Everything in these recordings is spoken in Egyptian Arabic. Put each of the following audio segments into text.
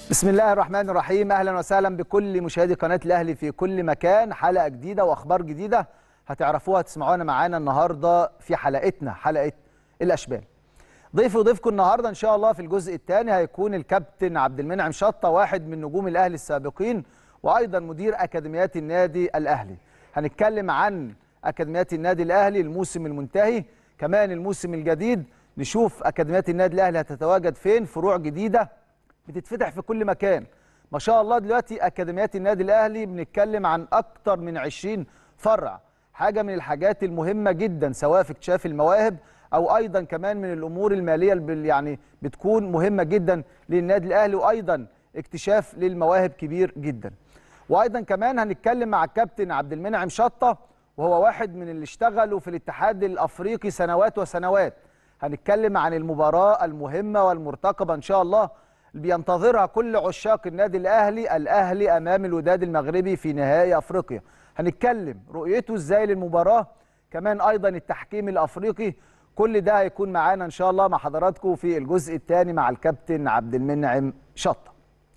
بسم الله الرحمن الرحيم اهلا وسهلا بكل مشاهدي قناه الاهلي في كل مكان حلقه جديده واخبار جديده هتعرفوها تسمعونا معانا النهارده في حلقتنا حلقه الاشبال ضيف وضيفكم النهارده ان شاء الله في الجزء الثاني هيكون الكابتن عبد المنعم شطه واحد من نجوم الاهلي السابقين وايضا مدير اكاديميات النادي الاهلي هنتكلم عن اكاديميات النادي الاهلي الموسم المنتهي كمان الموسم الجديد نشوف اكاديميات النادي الاهلي هتتواجد فين فروع جديده بتتفتح في كل مكان ما شاء الله دلوقتي اكاديميات النادي الاهلي بنتكلم عن اكتر من 20 فرع حاجه من الحاجات المهمه جدا سواء في اكتشاف المواهب او ايضا كمان من الامور الماليه اللي يعني بتكون مهمه جدا للنادي الاهلي وايضا اكتشاف للمواهب كبير جدا وايضا كمان هنتكلم مع الكابتن عبد المنعم شطه وهو واحد من اللي اشتغلوا في الاتحاد الافريقي سنوات وسنوات هنتكلم عن المباراه المهمه والمرتقبه ان شاء الله اللي بينتظرها كل عشاق النادي الاهلي الاهلي امام الوداد المغربي في نهائي افريقيا هنتكلم رؤيته ازاي للمباراه كمان ايضا التحكيم الافريقي كل ده هيكون معانا ان شاء الله مع حضراتكم في الجزء الثاني مع الكابتن عبد المنعم شطه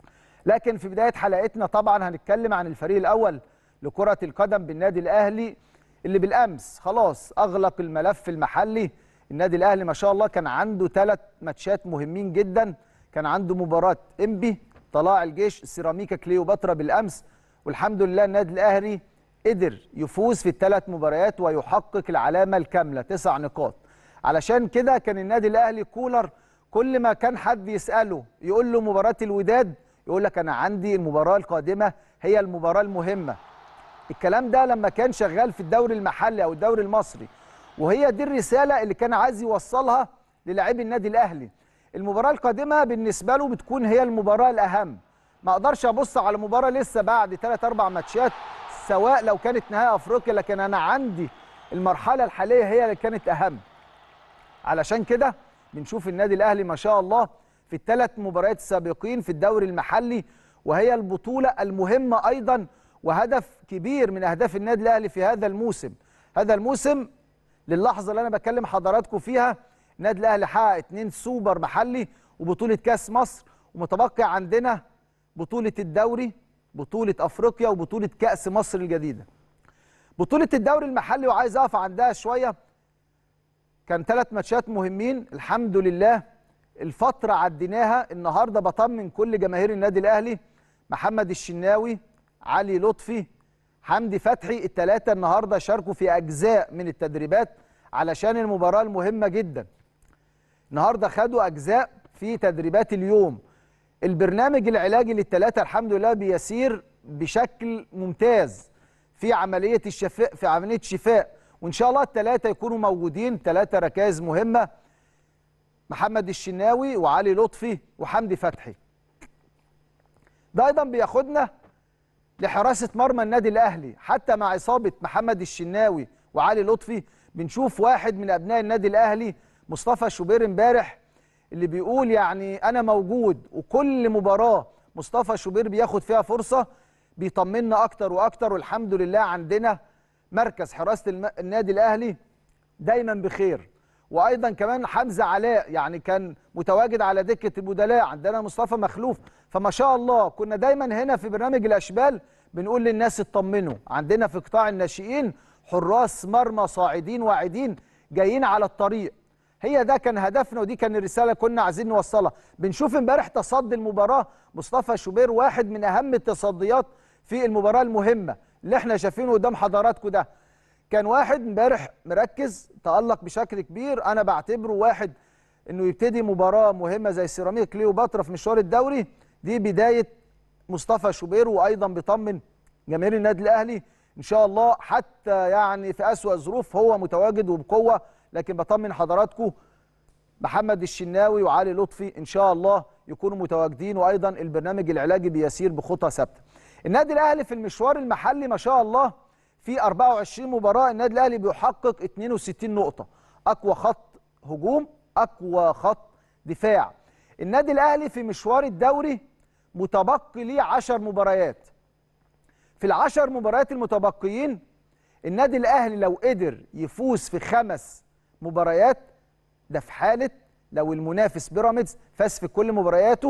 لكن في بدايه حلقتنا طبعا هنتكلم عن الفريق الاول لكره القدم بالنادي الاهلي اللي بالامس خلاص اغلق الملف المحلي النادي الاهلي ما شاء الله كان عنده ثلاث ماتشات مهمين جدا كان عنده مباراه انبي طلاع الجيش سيراميكا كليوباترا بالامس والحمد لله النادي الاهلي قدر يفوز في الثلاث مباريات ويحقق العلامه الكامله تسع نقاط علشان كده كان النادي الاهلي كولر كل ما كان حد يساله يقول له مباراه الوداد يقول لك انا عندي المباراه القادمه هي المباراه المهمه الكلام ده لما كان شغال في الدوري المحلي او الدوري المصري وهي دي الرساله اللي كان عايز يوصلها للاعبي النادي الاهلي المباراه القادمه بالنسبه له بتكون هي المباراه الاهم ما اقدرش ابص على مباراه لسه بعد 3 4 ماتشات سواء لو كانت نهائي افريقيا لكن انا عندي المرحله الحاليه هي اللي كانت اهم علشان كده بنشوف النادي الاهلي ما شاء الله في الثلاث مباريات السابقين في الدوري المحلي وهي البطوله المهمه ايضا وهدف كبير من اهداف النادي الاهلي في هذا الموسم هذا الموسم للحظه اللي انا بكلم حضراتكم فيها النادي الاهلي حقق اتنين سوبر محلي وبطوله كاس مصر ومتبقي عندنا بطوله الدوري بطوله افريقيا وبطوله كاس مصر الجديده بطوله الدوري المحلي وعايز اقف عندها شويه كان ثلاث ماتشات مهمين الحمد لله الفتره عديناها النهارده بطمن كل جماهير النادي الاهلي محمد الشناوي علي لطفي حمدي فتحي الثلاثه النهارده شاركوا في اجزاء من التدريبات علشان المباراه المهمه جدا النهارده خدوا اجزاء في تدريبات اليوم البرنامج العلاجي للثلاثه الحمد لله بيسير بشكل ممتاز في عمليه الشفاء في عمليه شفاء وان شاء الله الثلاثه يكونوا موجودين ثلاثه ركائز مهمه محمد الشناوي وعلي لطفي وحمدي فتحي ده ايضا بياخدنا لحراسه مرمى النادي الاهلي حتى مع اصابه محمد الشناوي وعلي لطفي بنشوف واحد من ابناء النادي الاهلي مصطفى شوبير امبارح اللي بيقول يعني انا موجود وكل مباراه مصطفى شوبير بياخد فيها فرصه بيطمنا اكتر واكتر والحمد لله عندنا مركز حراسه الم... النادي الاهلي دايما بخير وايضا كمان حمزه علاء يعني كان متواجد على دكه البدلاء عندنا مصطفى مخلوف فما شاء الله كنا دايما هنا في برنامج الاشبال بنقول للناس اطمنوا عندنا في قطاع الناشئين حراس مرمى صاعدين واعدين جايين على الطريق هي ده كان هدفنا ودي كان الرساله كنا عايزين نوصلها بنشوف امبارح تصدي المباراه مصطفى شوبير واحد من اهم التصديات في المباراه المهمه اللي احنا شايفينه قدام حضراتكم ده كان واحد امبارح مركز تالق بشكل كبير انا بعتبره واحد انه يبتدي مباراه مهمه زي سيراميكا كليوباترا في مشوار الدوري دي بدايه مصطفى شوبير وايضا بيطمن جماهير النادي الاهلي ان شاء الله حتى يعني في اسوا الظروف هو متواجد وبقوه لكن بطمن حضراتكم محمد الشناوي وعلي لطفي ان شاء الله يكونوا متواجدين وايضا البرنامج العلاجي بيسير بخطى ثابته. النادي الاهلي في المشوار المحلي ما شاء الله في 24 مباراه النادي الاهلي بيحقق 62 نقطه اقوى خط هجوم اقوى خط دفاع. النادي الاهلي في مشوار الدوري متبقي ليه 10 مباريات. في العشر مباريات المتبقيين النادي الاهلي لو قدر يفوز في خمس مباريات ده في حاله لو المنافس بيراميدز فاز في كل مبارياته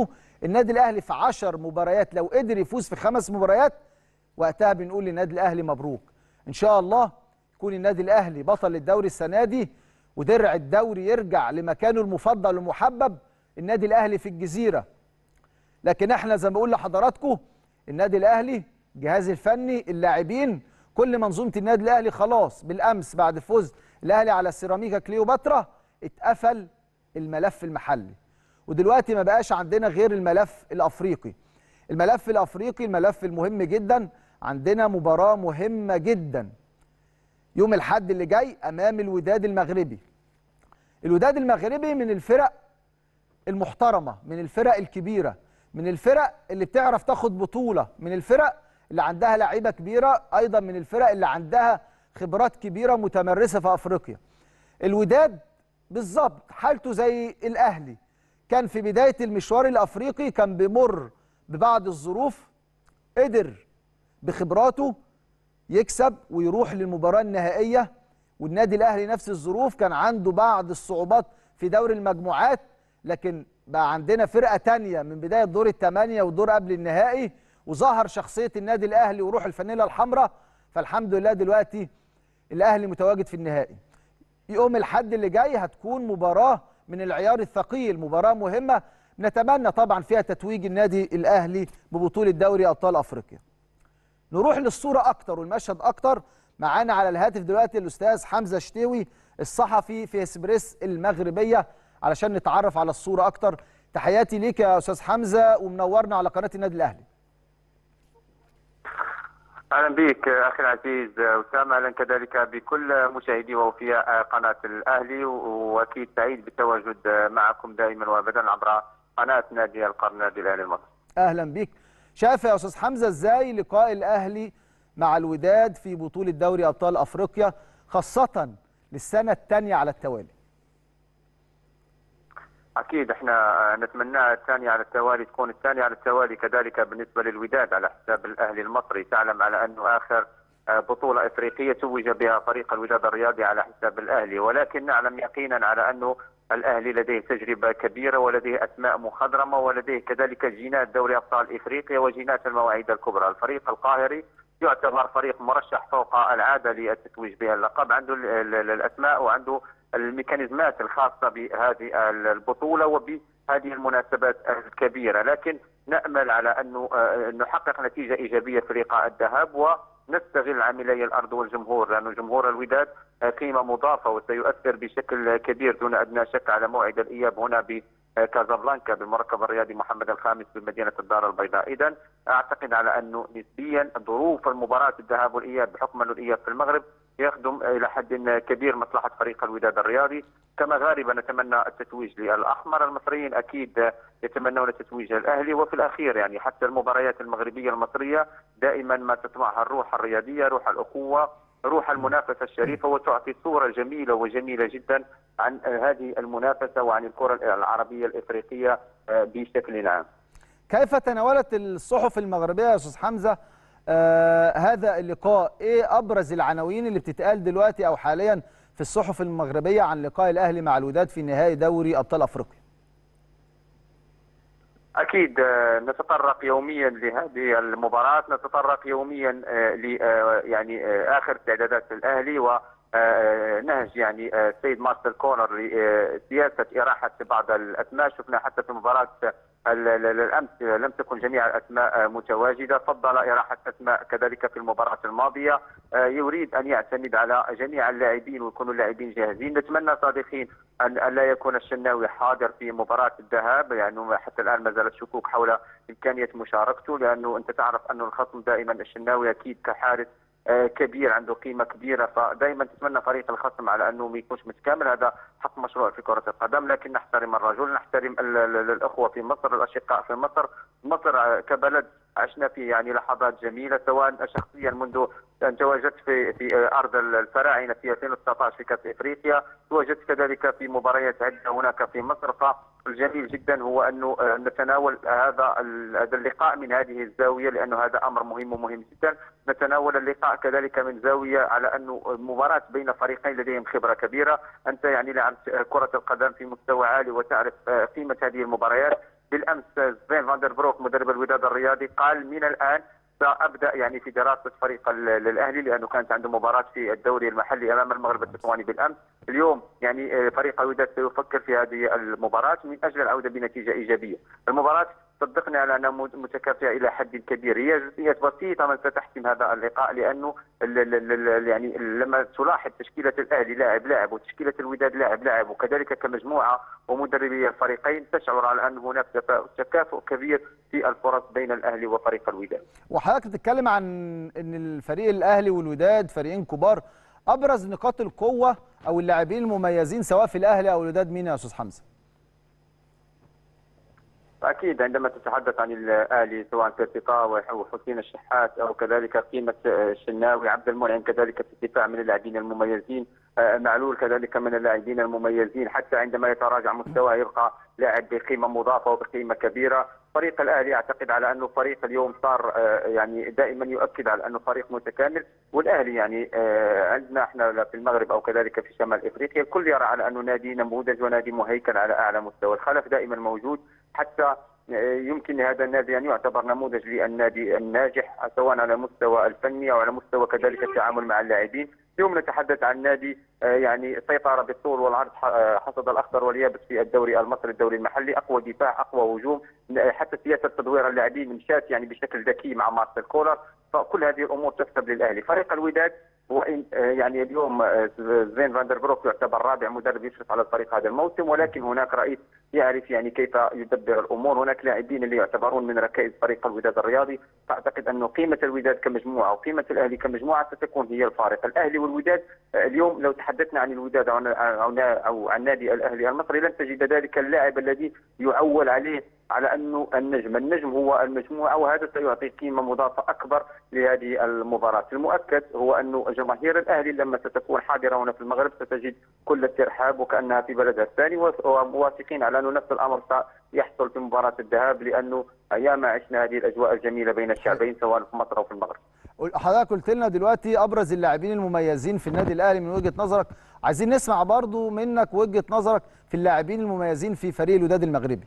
النادي الاهلي في 10 مباريات لو قدر يفوز في خمس مباريات وقتها بنقول للنادي الاهلي مبروك ان شاء الله يكون النادي الاهلي بطل الدوري السنه دي ودرع الدوري يرجع لمكانه المفضل والمحبب النادي الاهلي في الجزيره لكن احنا زي ما بقول لحضراتكم النادي الاهلي الجهاز الفني اللاعبين كل منظومه النادي الاهلي خلاص بالامس بعد فوز الاهلي على سيراميكا كليوباترا اتقفل الملف المحلي ودلوقتي ما بقاش عندنا غير الملف الافريقي الملف الافريقي الملف المهم جدا عندنا مباراه مهمه جدا يوم الحد اللي جاي امام الوداد المغربي الوداد المغربي من الفرق المحترمه من الفرق الكبيره من الفرق اللي بتعرف تاخد بطوله من الفرق اللي عندها لعيبه كبيره ايضا من الفرق اللي عندها خبرات كبيره متمرسه في افريقيا الوداد بالظبط حالته زي الاهلي كان في بدايه المشوار الافريقي كان بيمر ببعض الظروف قدر بخبراته يكسب ويروح للمباراه النهائيه والنادي الاهلي نفس الظروف كان عنده بعض الصعوبات في دوري المجموعات لكن بقى عندنا فرقه تانية من بدايه دور الثمانيه والدور قبل النهائي وظهر شخصيه النادي الاهلي وروح الفانيلا الحمراء فالحمد لله دلوقتي الاهلي متواجد في النهائي يوم الحد اللي جاي هتكون مباراه من العيار الثقيل مباراه مهمه نتمنى طبعا فيها تتويج النادي الاهلي ببطوله دوري ابطال افريقيا نروح للصوره اكتر والمشهد اكتر معانا على الهاتف دلوقتي الاستاذ حمزه شتوي الصحفي في اسبريس المغربيه علشان نتعرف على الصوره اكتر تحياتي ليك يا استاذ حمزه ومنورنا على قناه النادي الاهلي اهلا بك اخي العزيز اسامه اهلا كذلك بكل مشاهدي ووفياء قناه الاهلي واكيد سعيد بالتواجد معكم دائما وابدا عبر قناه نادي القرن نادي الاهلي المصري. اهلا بك. شايف يا استاذ حمزه ازاي لقاء الاهلي مع الوداد في بطوله دوري ابطال افريقيا خاصه للسنه الثانيه على التوالي؟ اكيد احنا نتمنى الثانيه على التوالي تكون الثانيه على التوالي كذلك بالنسبه للوداد على حساب الاهلي المصري تعلم على انه اخر بطوله افريقيه توج بها فريق الوداد الرياضي على حساب الاهلي ولكن نعلم يقينا على انه الاهلي لديه تجربه كبيره ولديه اسماء مخضرمه ولديه كذلك جينات دوري ابطال افريقيا وجينات المواعيد الكبرى، الفريق القاهري يعتبر فريق مرشح فوق العاده للتتويج بها اللقب، عنده الاسماء وعنده الميكانيزمات الخاصه بهذه البطوله وبهذه المناسبات الكبيره، لكن نامل على انه نحقق نتيجه ايجابيه في لقاء الذهاب و نستغل عاملي الارض والجمهور لانه جمهور الوداد قيمه مضافه وسيؤثر بشكل كبير دون ادنى شك على موعد الاياب هنا بكازابلانكا بالمركب الرياضي محمد الخامس بمدينه الدار البيضاء، اذا اعتقد على انه نسبيا ظروف المباراه الذهاب والاياب بحكم انه الاياب في المغرب يخدم الى حد كبير مصلحه فريق الوداد الرياضي، كمغاربه نتمنى التتويج للاحمر، المصريين اكيد يتمنون تتويج الاهلي وفي الاخير يعني حتى المباريات المغربيه المصريه دائما ما تطمعها الروح الرياضيه، روح الاخوه، روح المنافسه الشريفه وتعطي صوره جميله وجميله جدا عن هذه المنافسه وعن الكره العربيه الافريقيه بشكل عام. كيف تناولت الصحف المغربيه يا استاذ حمزه آه هذا اللقاء ايه ابرز العناوين اللي بتتقال دلوقتي او حاليا في الصحف المغربيه عن لقاء الاهلي مع الوداد في نهائي دوري ابطال افريقيا اكيد نتطرق يوميا لهذه المباراه نتطرق يوميا ل يعني اخر استعدادات الاهلي و نهج يعني السيد مارسيل كونر لسياسه اراحه بعض الاسماء شفنا حتى في مباراه الامس لم تكن جميع الاسماء متواجده فضل اراحه اسماء كذلك في المباراه الماضيه يريد ان يعتمد على جميع اللاعبين ويكونوا اللاعبين جاهزين نتمنى صادقين ان لا يكون الشناوي حاضر في مباراه الذهاب لانه يعني حتى الان ما زالت شكوك حول امكانيه مشاركته لانه انت تعرف انه الخصم دائما الشناوي اكيد كحارس كبير عنده قيمه كبيره فدائما تتمنى فريق الخصم على انه ما يكونش متكامل هذا حق مشروع في كره القدم لكن نحترم الرجل نحترم الاخوه في مصر الاشقاء في مصر مصر كبلد عشنا في يعني لحظات جميله سواء شخصيا منذ ان تواجدت في في ارض الفراعنه في 2019 في كاس افريقيا تواجدت كذلك في مباريات عده هناك في مصر فالجميل جدا هو انه نتناول هذا هذا اللقاء من هذه الزاويه لانه هذا امر مهم ومهم جدا نتناول اللقاء كذلك من زاويه على انه مباراه بين فريقين لديهم خبره كبيره انت يعني لعبت كره القدم في مستوى عالي وتعرف قيمه هذه المباريات بالامس سفين فاندر بروك مدرب الوداد الرياضي قال من الان سابدا يعني في دراسه فريق الاهلي لانه كانت عنده مباراه في الدوري المحلي امام المغرب التطواني بالامس اليوم يعني فريق الوداد سيفكر في هذه المباراه من اجل العوده بنتيجه ايجابيه المباراه صدقني على انها متكافئه الى حد كبير هي جزئيات بسيطه من ستحسم هذا اللقاء لانه يعني لما تلاحظ تشكيله الاهلي لاعب لاعب وتشكيله الوداد لاعب لاعب وكذلك كمجموعه ومدربي الفريقين تشعر على ان هناك تكافؤ كبير في الفرص بين الاهلي وفريق الوداد. وحضرتك بتتكلم عن ان الفريق الاهلي والوداد فريقين كبار ابرز نقاط القوه او اللاعبين المميزين سواء في الاهلي او الوداد مين يا استاذ حمزه؟ اكيد عندما تتحدث عن الاهلي سواء كارتيقا وحسين الشحات او كذلك قيمه الشناوي عبد المنعم كذلك في الدفاع من اللاعبين المميزين معلول كذلك من اللاعبين المميزين حتى عندما يتراجع مستواه يبقى لاعب بقيمه مضافه وبقيمه كبيره فريق الاهلي اعتقد على انه فريق اليوم صار يعني دائما يؤكد على انه فريق متكامل والاهلي يعني عندنا احنا في المغرب او كذلك في شمال افريقيا الكل يرى على انه نادي نموذج ونادي مهيكل على اعلى مستوى الخلف دائما موجود حتى يمكن لهذا النادي ان يعتبر نموذج للنادي الناجح سواء على المستوى الفني او على مستوى كذلك التعامل مع اللاعبين اليوم نتحدث عن نادي يعني سيطر بالطول والعرض حصد الاخضر واليابس في الدوري المصري الدوري المحلي اقوى دفاع اقوى هجوم حتى سياسه تدوير اللاعبين مشات يعني بشكل ذكي مع مارسيل كولر فكل هذه الامور تحسب للاهلي فريق الوداد وان يعني اليوم زين فاندر بروك يعتبر رابع مدرب يشرف على الفريق هذا الموسم ولكن هناك رئيس يعرف يعني كيف يدبر الامور هناك لاعبين اللي يعتبرون من ركائز فريق الوداد الرياضي فاعتقد انه قيمه الوداد كمجموعه وقيمه الاهلي كمجموعه ستكون هي الفارق الاهلي والوداد اليوم لو تحدثنا عن الوداد او او عن نادي الاهلي المصري لن تجد ذلك اللاعب الذي يعول عليه على انه النجم، النجم هو المجموعه وهذا سيعطي قيمه مضافه اكبر لهذه المباراه، المؤكد هو انه جماهير الاهلي لما ستكون حاضره هنا في المغرب ستجد كل الترحاب وكانها في بلدها الثاني ومواثقين على انه نفس الامر سيحصل في مباراه الذهاب لانه ايام عشنا هذه الاجواء الجميله بين الشعبين سواء في مصر او في المغرب. حضرتك قلت لنا دلوقتي ابرز اللاعبين المميزين في النادي الاهلي من وجهه نظرك، عايزين نسمع برضو منك وجهه نظرك في اللاعبين المميزين في فريق الوداد المغربي.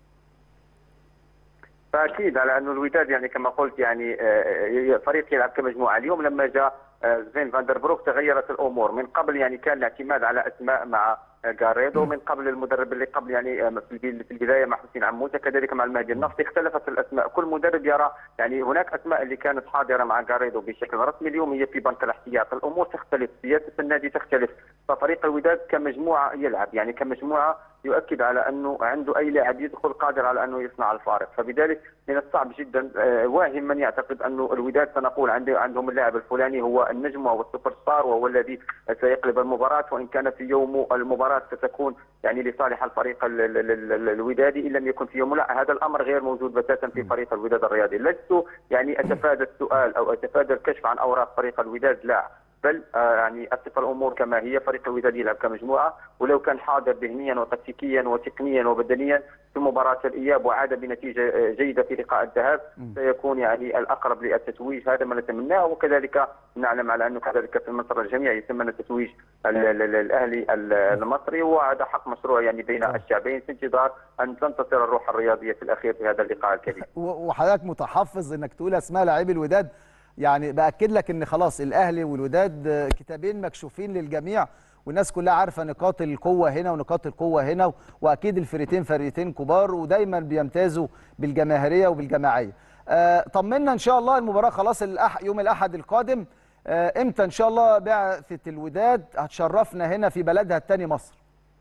فاكيد على انه الوداد يعني كما قلت يعني فريق يلعب كمجموعه اليوم لما جاء زين فاندر بروك تغيرت الامور من قبل يعني كان الاعتماد على اسماء مع جاريدو من قبل المدرب اللي قبل يعني في البدايه مع حسين عموته كذلك مع المهدي النفطي اختلفت الاسماء كل مدرب يرى يعني هناك اسماء اللي كانت حاضره مع جاريدو بشكل رسمي اليوم هي في بنك الاحتياط الامور تختلف سياسه النادي تختلف ففريق الوداد كمجموعه يلعب يعني كمجموعه يؤكد على انه عنده اي لاعب يدخل قادر على انه يصنع الفارق فبذلك من الصعب جدا واهم من يعتقد انه الوداد سنقول عنده عندهم اللاعب الفلاني هو النجم وهو السوبر ستار وهو الذي سيقلب المباراه وان كان في يوم المباراه ستكون يعني لصالح الفريق الودادي ان لم يكن في يوم لا هذا الامر غير موجود بتاتا في فريق الوداد الرياضي لست يعني اتفادى السؤال او اتفادى الكشف عن اوراق فريق الوداد لا بل يعني اصف الامور كما هي فريق الوداد يلعب كمجموعه ولو كان حاضر ذهنيا وتكتيكيا وتقنيا وبدنيا في مباراه الاياب وعاد بنتيجه جيده في لقاء الذهاب سيكون يعني الاقرب للتتويج هذا ما نتمناه وكذلك نعلم على انه كذلك في مصر الجميع يتمنى تتويج الاهلي المصري وهذا حق مشروع يعني بين الشعبين في انتظار ان تنتصر الروح الرياضيه في الاخير في هذا اللقاء الكبير. وحضرتك متحفظ انك تقول اسماء لاعبي الوداد يعني باكد لك ان خلاص الاهلي والوداد كتابين مكشوفين للجميع والناس كلها عارفه نقاط القوه هنا ونقاط القوه هنا واكيد الفريقين فريقين كبار ودايما بيمتازوا بالجماهيريه وبالجماعيه. آه طمنا ان شاء الله المباراه خلاص الأح يوم الاحد القادم آه امتى ان شاء الله بعثه الوداد هتشرفنا هنا في بلدها الثاني مصر.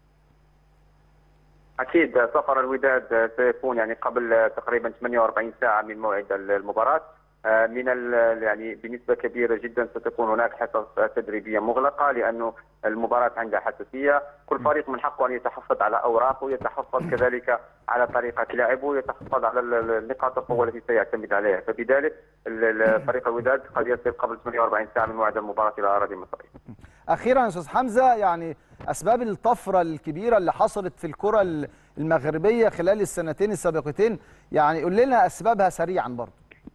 اكيد سفر الوداد سيكون يعني قبل تقريبا 48 ساعه من موعد المباراه. من يعني بنسبه كبيره جدا ستكون هناك حصص تدريبيه مغلقه لانه المباراه عندها حساسيه، كل فريق من حقه ان يتحفظ على اوراقه، يتحفظ كذلك على طريقه لعبه، يتحفظ على نقاط القوه التي سيعتمد عليها، فبذلك فريق الوداد قد يصل قبل 48 ساعه من موعد المباراه الى اراضي مصريه. اخيرا يا استاذ حمزه يعني اسباب الطفره الكبيره اللي حصلت في الكره المغربيه خلال السنتين السابقتين، يعني قول لنا اسبابها سريعا برضه.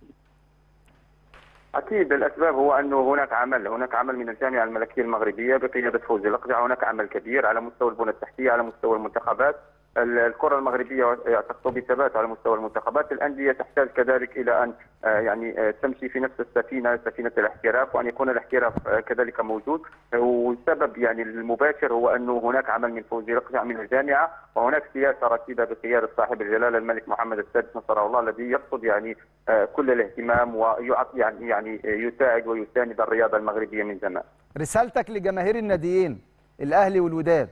اكيد الاسباب هو انه هناك عمل هناك عمل من الجامعه الملكيه المغربيه بقياده فوزي الاقجع هناك عمل كبير على مستوى البنى التحتيه على مستوى المنتخبات الكره المغربيه تخطو بثبات على مستوى المنتخبات الانديه تحتاج كذلك الى ان يعني تمشي في نفس السفينه سفينه الاحتراف وان يكون الاحتراف كذلك موجود والسبب يعني المباشر هو انه هناك عمل من فوزي رقجع من الجامعه وهناك سياسه رتيبه بقياده صاحب الجلاله الملك محمد السادس نصره الله الذي يرصد يعني كل الاهتمام ويعطي يعني يعني يساعد ويساند الرياضه المغربيه من زمان. رسالتك لجماهير الناديين الاهلي والوداد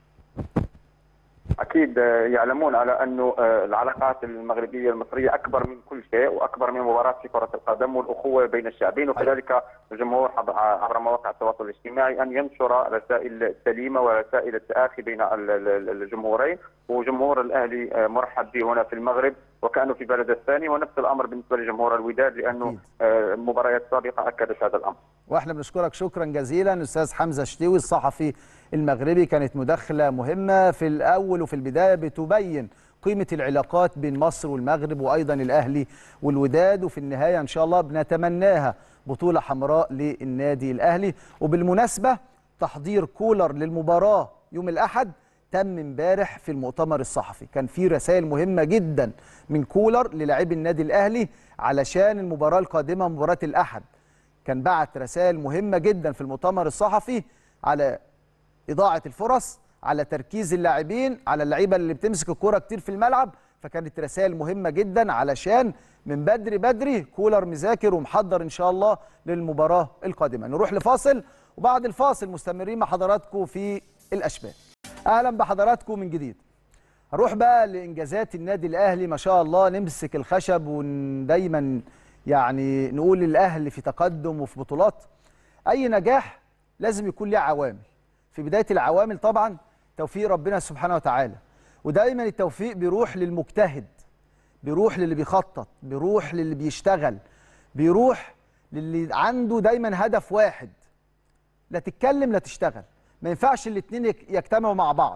اكيد يعلمون على انه العلاقات المغربيه المصريه اكبر من كل شيء واكبر من مباراه في كره القدم والاخوه بين الشعبين وكذلك الجمهور عبر مواقع التواصل الاجتماعي ان ينشر رسائل سليمه ورسائل التآخي بين الجمهورين وجمهور الاهلي مرحب به هنا في المغرب وكانه في بلد الثاني ونفس الامر بالنسبه لجمهور الوداد لانه مباريات سابقه اكدت هذا الامر. واحنا بنشكرك شكرا جزيلا استاذ حمزه شتيوي الصحفي المغربي كانت مداخله مهمه في الاول وفي البدايه بتبين قيمه العلاقات بين مصر والمغرب وايضا الاهلي والوداد وفي النهايه ان شاء الله بنتمناها بطوله حمراء للنادي الاهلي وبالمناسبه تحضير كولر للمباراه يوم الاحد تم امبارح في المؤتمر الصحفي كان في رسائل مهمه جدا من كولر للاعبي النادي الاهلي علشان المباراه القادمه مباراه الاحد كان بعت رسائل مهمه جدا في المؤتمر الصحفي على اضاعه الفرص على تركيز اللاعبين على اللعيبه اللي بتمسك الكوره كتير في الملعب فكانت رسائل مهمه جدا علشان من بدري بدري كولر مذاكر ومحضر ان شاء الله للمباراه القادمه نروح لفاصل وبعد الفاصل مستمرين مع حضراتكم في الاشبال اهلا بحضراتكم من جديد هروح بقى لانجازات النادي الاهلي ما شاء الله نمسك الخشب ودايما يعني نقول الاهلي في تقدم وفي بطولات اي نجاح لازم يكون له عوامل في بدايه العوامل طبعا توفيق ربنا سبحانه وتعالى ودايما التوفيق بيروح للمجتهد بيروح للي بيخطط بيروح للي بيشتغل بيروح للي عنده دايما هدف واحد لا تتكلم لا تشتغل ما ينفعش الاثنين يجتمعوا مع بعض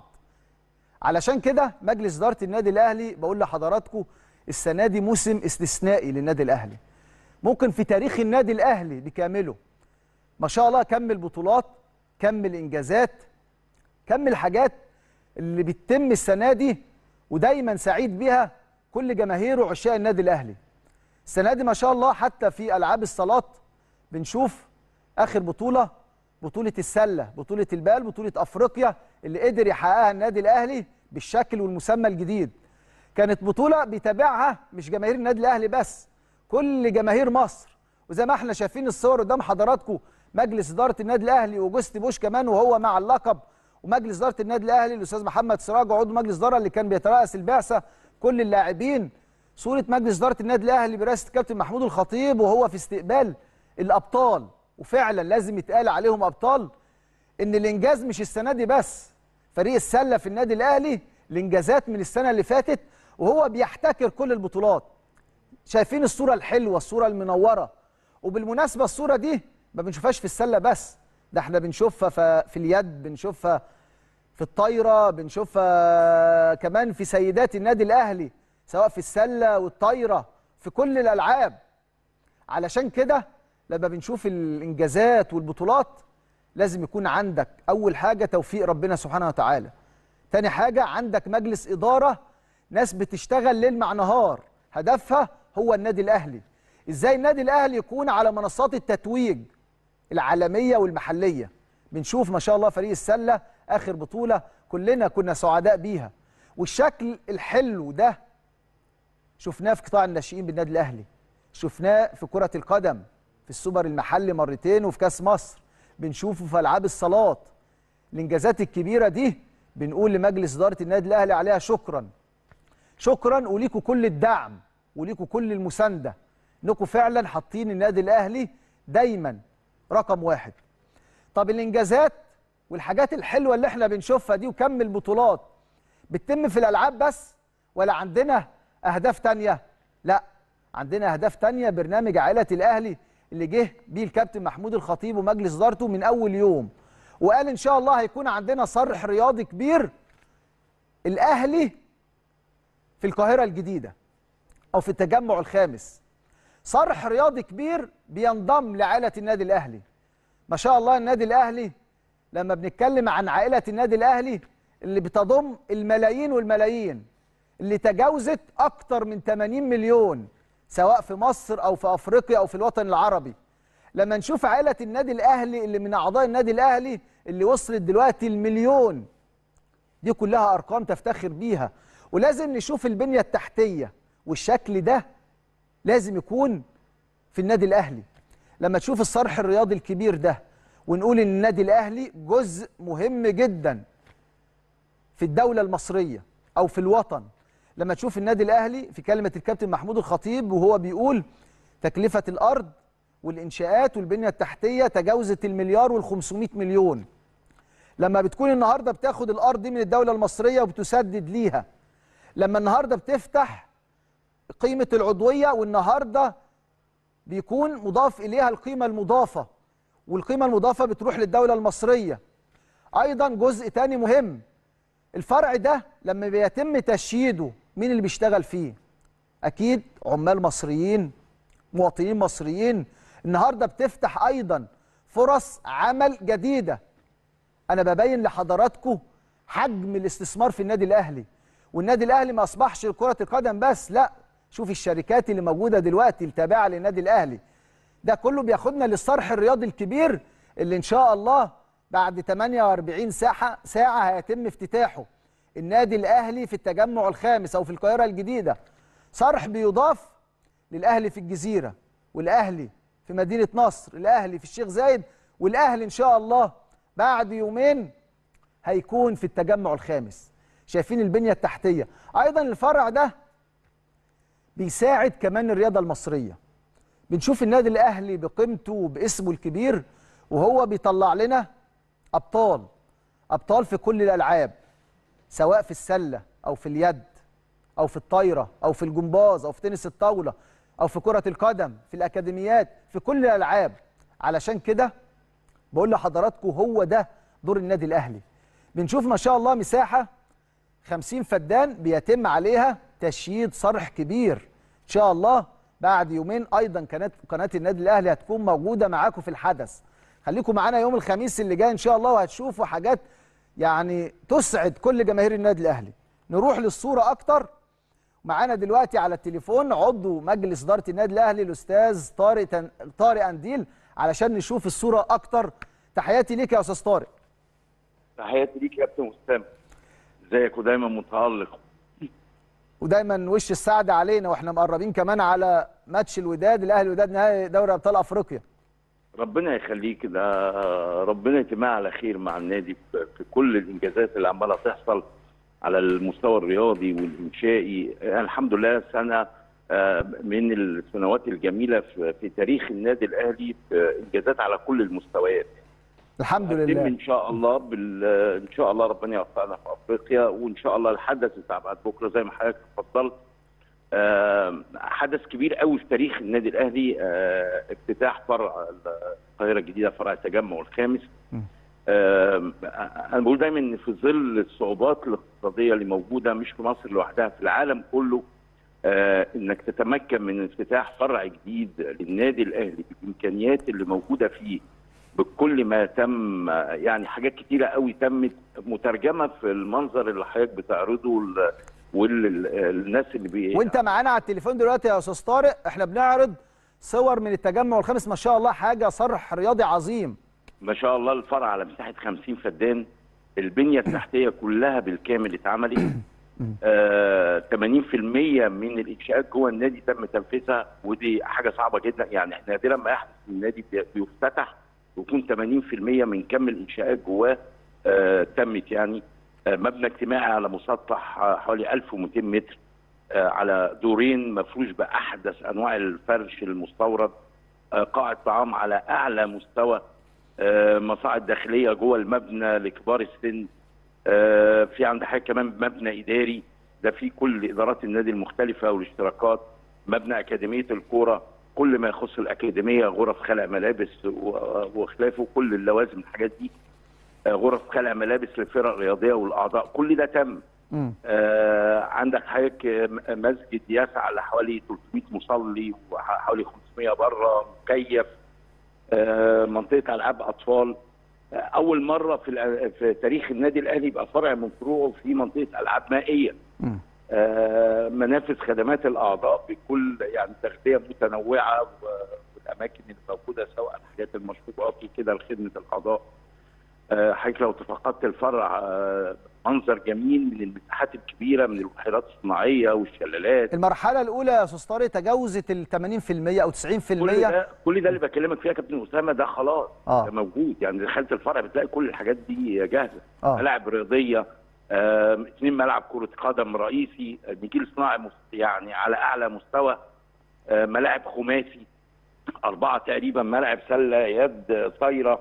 علشان كده مجلس اداره النادي الاهلي بقول لحضراتكم السنه دي موسم استثنائي للنادي الاهلي ممكن في تاريخ النادي الاهلي بكامله ما شاء الله كمل بطولات كمل انجازات كمل حاجات اللي بتتم السنه دي ودايما سعيد بيها كل جماهير وعشاق النادي الاهلي السنه دي ما شاء الله حتى في العاب الصالات بنشوف اخر بطوله بطوله السله بطوله البال بطوله افريقيا اللي قدر يحققها النادي الاهلي بالشكل والمسمى الجديد كانت بطوله بيتابعها مش جماهير النادي الاهلي بس كل جماهير مصر وزي ما احنا شايفين الصور قدام حضراتكم مجلس اداره النادي الاهلي وجوست بوش كمان وهو مع اللقب ومجلس اداره النادي الاهلي الاستاذ محمد سراج وعضو مجلس اداره اللي كان بيترأس البعثه كل اللاعبين صوره مجلس اداره النادي الاهلي برئاسه الكابتن محمود الخطيب وهو في استقبال الابطال وفعلا لازم يتقال عليهم ابطال ان الانجاز مش السنه دي بس فريق السله في النادي الاهلي الانجازات من السنه اللي فاتت وهو بيحتكر كل البطولات شايفين الصوره الحلوه الصوره المنوره وبالمناسبه الصوره دي ما بنشوفهاش في السله بس ده احنا بنشوفها في اليد بنشوفها في الطايره بنشوفها كمان في سيدات النادي الاهلي سواء في السله والطايره في كل الالعاب علشان كده لما بنشوف الانجازات والبطولات لازم يكون عندك اول حاجه توفيق ربنا سبحانه وتعالى تاني حاجه عندك مجلس اداره ناس بتشتغل ليل مع نهار هدفها هو النادي الاهلي ازاي النادي الاهلي يكون على منصات التتويج العالميه والمحليه بنشوف ما شاء الله فريق السله اخر بطوله كلنا كنا سعداء بيها والشكل الحلو ده شفناه في قطاع الناشئين بالنادي الاهلي شفناه في كره القدم في السوبر المحلي مرتين وفي كاس مصر بنشوفه في العاب الصالات الانجازات الكبيره دي بنقول لمجلس اداره النادي الاهلي عليها شكرا شكرا وليكوا كل الدعم وليكوا كل المسانده انكم فعلا حاطين النادي الاهلي دايما رقم واحد طب الانجازات والحاجات الحلوه اللي احنا بنشوفها دي وكم البطولات بتتم في الالعاب بس ولا عندنا اهداف تانية لا عندنا اهداف تانية برنامج عائله الاهلي اللي جه بيه الكابتن محمود الخطيب ومجلس ادارته من اول يوم وقال ان شاء الله هيكون عندنا صرح رياضي كبير الاهلي في القاهره الجديده او في التجمع الخامس صرح رياضي كبير بينضم لعائله النادي الاهلي ما شاء الله النادي الاهلي لما بنتكلم عن عائله النادي الاهلي اللي بتضم الملايين والملايين اللي تجاوزت اكتر من 80 مليون سواء في مصر او في افريقيا او في الوطن العربي لما نشوف عائله النادي الاهلي اللي من اعضاء النادي الاهلي اللي وصلت دلوقتي المليون دي كلها ارقام تفتخر بيها ولازم نشوف البنيه التحتيه والشكل ده لازم يكون في النادي الاهلي لما تشوف الصرح الرياضي الكبير ده ونقول ان النادي الاهلي جزء مهم جدا في الدوله المصريه او في الوطن لما تشوف النادي الاهلي في كلمه الكابتن محمود الخطيب وهو بيقول تكلفه الارض والانشاءات والبنيه التحتيه تجاوزت المليار وال500 مليون لما بتكون النهارده بتاخد الارض دي من الدوله المصريه وبتسدد ليها لما النهارده بتفتح قيمه العضويه والنهارده بيكون مضاف اليها القيمه المضافه والقيمه المضافه بتروح للدوله المصريه ايضا جزء تاني مهم الفرع ده لما بيتم تشييده مين اللي بيشتغل فيه اكيد عمال مصريين مواطنين مصريين النهارده بتفتح ايضا فرص عمل جديده انا ببين لحضراتكم حجم الاستثمار في النادي الاهلي والنادي الاهلي ما اصبحش كره القدم بس لا شوف الشركات اللي موجوده دلوقتي التابعه للنادي الاهلي ده كله بياخدنا للصرح الرياضي الكبير اللي ان شاء الله بعد 48 ساعه ساعه هيتم افتتاحه النادي الاهلي في التجمع الخامس او في القاهره الجديده صرح بيضاف للاهلي في الجزيره والاهلي في مدينه نصر الاهلي في الشيخ زايد والاهلي ان شاء الله بعد يومين هيكون في التجمع الخامس شايفين البنيه التحتيه ايضا الفرع ده بيساعد كمان الرياضه المصريه بنشوف النادي الاهلي بقيمته وباسمه الكبير وهو بيطلع لنا ابطال ابطال في كل الالعاب سواء في السله او في اليد او في الطايره او في الجمباز او في تنس الطاوله او في كره القدم في الاكاديميات في كل الالعاب علشان كده بقول لحضراتكم هو ده دور النادي الاهلي بنشوف ما شاء الله مساحه 50 فدان بيتم عليها تشييد صرح كبير ان شاء الله بعد يومين ايضا قناه قناه النادي الاهلي هتكون موجوده معاكم في الحدث خليكم معانا يوم الخميس اللي جاي ان شاء الله وهتشوفوا حاجات يعني تسعد كل جماهير النادي الاهلي نروح للصوره اكتر معانا دلوقتي على التليفون عضو مجلس اداره النادي الاهلي الاستاذ طارق تن... طارق انديل علشان نشوف الصوره اكتر تحياتي ليك يا استاذ طارق تحياتي ليك يا كابتن اسامه ازيك ودايما متالق ودايما وش السعد علينا واحنا مقربين كمان على ماتش الوداد الاهلي الوداد نهائي دوري ابطال افريقيا ربنا يخليك ده ربنا يتمها على خير مع النادي في كل الانجازات اللي عماله تحصل على المستوى الرياضي والانشائي الحمد لله سنه من السنوات الجميله في تاريخ النادي الاهلي انجازات على كل المستويات الحمد لله ان شاء الله بال... ان شاء الله ربنا يوفقنا في افريقيا وان شاء الله الحدث بتاع بعد بكره زي ما حضرتك اتفضلت آه حدث كبير قوي في تاريخ النادي الاهلي آه افتتاح فرع القاهره الجديده فرع التجمع الخامس آه انا بقول دايما ان في ظل الصعوبات الاقتصاديه اللي موجوده مش في مصر لوحدها في العالم كله آه انك تتمكن من افتتاح فرع جديد للنادي الاهلي بالامكانيات اللي موجوده فيه بكل ما تم يعني حاجات كتيره قوي تمت مترجمه في المنظر اللي حضرتك بتعرضه والناس اللي بي وانت معانا على التليفون دلوقتي يا استاذ طارق احنا بنعرض صور من التجمع الخامس ما شاء الله حاجه صرح رياضي عظيم ما شاء الله الفرع على مساحه 50 فدان البنيه التحتيه كلها بالكامل اتعملت آه 80% من الانشاءات جوه النادي تم تنفيذها ودي حاجه صعبه جدا يعني نادرا ما يحدث النادي بيفتتح ويكون 80% من كم الانشاءات جواه آه تمت يعني آه مبنى اجتماعي على مسطح آه حوالي 1200 متر آه على دورين مفروش باحدث انواع الفرش المستورد آه قاعه طعام على اعلى مستوى آه مصاعد داخليه جوه المبنى لكبار السن آه في عند حاجه كمان مبنى اداري ده فيه كل ادارات النادي المختلفه والاشتراكات مبنى اكاديميه الكوره كل ما يخص الاكاديميه غرف خلع ملابس وخلافه كل اللوازم الحاجات دي غرف خلع ملابس للفرق الرياضيه والاعضاء كل ده تم آه عندك حضرتك مسجد يسع لحوالي 300 مصلي وحوالي 500 بره مكيف آه منطقه العاب اطفال اول مره في الأ- في تاريخ النادي الاهلي يبقى فرع من فروعه في منطقه العاب مائيه مم. آه، منافذ خدمات الاعضاء بكل يعني تغذيه متنوعه و- والاماكن اللي موجوده سواء الحاجات المشروبات وكده لخدمه الاعضاء آه، حضرتك لو تفقدت الفرع آه، منظر جميل من المساحات الكبيره من البحيرات الصناعيه والشلالات المرحله الاولى يا استاذ طارق تجاوزت ال 80% او 90% كل ده كل ده اللي بكلمك فيها يا كابتن اسامه ده خلاص آه. ده موجود يعني دخلت الفرع بتلاقي كل الحاجات دي جاهزه آه. ملاعب رياضيه آه، اثنين ملعب كره قدم رئيسي آه، نجيل صناعي مس- يعني على اعلى مستوى آه، ملاعب خماسي اربعه تقريبا ملاعب سله يد طايره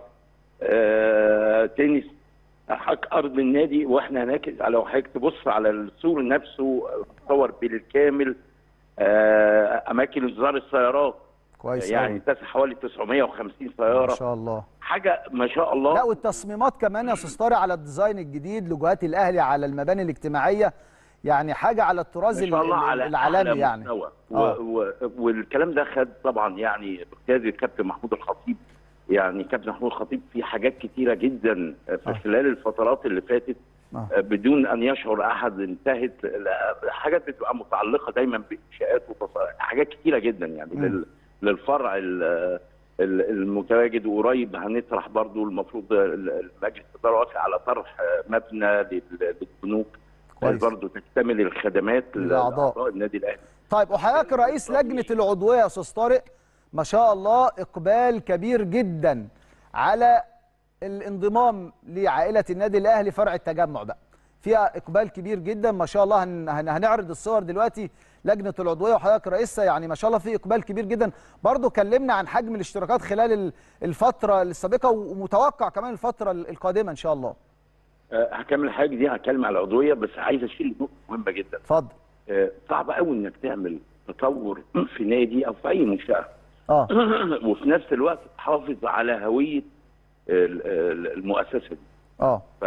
آه، تنس حضرتك ارض النادي واحنا هناك لو حضرتك تبص على السور نفسه متصور بالكامل آه، اماكن انتظار السيارات كويس يعني يعني تسع حوالي 950 ما سياره شاء الله حاجه ما شاء الله لا والتصميمات كمان يا استاذ طارق على الديزاين الجديد لوجوهات الاهلي على المباني الاجتماعيه يعني حاجه على الطراز ما شاء الله ال- ال- على العالمي أعلى يعني مستوى. و... آه. و... والكلام ده خد طبعا يعني بقياده الكابتن محمود الخطيب يعني كابتن محمود الخطيب في حاجات كتيره جدا في آه. خلال الفترات اللي فاتت آه. بدون ان يشعر احد انتهت لا، حاجات بتبقى متعلقه دايما بانشاءات وتص- حاجات كتيره جدا يعني مم. لل... للفرع ال- ال- المتواجد وقريب هنطرح برضو المفروض ال- المجلس الاداره وافق على طرح مبنى لل- للبنوك كويس. برضو تكتمل الخدمات للأعضاء. لاعضاء النادي الاهلي طيب وحضرتك رئيس لجنه العضويه يا استاذ طارق ما شاء الله اقبال كبير جدا على الانضمام لعائله النادي الاهلي فرع التجمع بقى فيها اقبال كبير جدا ما شاء الله هن هن هنعرض الصور دلوقتي لجنه العضويه وحضرتك رئيسها يعني ما شاء الله في اقبال كبير جدا برضو كلمنا عن حجم الاشتراكات خلال ال- الفتره السابقه ومتوقع كمان الفتره القادمه ان شاء الله أه، هكمل الحاجه دي هتكلم على العضويه بس عايز اشيل نقطه مهمه جدا اتفضل أه، صعب قوي انك تعمل تطور في نادي او في اي منشاه اه وفي نفس الوقت تحافظ على هويه ال- ال- المؤسسه دي اه ف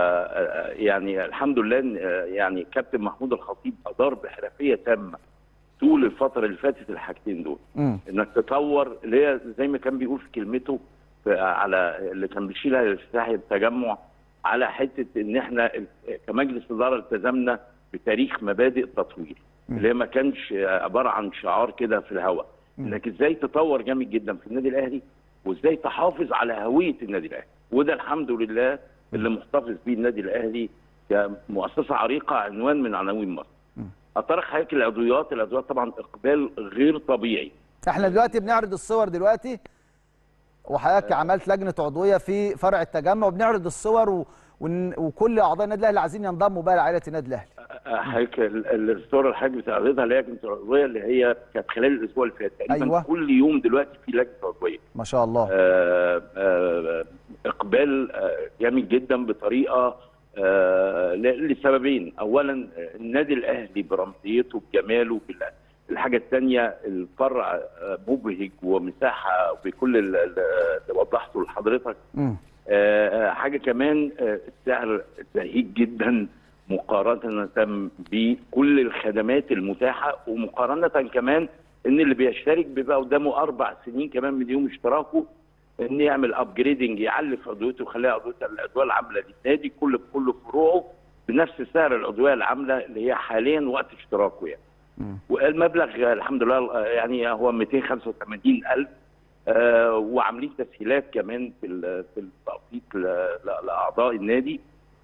يعني الحمد لله إن، آه، يعني كابتن محمود الخطيب ادار بحرفيه تامه طول الفتره اللي فاتت الحاجتين دول امم انك تطور اللي هي زي ما كان بيقول في كلمته في على اللي كان بيشيلها الافتتاحي التجمع على حته ان احنا كمجلس اداره التزمنا بتاريخ مبادئ التطوير اللي هي ما كانش عباره عن شعار كده في الهواء انك ازاي تطور جامد جدا في النادي الاهلي وازاي تحافظ على هويه النادي الاهلي وده الحمد لله اللي محتفظ بيه النادي الاهلي كمؤسسه عريقه عنوان من عناوين مصر. اطرح حضرتك العضويات، العضويات طبعا اقبال غير طبيعي. احنا دلوقتي بنعرض الصور دلوقتي وحضرتك عملت لجنه عضويه في فرع التجمع وبنعرض الصور و... ون... وكل اعضاء النادي الاهلي عايزين ينضموا بقى لعائله النادي الاهلي حضرتك ال- ال- الصوره اللي حضرتك بتعرضها اللي هي كانت العضويه اللي هي كانت خلال الاسبوع اللي فات تقريبا أيوة. كل يوم دلوقتي في لجنه عضويه. ما شاء الله آه، آه، اقبال آه، جامد جدا بطريقه آه، ل- لسببين اولا آه، النادي الاهلي برمزيته بجماله بال- الحاجه الثانيه الفرع آه، مبهج ومساحه بكل ال- ال- اللي وضحته لحضرتك امم آه، حاجه كمان آه، السعر زهيد جدا مقارنه بكل الخدمات المتاحه ومقارنه كمان ان اللي بيشترك بيبقى قدامه اربع سنين كمان من يوم اشتراكه ان يعمل ابجريدنج يعلي في عضويته ويخليها عضويه العضويه العامله للنادي كل بكل فروعه بنفس سعر العضويه العامله اللي هي حاليا وقت اشتراكه يعني. مم. والمبلغ الحمد لله آه، يعني هو 285000 آه، وعاملين تسهيلات كمان في ال- في التقسيط ل- ل- لاعضاء النادي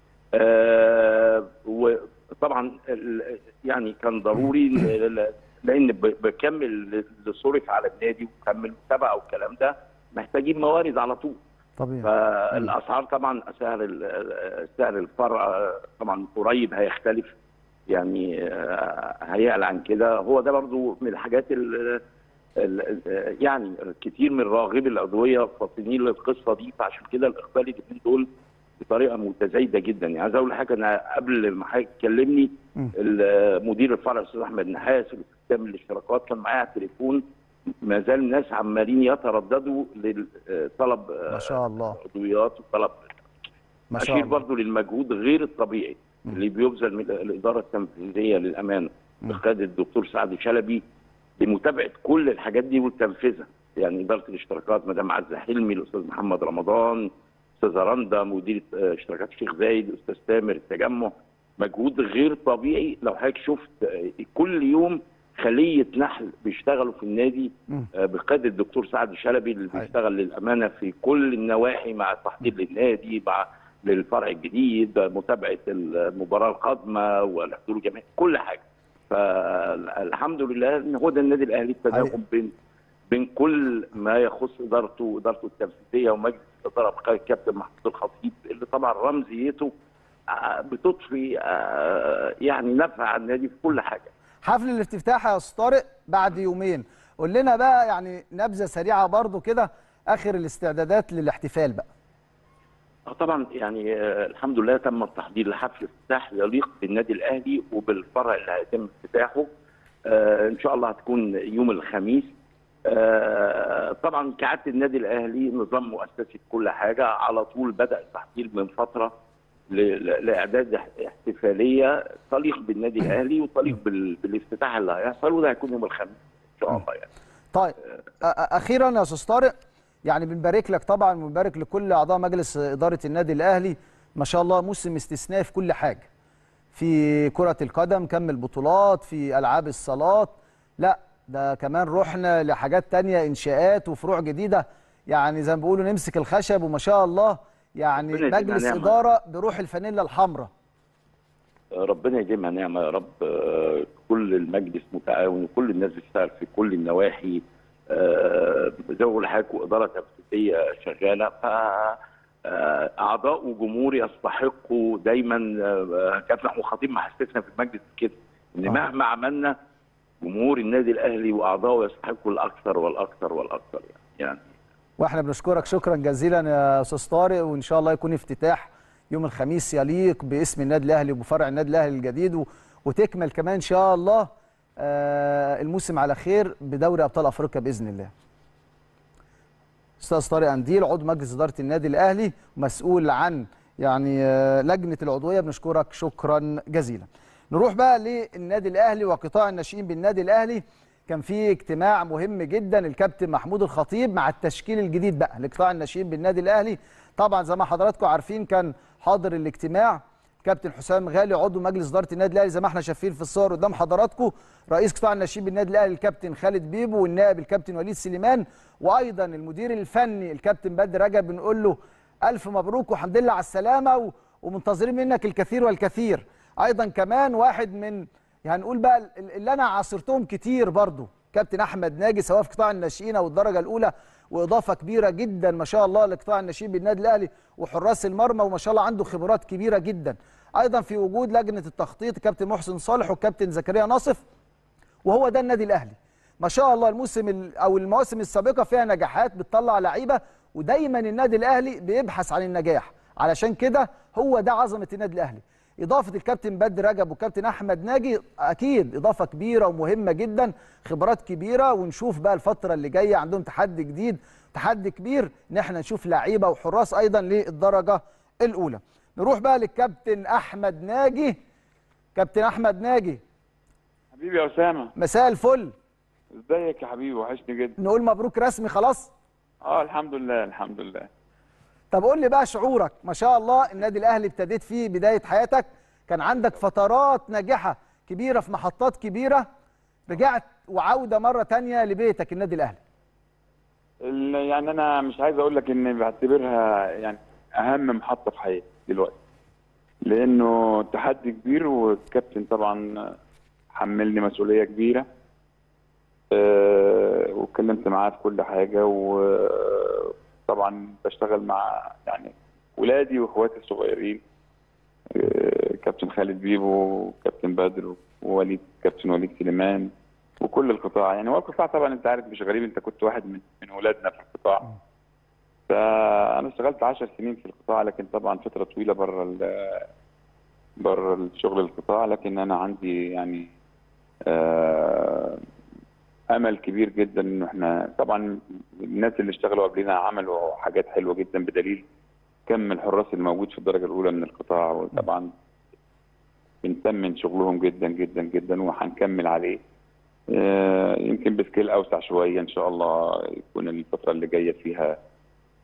آه، وطبعا ال- يعني كان ضروري ل- ل- لان ب- بكمل اللي صرف على النادي وكمل متابعه والكلام ده محتاجين موارد على طول طبيعي فالاسعار طبعا سعر ال- سعر الفرع طبعا قريب هيختلف يعني آه، هيعلى عن كده هو ده برضو من الحاجات ال ال- يعني كتير من راغبي الادويه فاطنين للقصه دي فعشان كده الاقبال اليومين دول بطريقه متزايده جدا يعني عايز اقول حاجه انا قبل ما حضرتك تكلمني مم. ال- مدير الفرع الاستاذ احمد نحاس اللي بيستلم الاشتراكات كان معايا على التليفون ما زال الناس عمالين يترددوا لطلب ما شاء الله عضويات وطلب ما شاء اشير الله برضو للمجهود غير الطبيعي اللي بيبذل من الاداره التنفيذيه للامانه بقياده الدكتور سعد شلبي لمتابعه كل الحاجات دي وتنفيذها يعني اداره الاشتراكات مدام عزه حلمي الاستاذ محمد رمضان استاذه رندا مديره آه، اشتراكات الشيخ زايد استاذ تامر التجمع مجهود غير طبيعي لو حضرتك شفت آه، كل يوم خليه نحل بيشتغلوا في النادي مم. آه، بقياده الدكتور سعد شلبي اللي أيوة. بيشتغل للامانه في كل النواحي مع التحضير للنادي مع للفرع الجديد متابعه المباراه القادمه والحضور الجماهيري كل حاجه فالحمد لله ان هو ده النادي الاهلي التناغم بين بين كل ما يخص ادارته وادارته التنفيذيه ومجلس الاداره بقياده الكابتن محمود الخطيب اللي طبعا رمزيته آه، بتضفي آه، يعني نفع على النادي في كل حاجه حفل الافتتاح يا استاذ طارق بعد يومين قول لنا بقى يعني نبذه سريعه برضو كده اخر الاستعدادات للاحتفال بقى آه طبعا يعني آه الحمد لله تم التحضير لحفل افتتاح يليق بالنادي الاهلي وبالفرع اللي هيتم افتتاحه آه ان شاء الله هتكون يوم الخميس آه طبعا كعاده النادي الاهلي نظام مؤسسي في كل حاجه على طول بدا التحضير من فتره ل- ل- لاعداد اح- احتفاليه تليق بالنادي الاهلي وتليق بال- بالافتتاح اللي هيحصل وده هيكون يوم الخميس ان شاء الله يعني طيب أ- أ- اخيرا يا استاذ طارق يعني بنبارك لك طبعا وبنبارك لكل اعضاء مجلس اداره النادي الاهلي ما شاء الله موسم استثنائي في كل حاجه في كره القدم كم البطولات في العاب الصالات لا ده كمان رحنا لحاجات تانية انشاءات وفروع جديده يعني زي ما بيقولوا نمسك الخشب وما شاء الله يعني ربنا يديمها مجلس نعمة. اداره بروح الفانيلا الحمراء ربنا يديمها نعمه يا رب آه، كل المجلس متعاون وكل الناس بتشتغل في كل النواحي آه، زي ما بقول لحضرتك واداره تنفيذيه شغاله ف آه، اعضاء وجمهور يستحقوا دايما آه، كابتن محمود خطيب محسسنا في المجلس كده ان آه. مهما عملنا جمهور النادي الاهلي واعضائه يستحقوا الاكثر والاكثر والاكثر يعني, يعني واحنا بنشكرك شكرا جزيلا يا استاذ طارق وان شاء الله يكون افتتاح يوم الخميس يليق باسم النادي الاهلي وبفرع النادي الاهلي الجديد و... وتكمل كمان ان شاء الله آه الموسم على خير بدوري ابطال افريقيا باذن الله. استاذ طارق انديل عضو مجلس اداره النادي الاهلي مسؤول عن يعني آه لجنه العضويه بنشكرك شكرا جزيلا. نروح بقى للنادي الاهلي وقطاع الناشئين بالنادي الاهلي كان في اجتماع مهم جدا الكابتن محمود الخطيب مع التشكيل الجديد بقى لقطاع الناشئين بالنادي الاهلي طبعا زي ما حضراتكم عارفين كان حاضر الاجتماع كابتن حسام غالي عضو مجلس اداره النادي الاهلي زي ما احنا شايفين في الصور قدام حضراتكم رئيس قطاع الناشئين بالنادي الاهلي الكابتن خالد بيبو والنائب الكابتن وليد سليمان وايضا المدير الفني الكابتن بدر رجب بنقول له الف مبروك والحمد لله على السلامه و... ومنتظرين منك الكثير والكثير ايضا كمان واحد من يعني نقول بقى اللي انا عاصرتهم كتير برضو كابتن احمد ناجي سواء في قطاع الناشئين او الدرجه الاولى واضافه كبيره جدا ما شاء الله لقطاع الناشئين بالنادي الاهلي وحراس المرمى وما شاء الله عنده خبرات كبيره جدا ايضا في وجود لجنه التخطيط الكابتن محسن صالح والكابتن زكريا ناصف وهو ده النادي الاهلي ما شاء الله الموسم ال- او المواسم السابقه فيها نجاحات بتطلع لعيبه ودايما النادي الاهلي بيبحث عن النجاح علشان كده هو ده عظمه النادي الاهلي اضافه الكابتن بدر رجب والكابتن احمد ناجي اكيد اضافه كبيره ومهمه جدا خبرات كبيره ونشوف بقى الفتره اللي جايه عندهم تحدي جديد تحدي كبير ان احنا نشوف لعيبه وحراس ايضا للدرجه الاولى نروح بقى للكابتن احمد ناجي كابتن احمد ناجي حبيبي يا اسامه مساء الفل ازيك يا حبيبي وحشني جدا نقول مبروك رسمي خلاص اه الحمد لله الحمد لله طب قول لي بقى شعورك ما شاء الله النادي الاهلي ابتديت فيه بدايه حياتك كان عندك فترات ناجحه كبيره في محطات كبيره رجعت وعوده مره تانية لبيتك النادي الاهلي ال- يعني انا مش عايز اقول لك اني بعتبرها يعني اهم محطه في حياتي دلوقتي لانه تحدي كبير والكابتن طبعا حملني مسؤوليه كبيره أه واتكلمت معاه في كل حاجه وطبعا بشتغل مع يعني ولادي واخواتي الصغيرين آه، كابتن خالد بيبو وكابتن بدر ووليد كابتن وليد سليمان وكل القطاع يعني هو القطاع طبعا انت عارف مش غريب انت كنت واحد من من ولادنا في القطاع فانا اشتغلت 10 سنين في القطاع لكن طبعا فتره طويله بره ال- بره الشغل القطاع لكن انا عندي يعني آه، امل كبير جدا انه احنا طبعا الناس اللي اشتغلوا قبلنا عملوا حاجات حلوه جدا بدليل كم الحراس الموجود في الدرجه الاولى من القطاع وطبعا بنثمن شغلهم جدا جدا جدا وهنكمل عليه آه، يمكن بسكيل اوسع شويه ان شاء الله يكون الفتره اللي جايه فيها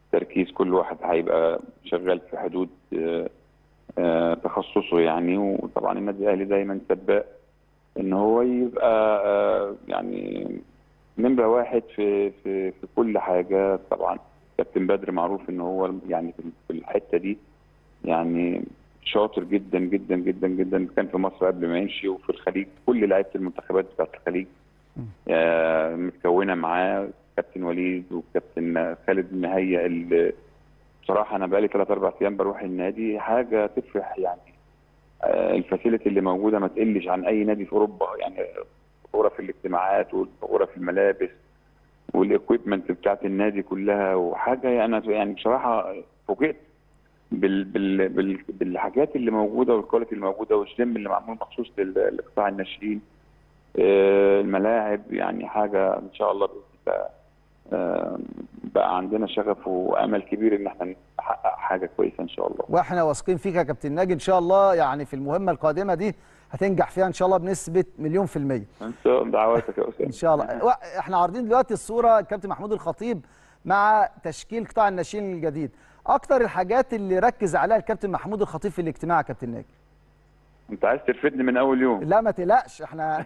تركيز كل واحد هيبقى شغال في حدود آه، آه، تخصصه يعني وطبعا النادي الاهلي دايما سباق ان هو يبقى آه، يعني نمره واحد في في في كل حاجه طبعا كابتن بدر معروف ان هو يعني في- في الحته دي يعني شاطر جدا جدا جدا جدا كان في مصر قبل ما يمشي وفي الخليج كل لعيبه المنتخبات بتاعت الخليج آه، متكونه معاه كابتن وليد وكابتن خالد مهيا اللي بصراحه انا بقالي ثلاث اربع ايام بروح النادي حاجه تفرح يعني آه، الفاسيلتي اللي موجوده ما تقلش عن اي نادي في اوروبا يعني غرف الاجتماعات وغرف الملابس والاكويبمنت بتاعت النادي كلها وحاجه يعني انا يعني بصراحه فوجئت بال بال بال بالحاجات اللي موجوده والكواليتي اللي موجوده والجيم اللي معمول مخصوص لل- لقطاع الناشئين آه، الملاعب يعني حاجه ان شاء الله باذن الله آه، بقى عندنا شغف وامل كبير ان احنا نحقق حاجه كويسه ان شاء الله واحنا واثقين فيك يا كابتن ناجي ان شاء الله يعني في المهمه القادمه دي هتنجح فيها ان شاء الله بنسبه مليون في الميه ان شاء الله دعواتك يا اسامه ان شاء الله وا- احنا عارضين دلوقتي الصوره الكابتن محمود الخطيب مع تشكيل قطاع الناشئين الجديد اكتر الحاجات اللي ركز عليها الكابتن محمود الخطيب في الاجتماع يا كابتن ناجي انت عايز ترفدني من اول يوم لا ما تقلقش احنا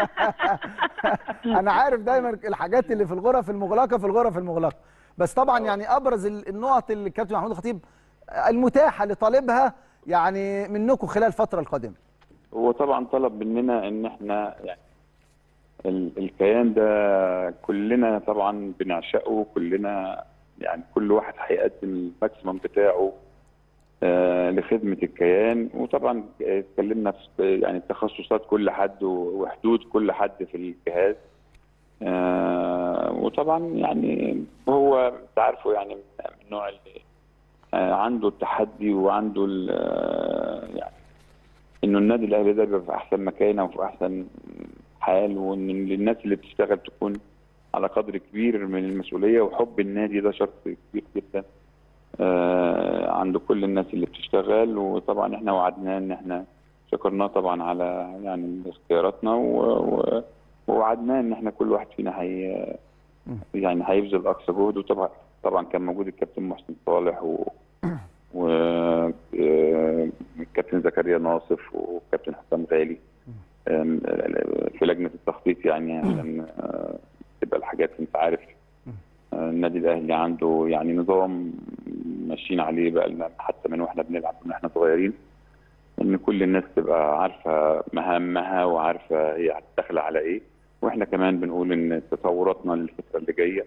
انا عارف دايما الحاجات اللي في الغرف المغلقه في الغرف المغلقه بس طبعا يعني ابرز ال- النقط اللي الكابتن محمود الخطيب المتاحه لطالبها يعني منكم خلال الفتره القادمه هو طبعا طلب مننا ان احنا يعني ال- الكيان ده كلنا طبعا بنعشقه كلنا يعني كل واحد هيقدم الماكسيمم بتاعه آه، لخدمه الكيان وطبعا اتكلمنا في يعني تخصصات كل حد وحدود كل حد في الجهاز آه، وطبعا يعني هو انت عارفه يعني من من النوع اللي آه، عنده التحدي وعنده ال- آه، يعني انه النادي الاهلي ده يبقى في احسن مكانه وفي احسن حال وان الناس اللي بتشتغل تكون على قدر كبير من المسؤوليه وحب النادي ده شرط كبير جدا آه عند كل الناس اللي بتشتغل وطبعا احنا وعدناه ان احنا شكرناه طبعا على يعني اختياراتنا و- و- ووعدناه ان احنا كل واحد فينا هي يعني هيبذل اقصى جهد وطبعا طبعا كان موجود الكابتن محسن صالح و والكابتن زكريا ناصف وكابتن حسام غالي آم، في لجنه التخطيط يعني عشان آه، تبقى الحاجات انت عارف آه، النادي الاهلي عنده يعني نظام ماشيين عليه بقى لنا حتى من واحنا بنلعب من احنا صغيرين ان كل الناس تبقى عارفه مهامها وعارفه هي داخله على ايه واحنا كمان بنقول ان تطوراتنا للفتره اللي جايه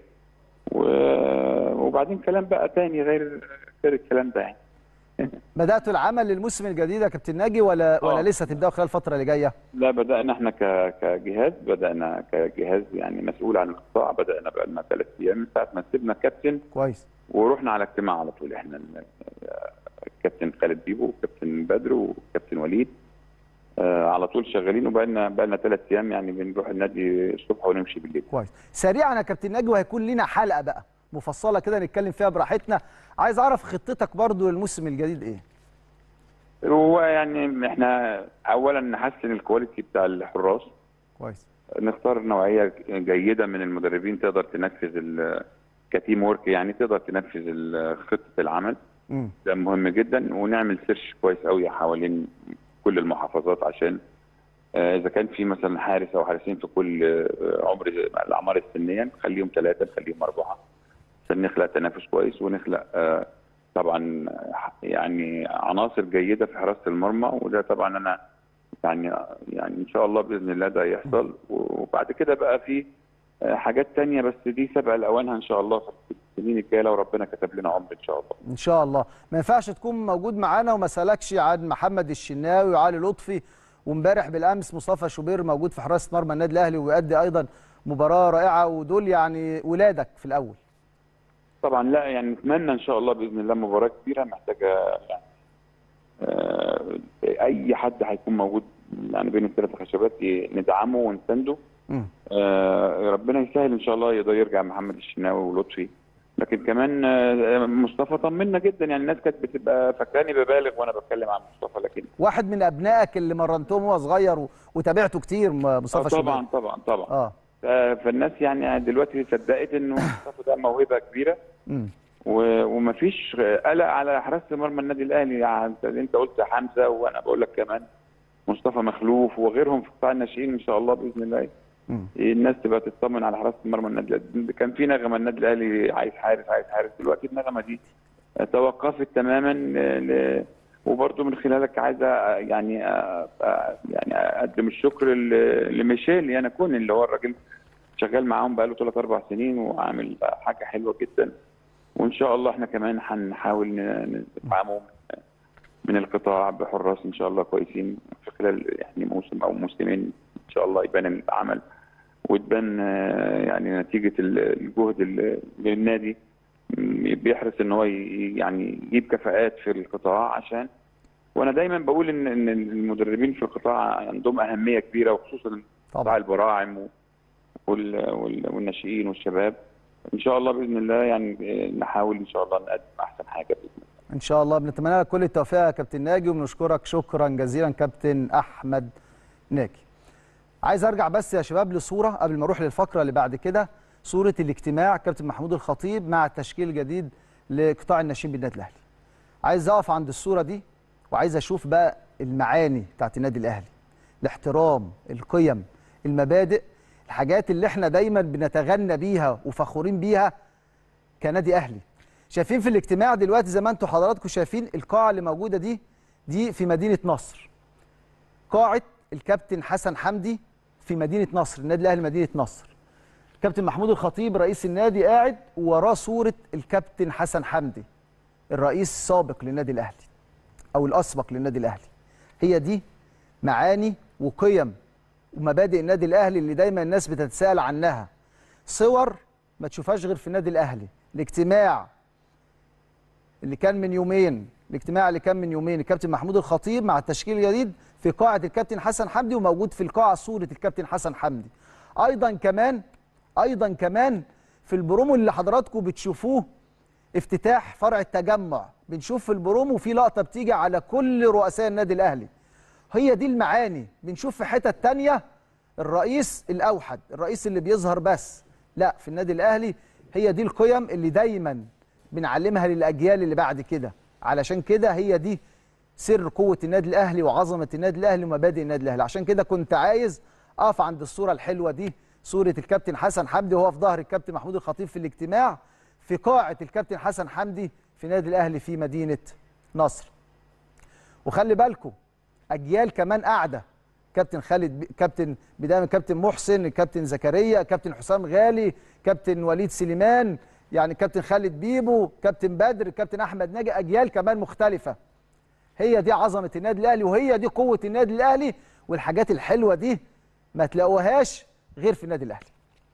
و- وبعدين كلام بقى تاني غير غير الكلام ده يعني بداتوا العمل للموسم الجديد يا كابتن ناجي ولا ولا آه. لسه هتبداوا خلال الفتره اللي جايه لا بدأنا احنا ك- كجهاز بدأنا كجهاز يعني مسؤول عن القطاع بدأنا بقى لنا ثلاث أيام من ساعة ما سيبنا الكابتن كويس ورحنا على اجتماع على طول احنا ال- الكابتن خالد بيبو والكابتن بدر والكابتن وليد آه على طول شغالين وبقى لنا بقى لنا ثلاث أيام يعني بنروح النادي الصبح ونمشي بالليل كويس سريعا يا كابتن ناجي وهيكون لنا حلقه بقى مفصله كده نتكلم فيها براحتنا عايز اعرف خطتك برضو للموسم الجديد ايه هو يعني احنا أولا نحسن الكواليتي بتاع الحراس كويس نختار نوعيه جيده من المدربين تقدر تنفذ ال- كتيم ورك يعني تقدر تنفذ ال- خطه العمل امم ده مهم جدا ونعمل سيرش كويس قوي حوالين كل المحافظات عشان آه، اذا كان في مثلا حارس او حارسين في كل آه، عمر الاعمار السنيه نخليهم ثلاثه نخليهم اربعه عشان نخلق تنافس كويس ونخلق آه، طبعا آه، يعني عناصر جيده في حراسه المرمى وده طبعا انا يعني يعني ان شاء الله باذن الله ده يحصل وبعد كده بقى في آه، حاجات تانية بس دي سبق لاوانها ان شاء الله في السنين الجايه لو ربنا كتب لنا عمر ان شاء الله ان شاء الله ما ينفعش تكون موجود معانا وما سالكش عن محمد الشناوي وعلي لطفي وامبارح بالامس مصطفى شوبير موجود في حراسه مرمى النادي الاهلي ويؤدي ايضا مباراه رائعه ودول يعني ولادك في الاول طبعا لا يعني نتمنى ان شاء الله باذن الله مباراه كبيره محتاجه يعني آه، اي حد هيكون موجود يعني بين الثلاث خشبات ي- ندعمه ونسنده مم. آه، ربنا يسهل ان شاء الله يقدر يرجع محمد الشناوي ولطفي لكن كمان آه، مصطفى طمنا جدا يعني الناس كانت بتبقى فاكراني ببالغ وانا بتكلم عن مصطفى لكن واحد من ابنائك اللي مرنتهم وهو صغير و- وتابعته كتير م- آه، مصطفى شوبير طبعا طبعا طبعا اه آه، فالناس يعني دلوقتي صدقت انه مصطفى ده موهبه كبيره مم. و- ومفيش قلق على حراسه مرمى النادي الاهلي يعني انت انت قلت حمزه وانا بقول لك كمان مصطفى مخلوف وغيرهم في قطاع الناشئين ان شاء الله باذن الله مم. الناس تبقى تطمن على حراسه مرمى النادي الاهلي كان في نغمه النادي الاهلي عايز حارس عايز حارس دلوقتي النغمه دي توقفت تماما ل... وبرضه من خلالك عايز أ- يعني أ- أ- يعني اقدم الشكر ل- لميشيل يانكون اللي هو الراجل شغال معاهم بقاله ثلاث اربع سنين وعامل حاجه حلوه جدا وان شاء الله احنا كمان هنحاول ن- ندعمه من القطاع بحراس ان شاء الله كويسين في خلال يعني موسم او موسمين ان شاء الله يبان العمل وتبان آه، يعني نتيجه ال- الجهد ال- للنادي م- بيحرص ان هو ي- يعني يجيب كفاءات في القطاع عشان وانا دايما بقول ان ان المدربين في القطاع عندهم اهميه كبيره وخصوصا قطاع طبعا البراعم و- وال- وال- والناشئين والشباب ان شاء الله باذن الله يعني آه، نحاول ان شاء الله نقدم احسن حاجه باذن الله ان شاء الله بنتمنى لك كل التوفيق يا كابتن ناجي وبنشكرك شكرا جزيلا كابتن احمد ناجي عايز ارجع بس يا شباب لصوره قبل ما اروح للفقره اللي بعد كده صوره الاجتماع كابتن محمود الخطيب مع التشكيل الجديد لقطاع الناشئين بالنادي الاهلي عايز اقف عند الصوره دي وعايز اشوف بقى المعاني بتاعت النادي الاهلي الاحترام القيم المبادئ الحاجات اللي احنا دايما بنتغنى بيها وفخورين بيها كنادي اهلي شايفين في الاجتماع دلوقتي زي ما انتم حضراتكم شايفين القاعه اللي موجوده دي دي في مدينه نصر قاعه الكابتن حسن حمدي في مدينه نصر النادي الاهلي مدينه نصر كابتن محمود الخطيب رئيس النادي قاعد ووراه صوره الكابتن حسن حمدي الرئيس السابق للنادي الاهلي او الاسبق للنادي الاهلي هي دي معاني وقيم ومبادئ النادي الاهلي اللي دايما الناس بتتساءل عنها صور ما تشوفهاش غير في النادي الاهلي الاجتماع اللي كان من يومين الاجتماع اللي كان من يومين الكابتن محمود الخطيب مع التشكيل الجديد في قاعه الكابتن حسن حمدي وموجود في القاعه صوره الكابتن حسن حمدي ايضا كمان ايضا كمان في البرومو اللي حضراتكم بتشوفوه افتتاح فرع التجمع بنشوف في البرومو في لقطه بتيجي على كل رؤساء النادي الاهلي هي دي المعاني بنشوف في حتت تانية الرئيس الاوحد الرئيس اللي بيظهر بس لا في النادي الاهلي هي دي القيم اللي دايما بنعلمها للاجيال اللي بعد كده علشان كده هي دي سر قوه النادي الاهلي وعظمه النادي الاهلي ومبادئ النادي الاهلي عشان كده كنت عايز اقف عند الصوره الحلوه دي صوره الكابتن حسن حمدي وهو في ظهر الكابتن محمود الخطيب في الاجتماع في قاعه الكابتن حسن حمدي في نادي الاهلي في مدينه نصر وخلي بالكم اجيال كمان قاعده كابتن خالد ب... كابتن بدايه من كابتن محسن كابتن زكريا كابتن حسام غالي كابتن وليد سليمان يعني كابتن خالد بيبو كابتن بدر كابتن احمد ناجي اجيال كمان مختلفه هي دي عظمه النادي الاهلي وهي دي قوه النادي الاهلي والحاجات الحلوه دي ما تلاقوهاش غير في النادي الاهلي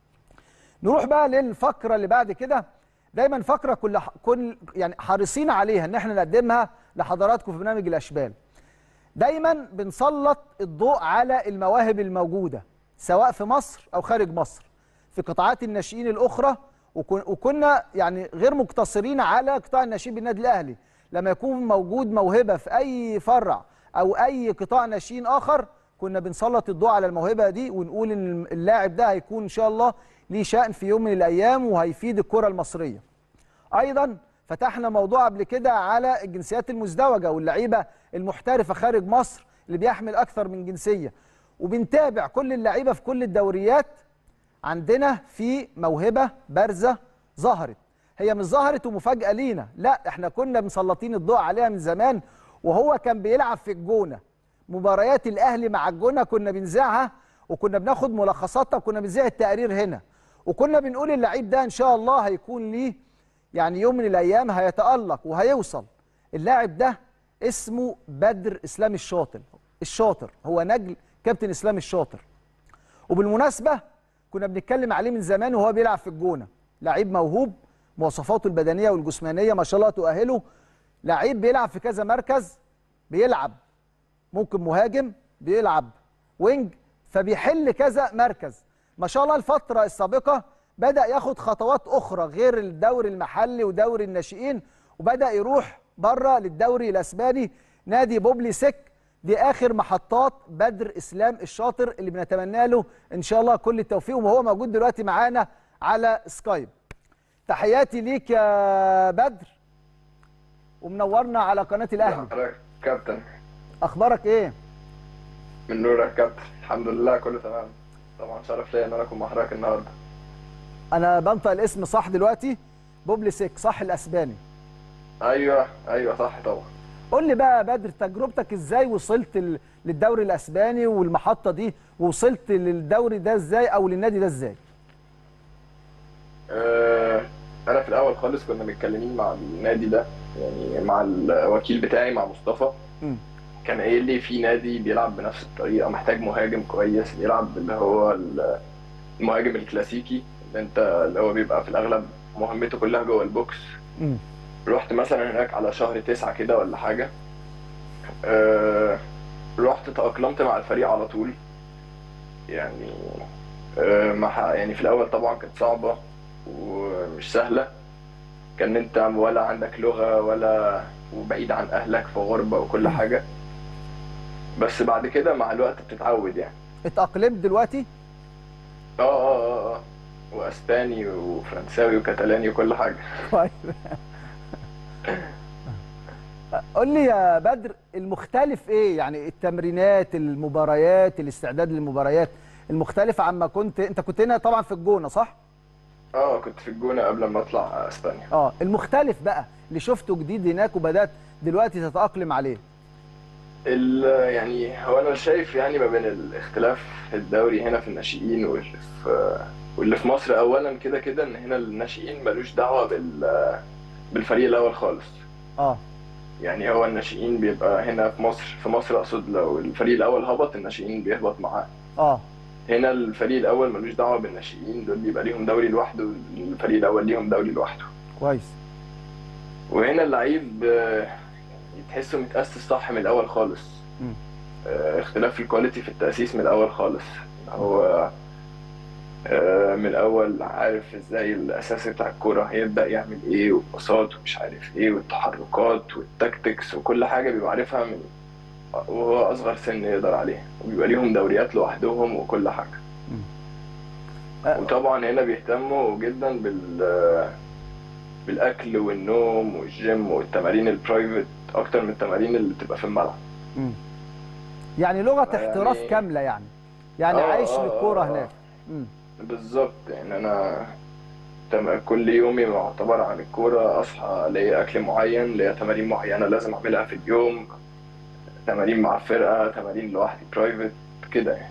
نروح بقى للفقره اللي بعد كده دايما فقره كل كل يعني حريصين عليها ان احنا نقدمها لحضراتكم في برنامج الاشبال دايما بنسلط الضوء على المواهب الموجوده سواء في مصر او خارج مصر في قطاعات الناشئين الاخرى وكن- وكنا يعني غير مقتصرين على قطاع الناشئين بالنادي الاهلي لما يكون موجود موهبه في اي فرع او اي قطاع ناشئين اخر كنا بنسلط الضوء على الموهبه دي ونقول ان اللاعب ده هيكون ان شاء الله ليه شأن في يوم من الايام وهيفيد الكره المصريه ايضا فتحنا موضوع قبل كده على الجنسيات المزدوجه واللعيبه المحترفه خارج مصر اللي بيحمل اكثر من جنسيه وبنتابع كل اللعيبه في كل الدوريات عندنا في موهبه بارزه ظهرت هي مش ظهرت ومفاجاه لينا لا احنا كنا مسلطين الضوء عليها من زمان وهو كان بيلعب في الجونه مباريات الاهلي مع الجونه كنا بنذاعها وكنا بناخد ملخصاتها وكنا بنذيع التقارير هنا وكنا بنقول اللعيب ده ان شاء الله هيكون ليه يعني يوم من الايام هيتالق وهيوصل اللاعب ده اسمه بدر اسلام الشاطر الشاطر هو نجل كابتن اسلام الشاطر وبالمناسبه كنا بنتكلم عليه من زمان وهو بيلعب في الجونه لعيب موهوب مواصفاته البدنيه والجسمانيه ما شاء الله تؤهله لعيب بيلعب في كذا مركز بيلعب ممكن مهاجم بيلعب وينج فبيحل كذا مركز ما شاء الله الفترة السابقة بدأ ياخد خطوات أخرى غير الدوري المحلي ودوري الناشئين وبدأ يروح بره للدوري الأسباني نادي بوبلي سك دي آخر محطات بدر إسلام الشاطر اللي بنتمنى له إن شاء الله كل التوفيق وهو موجود دلوقتي معانا على سكايب تحياتي ليك يا بدر ومنورنا على قناه الاهلي حضرتك كابتن اخبارك ايه من نورك كابتن الحمد لله كله تمام طبعا شرف ليا ان انا اكون مع حضرتك النهارده انا بنطق الاسم صح دلوقتي بوبليسيك صح الاسباني ايوه ايوه صح طبعا قول لي بقى يا بدر تجربتك ازاي وصلت ال- للدوري الاسباني والمحطه دي ووصلت للدوري ده ازاي او للنادي ده ازاي آه، انا في الاول خالص كنا متكلمين مع النادي ده يعني مع الوكيل بتاعي مع مصطفى مم. كان قايل لي في نادي بيلعب بنفس الطريقه محتاج مهاجم كويس يلعب اللي هو ال- المهاجم الكلاسيكي اللي انت اللي هو بيبقى في الاغلب مهمته كلها جوه البوكس مم. رحت مثلا هناك على شهر تسعة كده ولا حاجة أه رحت تأقلمت مع الفريق على طول يعني أه مع يعني في الأول طبعا كانت صعبة ومش سهلة كان انت ولا عندك لغة ولا وبعيد عن أهلك في غربة وكل حاجة بس بعد كده مع الوقت بتتعود يعني اتاقلمت دلوقتي اه اه اه اه واسباني وفرنساوي وكتالاني وكل حاجة طيب قول لي يا بدر المختلف ايه يعني التمرينات المباريات الاستعداد للمباريات المختلف عما كنت انت كنت هنا طبعا في الجونه صح اه كنت في الجونة قبل ما اطلع اسبانيا اه المختلف بقى اللي شفته جديد هناك وبدات دلوقتي تتاقلم عليه ال- يعني هو انا شايف يعني ما بين الاختلاف في الدوري هنا في الناشئين واللي في واللي في مصر اولا كده كده ان هنا الناشئين ملوش دعوه بال بالفريق الاول خالص اه يعني هو الناشئين بيبقى هنا في مصر في مصر اقصد لو الفريق الاول هبط الناشئين بيهبط معاه اه هنا الفريق الاول ملوش دعوه بالناشئين دول بيبقى ليهم دوري لوحده والفريق الاول ليهم دوري لوحده كويس وهنا اللعيب آه، يعني تحسه متأسس صح من الأول خالص مم. آه، اختلاف في الكواليتي في التأسيس من الأول خالص هو آه، من الأول عارف ازاي الأساس بتاع الكورة هيبدأ يعمل ايه والباصات ومش عارف ايه والتحركات والتكتكس وكل حاجة بيبقى عارفها من وهو أصغر سن يقدر عليها وبيبقى ليهم دوريات لوحدهم وكل حاجة آه. وطبعا هنا بيهتموا جدا بال بالاكل والنوم والجيم والتمارين البرايفت اكتر من التمارين اللي بتبقى في الملعب مم. يعني لغه يعني- احتراف كامله يعني يعني آه، عايش آه، للكوره آه، هناك مم. بالظبط يعني انا تم- كل يومي معتبر عن الكوره اصحى ليا اكل معين ليا تمارين معينه لازم اعملها في اليوم تمارين مع الفرقه تمارين لوحدي برايفت كده يعني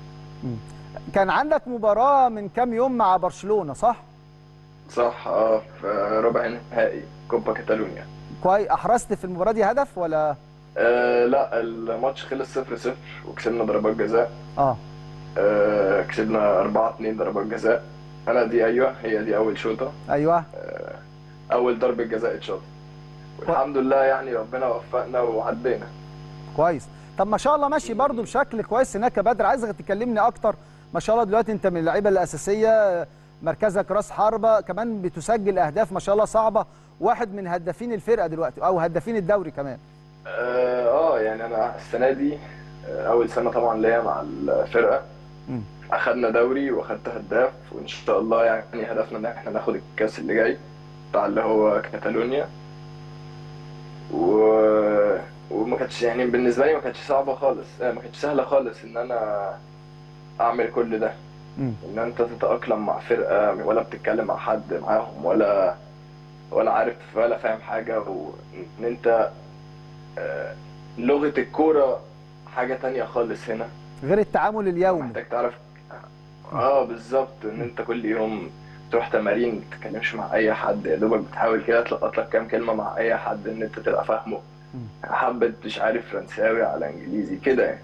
كان عندك مباراه من كام يوم مع برشلونه صح صح اه في ربع نهائي كوبا كاتالونيا كويس احرزت في المباراه دي هدف ولا آه لا الماتش خلص صفر صفر وكسبنا ضربات جزاء اه آه كسبنا 4 2 ضربات جزاء انا دي ايوه هي دي اول شوطه ايوه اول ضربه جزاء اتشاط والحمد لله يعني ربنا وفقنا وعدينا كويس طب ما شاء الله ماشي برضو بشكل كويس هناك يا بدر عايزك تكلمني اكتر ما شاء الله دلوقتي انت من اللعيبه الاساسيه مركزك راس حربه كمان بتسجل اهداف ما شاء الله صعبه واحد من هدافين الفرقه دلوقتي او هدافين الدوري كمان اه آه، يعني انا السنه دي آه، اول سنه طبعا ليا مع الفرقه مم. اخدنا دوري واخدت هداف وان شاء الله يعني هدفنا ان احنا ناخد الكاس اللي جاي بتاع اللي هو كاتالونيا و... وما كانتش يعني بالنسبه لي ما كانتش صعبه خالص آه، ما كانتش سهله خالص ان انا اعمل كل ده مم. ان انت تتاقلم مع فرقه ولا بتتكلم مع حد معاهم ولا ولا عارف ولا فاهم حاجه وان انت آه، لغه الكوره حاجه تانية خالص هنا غير التعامل اليومي محتاج تعرف اه بالظبط ان انت كل يوم تروح تمارين ما تتكلمش مع اي حد يا دوبك بتحاول كده تلقط لك كام كلمه مع اي حد ان انت تبقى فاهمه حبة مش عارف فرنساوي على انجليزي كده يعني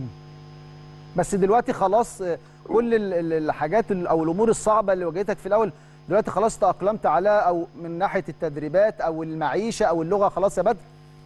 بس دلوقتي خلاص آه، كل ال- ال- الحاجات ال- او الامور الصعبه اللي واجهتك في الاول دلوقتي خلاص تاقلمت على او من ناحيه التدريبات او المعيشه او اللغه خلاص يا بدر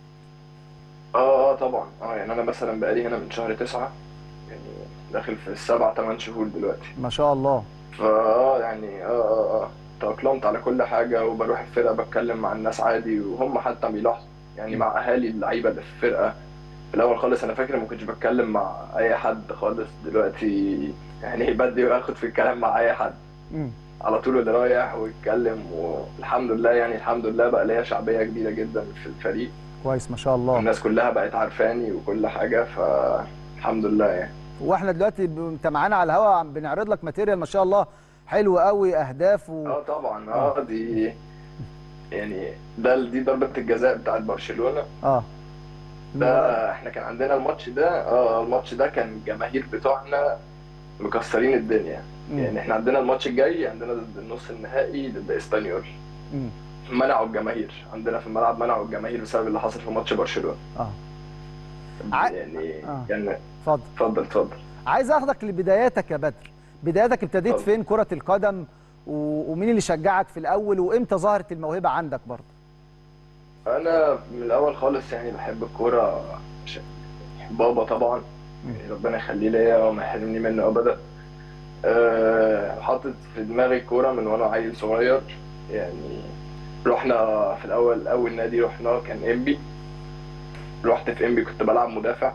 اه اه طبعا اه يعني انا مثلا بقالي هنا من شهر تسعة يعني داخل في السبع ثمان شهور دلوقتي ما شاء الله فاه يعني اه اه اه تأقلمت على كل حاجة وبروح الفرقة بتكلم مع الناس عادي وهم حتى بيلاحظوا يعني مع أهالي اللعيبة اللي في الفرقة في الأول خالص أنا فاكر ما كنتش بتكلم مع أي حد خالص دلوقتي يعني بدي واخد في الكلام مع أي حد مم. على طول اللي رايح ويتكلم والحمد لله يعني الحمد لله بقى ليا شعبيه كبيره جدا في الفريق كويس ما شاء الله الناس كلها بقت عارفاني وكل حاجه فالحمد لله يعني واحنا دلوقتي ب- انت معانا على الهواء عم بنعرض لك ماتيريال ما شاء الله حلو قوي اهداف و... اه طبعا اه دي يعني ده دي ضربه الجزاء بتاعت برشلونه اه ده احنا كان عندنا الماتش ده اه الماتش ده كان الجماهير بتوعنا مكسرين الدنيا مم. يعني احنا عندنا الماتش الجاي عندنا ضد النص النهائي ضد اسبانيول مم. منعوا الجماهير عندنا في الملعب منعوا الجماهير بسبب اللي حصل في ماتش برشلونه اه ع- يعني آه. كان اتفضل اتفضل اتفضل عايز اخدك لبداياتك يا بدر بداياتك ابتديت اتفضل. فين كرة القدم و... ومين اللي شجعك في الاول وامتى ظهرت الموهبة عندك برضه انا من الاول خالص يعني بحب الكوره عشان بابا طبعا مم. يعني ربنا يخليه ليا وما يحرمني منه ابدا أه حاطط في دماغي الكوره من وانا عيل صغير يعني رحنا في الاول اول نادي رحناه كان انبي رحت في انبي كنت بلعب مدافع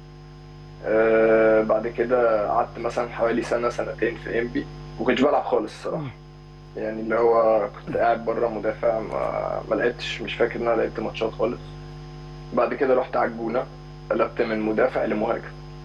أه بعد كده قعدت مثلا حوالي سنه سنتين في انبي وكنتش بلعب خالص الصراحه يعني اللي هو كنت قاعد بره مدافع ما, ما لعبتش مش فاكر ان انا لعبت ماتشات خالص بعد كده رحت على الجونه قلبت من مدافع لمهاجم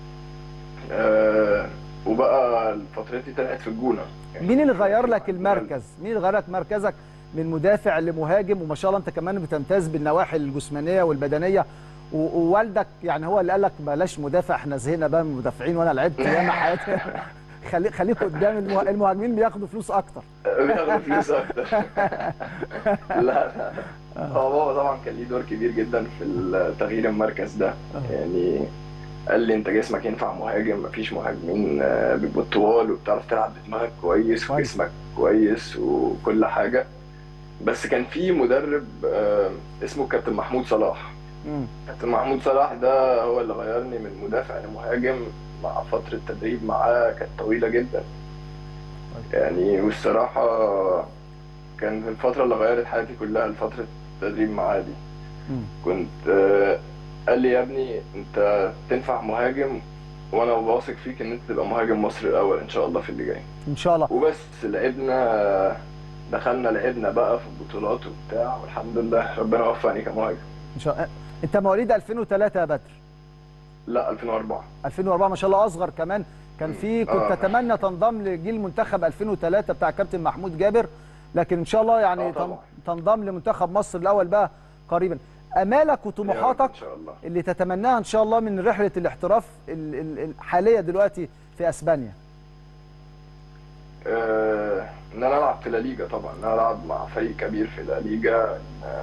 أه وبقى فترتي طلعت في الجونه يعني مين اللي غير لك المركز مين اللي غير لك مركزك من مدافع لمهاجم وما شاء الله انت كمان بتمتاز بالنواحي الجسمانيه والبدنيه و- ووالدك يعني هو اللي قال لك بلاش مدافع احنا زهقنا بقى من المدافعين وانا لعبت ياما حياتي خلي خليك قدام المه- المهاجمين بياخدوا فلوس اكتر بياخد فلوس اكتر لا لا هو بابا طبعا كان ليه دور كبير جدا في تغيير المركز ده يعني قال لي انت جسمك ينفع مهاجم مفيش مهاجمين آه، بيبقوا طوال وبتعرف تلعب بدماغك كويس كويس. وجسمك كويس وكل حاجه بس كان في مدرب آه، اسمه كابتن محمود صلاح مم. كابتن محمود صلاح ده هو اللي غيرني من مدافع لمهاجم مع فترة تدريب معاه كانت طويلة جدا يعني والصراحة كان الفترة اللي غيرت حياتي كلها الفترة التدريب معاه دي مم. كنت آه، قال لي يا ابني انت تنفع مهاجم وانا واثق فيك ان انت تبقى مهاجم مصر الاول ان شاء الله في اللي جاي ان شاء الله وبس لعبنا دخلنا لعبنا بقى في بطولات وبتاع والحمد لله ربنا وفقني كمهاجم ان شاء الله انت مواليد 2003 يا بدر لا 2004 2004 ما شاء الله اصغر كمان كان في كنت آه. اتمنى تنضم لجيل منتخب 2003 بتاع كابتن محمود جابر لكن ان شاء الله يعني آه طبعاً. تن- تنضم لمنتخب مصر الاول بقى قريبا امالك يا رب وطموحاتك ان شاء الله اللي تتمناها ان شاء الله من رحله الاحتراف ال- ال- الحاليه دلوقتي في اسبانيا آه، ان انا العب في لا ليجا طبعا ان انا العب مع فريق كبير في لا ليجا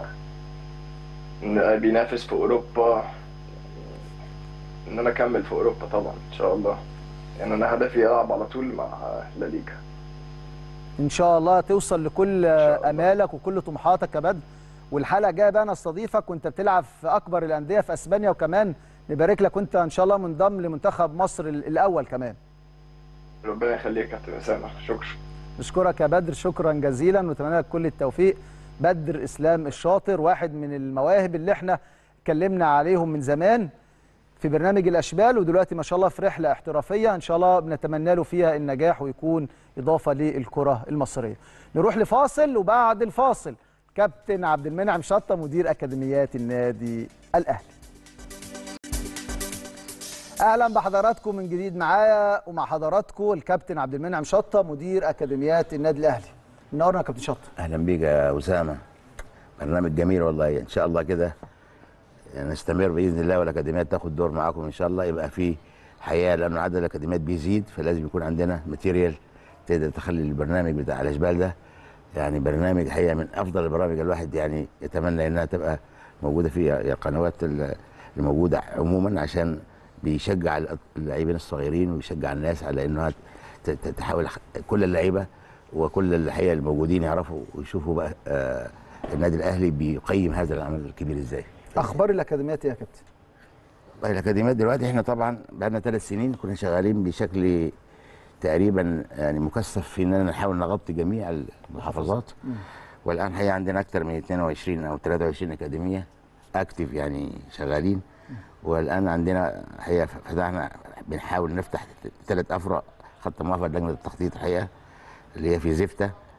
ان إن بينافس في اوروبا ان انا اكمل في اوروبا طبعا ان شاء الله يعني انا هدفي العب على طول مع لا ليجا ان شاء الله توصل لكل شاء الله. امالك وكل طموحاتك يا بدر والحلقه الجايه بقى نستضيفك وانت بتلعب في اكبر الانديه في اسبانيا وكمان نبارك لك وانت ان شاء الله منضم لمنتخب مصر ال- الاول كمان ربنا يخليك يا كابتن اسامه شكرا نشكرك يا بدر شكرا جزيلا ونتمنى لك كل التوفيق بدر اسلام الشاطر واحد من المواهب اللي احنا اتكلمنا عليهم من زمان في برنامج الاشبال ودلوقتي ما شاء الله في رحله احترافيه ان شاء الله بنتمنى له فيها النجاح ويكون اضافه للكره المصريه. نروح لفاصل وبعد الفاصل كابتن عبد المنعم شطه مدير اكاديميات النادي الاهلي. اهلا بحضراتكم من جديد معايا ومع حضراتكم الكابتن عبد المنعم شطه مدير اكاديميات النادي الاهلي. منورنا يا كابتن شطه. اهلا بيك يا اسامه برنامج جميل والله ان شاء الله كده نستمر باذن الله والاكاديميات تاخد دور معاكم ان شاء الله يبقى في حياه لان عدد الاكاديميات بيزيد فلازم يكون عندنا ماتيريال تقدر تخلي البرنامج بتاع الاشبال ده يعني برنامج حقيقه من افضل البرامج الواحد يعني يتمنى انها تبقى موجوده في القنوات ال- الموجوده عموما عشان بيشجع اللاعبين الصغيرين ويشجع الناس على انها ت- ت- تحاول كل اللعيبه وكل الحقيقه الموجودين يعرفوا ويشوفوا بقى آه النادي الاهلي بيقيم هذا العمل الكبير ازاي. اخبار الاكاديميات إيه يا كابتن؟ طيب الاكاديميات دلوقتي احنا طبعا بقالنا ثلاث سنين كنا شغالين بشكل تقريبا يعني مكثف في اننا نحاول نغطي جميع المحافظات والان حقيقه عندنا اكثر من 22 او 23 اكاديميه اكتف يعني شغالين والان عندنا حقيقه فتحنا بنحاول نفتح ثلاث افرع خط موافق لجنه التخطيط الحقيقه اللي هي في زفته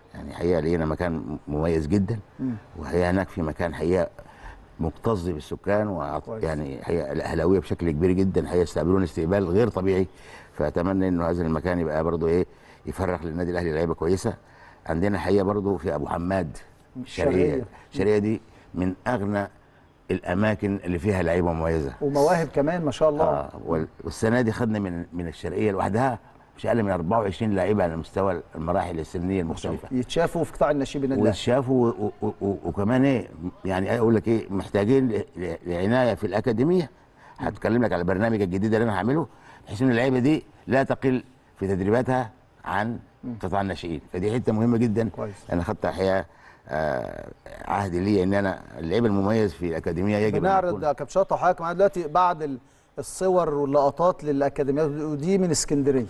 يعني حقيقه لقينا مكان مميز جدا مم. وهي هناك في مكان حقيقه مكتظ بالسكان وعط- كويس. يعني حقيقه الاهلاويه بشكل كبير جدا هيستقبلون استقبال غير طبيعي فاتمنى انه هذا المكان يبقى برضه ايه يفرح للنادي الاهلي لعيبه كويسه عندنا الحقيقه برضه في ابو حماد الشرقية. الشرقيه الشرقيه دي من اغنى الاماكن اللي فيها لعيبه مميزه ومواهب كمان ما شاء الله اه وال- والسنه دي خدنا من من الشرقيه لوحدها مش اقل من 24 لعيبه على مستوى المراحل السنيه المختلفه يتشافوا في قطاع النشيب النادي الاهلي وشافوا و- و- و- وكمان ايه يعني اقول لك ايه محتاجين ل- ل- لعنايه في الاكاديميه هتكلم لك على البرنامج الجديد اللي انا هعمله بحيث ان اللعيبه دي لا تقل في تدريباتها عن قطاع الناشئين فدي حته مهمه جدا كويس. انا خدت الحقيقه آه، عهد لي ان انا اللعيب المميز في الاكاديميه يجب أن بنعرض يكون يا كابتن شاطر وحضرتك معانا دلوقتي بعض ال- الصور واللقطات للاكاديميات ودي من اسكندريه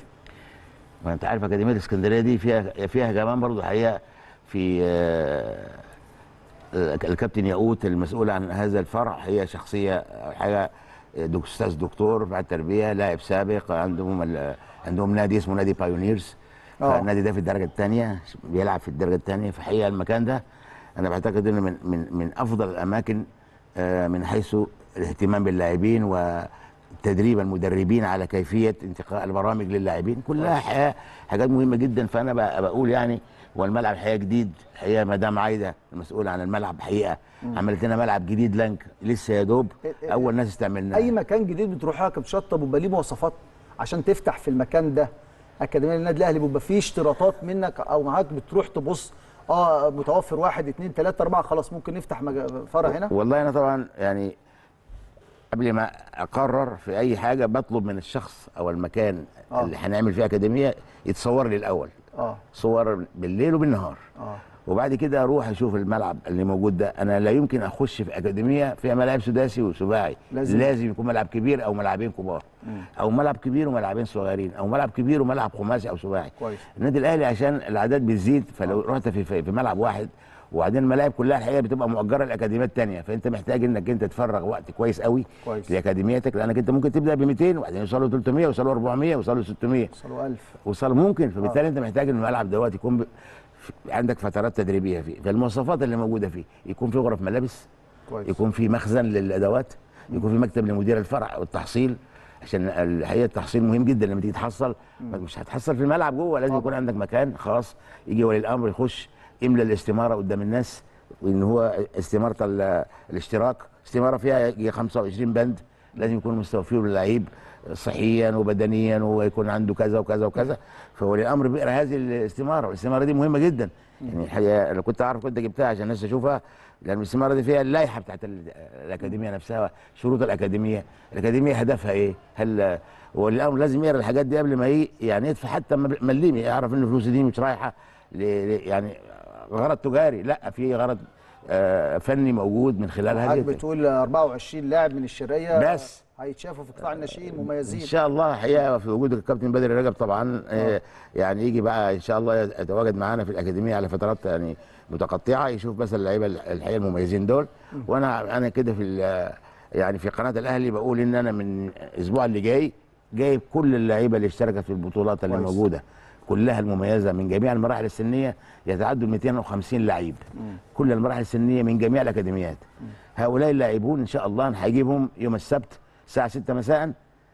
ما انت عارف اكاديميه اسكندريه دي فيها فيها كمان برضه حقيقه في آه، آه، الكابتن ياقوت المسؤول عن هذا الفرع هي شخصيه حاجه دك- استاذ دكتور بعد تربيه لاعب سابق عندهم ال- عندهم نادي اسمه نادي بايونيرز آه. فالنادي ده في الدرجه الثانيه بيلعب في الدرجه الثانيه فحقيقه المكان ده انا بعتقد انه من من من افضل الاماكن آه، من حيث الاهتمام باللاعبين وتدريب المدربين على كيفيه انتقاء البرامج للاعبين كلها حقيقة حاجات مهمه جدا فانا بق- بقول يعني والملعب الحقيقه جديد الحقيقه مدام عايده المسؤوله عن الملعب حقيقه عملت لنا ملعب جديد لانك لسه يا دوب ال- ال- اول ناس استعملناه اي مكان جديد بتروحها يا كابتن شطه بيبقى ليه مواصفات عشان تفتح في المكان ده اكاديميه النادي الاهلي بيبقى فيه اشتراطات منك او معاك بتروح تبص اه متوفر واحد اثنين ثلاثه اربعه خلاص ممكن نفتح مج- فرع هنا والله انا طبعا يعني قبل ما اقرر في اي حاجه بطلب من الشخص او المكان آه. اللي هنعمل فيه اكاديميه يتصور لي الاول اه صور بالليل وبالنهار اه وبعد كده اروح اشوف الملعب اللي موجود ده انا لا يمكن اخش في اكاديميه فيها ملاعب سداسي وسباعي لازم. لازم, لازم يكون ملعب كبير او ملعبين كبار او ملعب كبير وملعبين صغيرين او ملعب كبير وملعب خماسي او سباعي كويس. النادي الاهلي عشان الاعداد بتزيد فلو رحت في, في, في ملعب واحد وبعدين الملاعب كلها الحقيقه بتبقى مؤجره لاكاديميات تانية فانت محتاج انك انت تفرغ وقت كويس قوي كويس. لاكاديميتك لانك انت ممكن تبدا ب 200 وبعدين يوصلوا 300 يوصلوا 400 يوصلوا 600 وصلوا 1000 وصل ممكن فبالتالي انت محتاج ان الملعب دوت يكون ب... في- عندك فترات تدريبيه فيه فالمواصفات اللي موجوده فيه يكون في غرف ملابس كويس يكون في مخزن للادوات يكون في مكتب لمدير الفرع والتحصيل عشان الحقيقه التحصيل مهم جدا لما تيجي تحصل مش هتحصل في الملعب جوه لازم طبعا. يكون عندك مكان خاص يجي ولي الامر يخش يملى الاستماره قدام الناس وان هو استماره ال- الاشتراك استماره فيها يجي 25 بند لازم يكون مستوفيه للعيب صحيا وبدنيا ويكون عنده كذا وكذا وكذا فولي الامر بيقرا هذه الاستماره والاستماره دي مهمه جدا يعني الحقيقه لو كنت اعرف كنت جبتها عشان الناس تشوفها لان الاستماره دي فيها اللائحه بتاعت ال- الاكاديميه نفسها شروط الاكاديميه الاكاديميه هدفها ايه هل ولي الامر لازم يقرا الحاجات دي قبل ما ي- يعني يدفع حتى مبل- مليم يعرف ان الفلوس دي مش رايحه ل- ل- يعني غرض تجاري لا في غرض آه، فني موجود من خلال حضرتك هذه بتقول 24 لاعب من الشرقيه بس. هيتشافوا في قطاع الناشئين ان مميزين شاء الله حقيقه في وجود الكابتن بدر رجب طبعا آه، يعني يجي بقى ان شاء الله يتواجد معانا في الاكاديميه على فترات يعني متقطعه يشوف بس اللعيبه الحقيقه المميزين دول وانا انا كده في ال- يعني في قناه الاهلي بقول ان انا من الاسبوع اللي جاي جايب كل اللعيبه اللي اشتركت في البطولات اللي كويس. موجوده كلها المميزه من جميع المراحل السنيه يتعدوا ال 250 لعيب كل المراحل السنيه من جميع الاكاديميات هؤلاء اللاعبون ان شاء الله أنا هجيبهم يوم السبت الساعه 6 مساء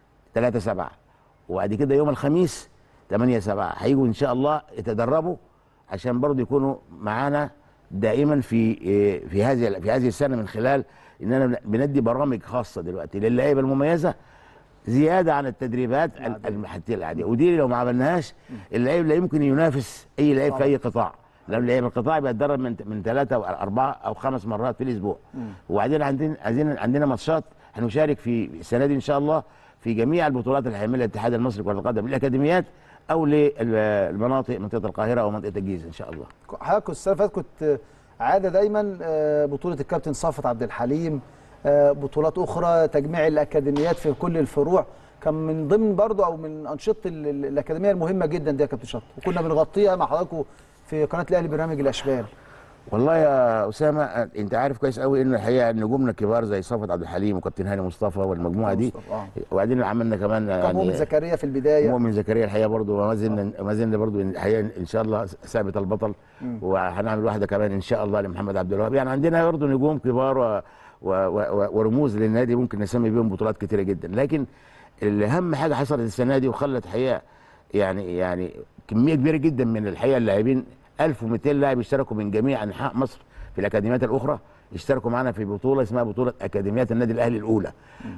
3 7 وبعد كده يوم الخميس 8 7 هيجوا ان شاء الله يتدربوا عشان برضه يكونوا معانا دائما في إيه، في هذه في هذه السنه من خلال اننا بندي برامج خاصه دلوقتي للعيبه المميزه زياده عن التدريبات ال- المحليه العاديه ودي لو ما عملناهاش اللعيب لا يمكن ينافس اي لعيب في اي قطاع لان لعيب القطاع بيتدرب من من ثلاثه او اربعه او خمس مرات في الاسبوع وبعدين عندنا عايزين عندنا ماتشات هنشارك في السنه دي ان شاء الله في جميع البطولات اللي هيعملها الاتحاد المصري لكره القدم للاكاديميات او للمناطق منطقه القاهره او منطقه الجيزه ان شاء الله حضرتك السنه اللي فاتت كنت عاده دايما آه، بطوله الكابتن صافت عبد الحليم آه، بطولات اخرى تجميع الاكاديميات في كل الفروع كان من ضمن برضه او من انشطه ال- ال- الاكاديميه المهمه جدا دي يا كابتن شط وكنا بنغطيها مع حضراتكم في قناه الاهلي برنامج الاشبال والله يا اسامه انت عارف كويس قوي ان الحقيقه نجومنا الكبار زي صفوت عبد الحليم وكابتن هاني مصطفى والمجموعه دي مصطفى، آه. وبعدين عملنا كمان كان مؤمن يعني زكريا في البدايه مؤمن زكريا الحقيقه برضه وما زلنا ما زلنا برضه الحقيقه ان شاء الله ثابت البطل وهنعمل واحده كمان ان شاء الله لمحمد عبد الوهاب يعني عندنا برضه نجوم كبار و و و ورموز للنادي ممكن نسمي بيهم بطولات كتيره جدا لكن الاهم حاجه حصلت السنه دي وخلت حقيقه يعني يعني كميه كبيره جدا من الحقيقه اللاعبين 1200 لاعب اشتركوا من جميع انحاء مصر في الاكاديميات الاخرى اشتركوا معنا في بطوله اسمها بطوله اكاديميات النادي الاهلي الاولى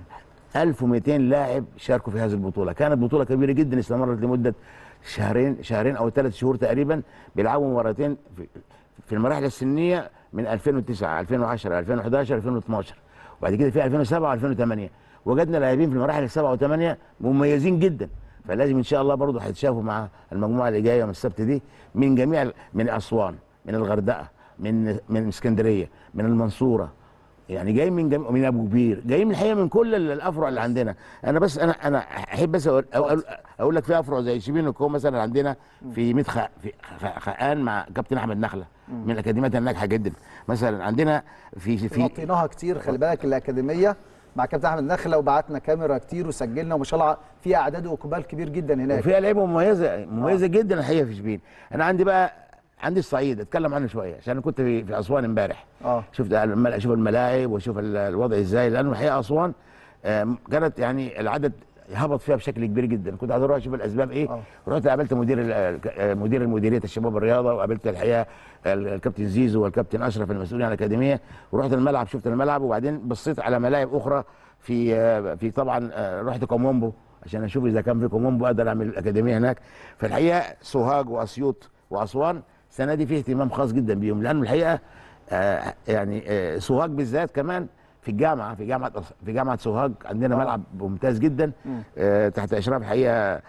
1200 لاعب شاركوا في هذه البطوله كانت بطوله كبيره جدا استمرت لمده شهرين شهرين او ثلاث شهور تقريبا بيلعبوا مرتين في, في المراحل السنيه من 2009 2010 2011 2012 وبعد كده في 2007 و2008 وجدنا لاعبين في المراحل السبعه وثمانيه مميزين جدا فلازم ان شاء الله برضه هيتشافوا مع المجموعه اللي جايه من السبت دي من جميع من اسوان من الغردقه من من اسكندريه من المنصوره يعني جاي من جم... من ابو كبير جاي من الحقيقه من كل ال- الافرع اللي عندنا انا بس انا انا احب بس اقول, أقول, اقول لك في افرع زي شبين الكوم مثلا عندنا في ميت خ... في خ- خقان مع كابتن احمد نخله من الاكاديميات الناجحه جدا مثلا عندنا في في غطيناها كتير خلي بالك الاكاديميه مع كابتن احمد نخله وبعتنا كاميرا كتير وسجلنا وما شاء الله في اعداد واقبال كبير جدا هناك وفيها لعيبه مميزه مميزه جدا الحقيقه في شبين انا عندي بقى عندي الصعيد اتكلم عنه شويه عشان انا كنت في, في اسوان امبارح اه شفت المل- اشوف الملاعب واشوف ال- الوضع ازاي لانه الحقيقه اسوان آم، كانت يعني العدد هبط فيها بشكل كبير جدا كنت عايز اروح اشوف الاسباب ايه آه. رحت قابلت مدير ال- ال- مدير المديريه الشباب الرياضه وقابلت الحقيقه ال- الكابتن زيزو والكابتن اشرف المسؤولين عن الاكاديميه ورحت الملعب شفت الملعب وبعدين بصيت على ملاعب اخرى في آه، في طبعا آه، رحت كومومبو عشان اشوف اذا كان في كومومبو اقدر اعمل الاكاديميه هناك فالحقيقه سوهاج واسيوط واسوان السنه دي فيه اهتمام خاص جدا بيهم لانه الحقيقه آه، يعني آه، سوهاج بالذات كمان في الجامعه في جامعه في جامعه سوهاج عندنا ملعب ممتاز جدا آه، تحت اشراف حقيقه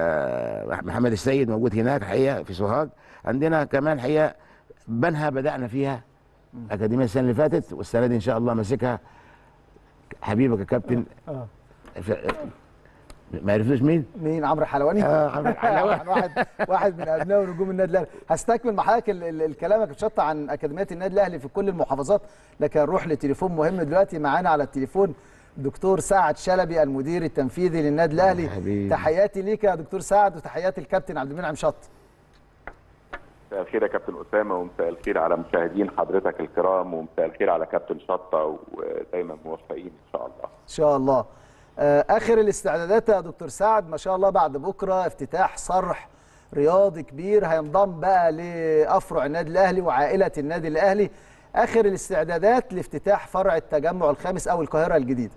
آه، محمد السيد موجود هناك حقيقه في سوهاج عندنا كمان حقيقه بنها بدانا فيها اكاديميه السنه اللي فاتت والسنه دي ان شاء الله ماسكها حبيبك يا كابتن اه ف- ما عرفتوش مين؟ مين عمرو حلواني اه عمرو الحلاوه واحد واحد من ابناء ونجوم النادي الاهلي هستكمل مع حضرتك ال- ال- الكلام يا كابتن شطه عن اكاديميات النادي الاهلي في كل المحافظات لكن نروح لتليفون مهم دلوقتي معانا على التليفون دكتور سعد شلبي المدير التنفيذي للنادي الاهلي حبيبي. تحياتي ليك يا دكتور سعد وتحياتي الكابتن عبد المنعم شط مساء الخير يا كابتن اسامه ومساء الخير على مشاهدين حضرتك الكرام ومساء الخير على كابتن شطه ودايما موفقين ان شاء الله. ان شاء الله آه، اخر الاستعدادات يا دكتور سعد ما شاء الله بعد بكره افتتاح صرح رياضي كبير هينضم بقى لافرع النادي الاهلي وعائله النادي الاهلي اخر الاستعدادات لافتتاح فرع التجمع الخامس او القاهره الجديده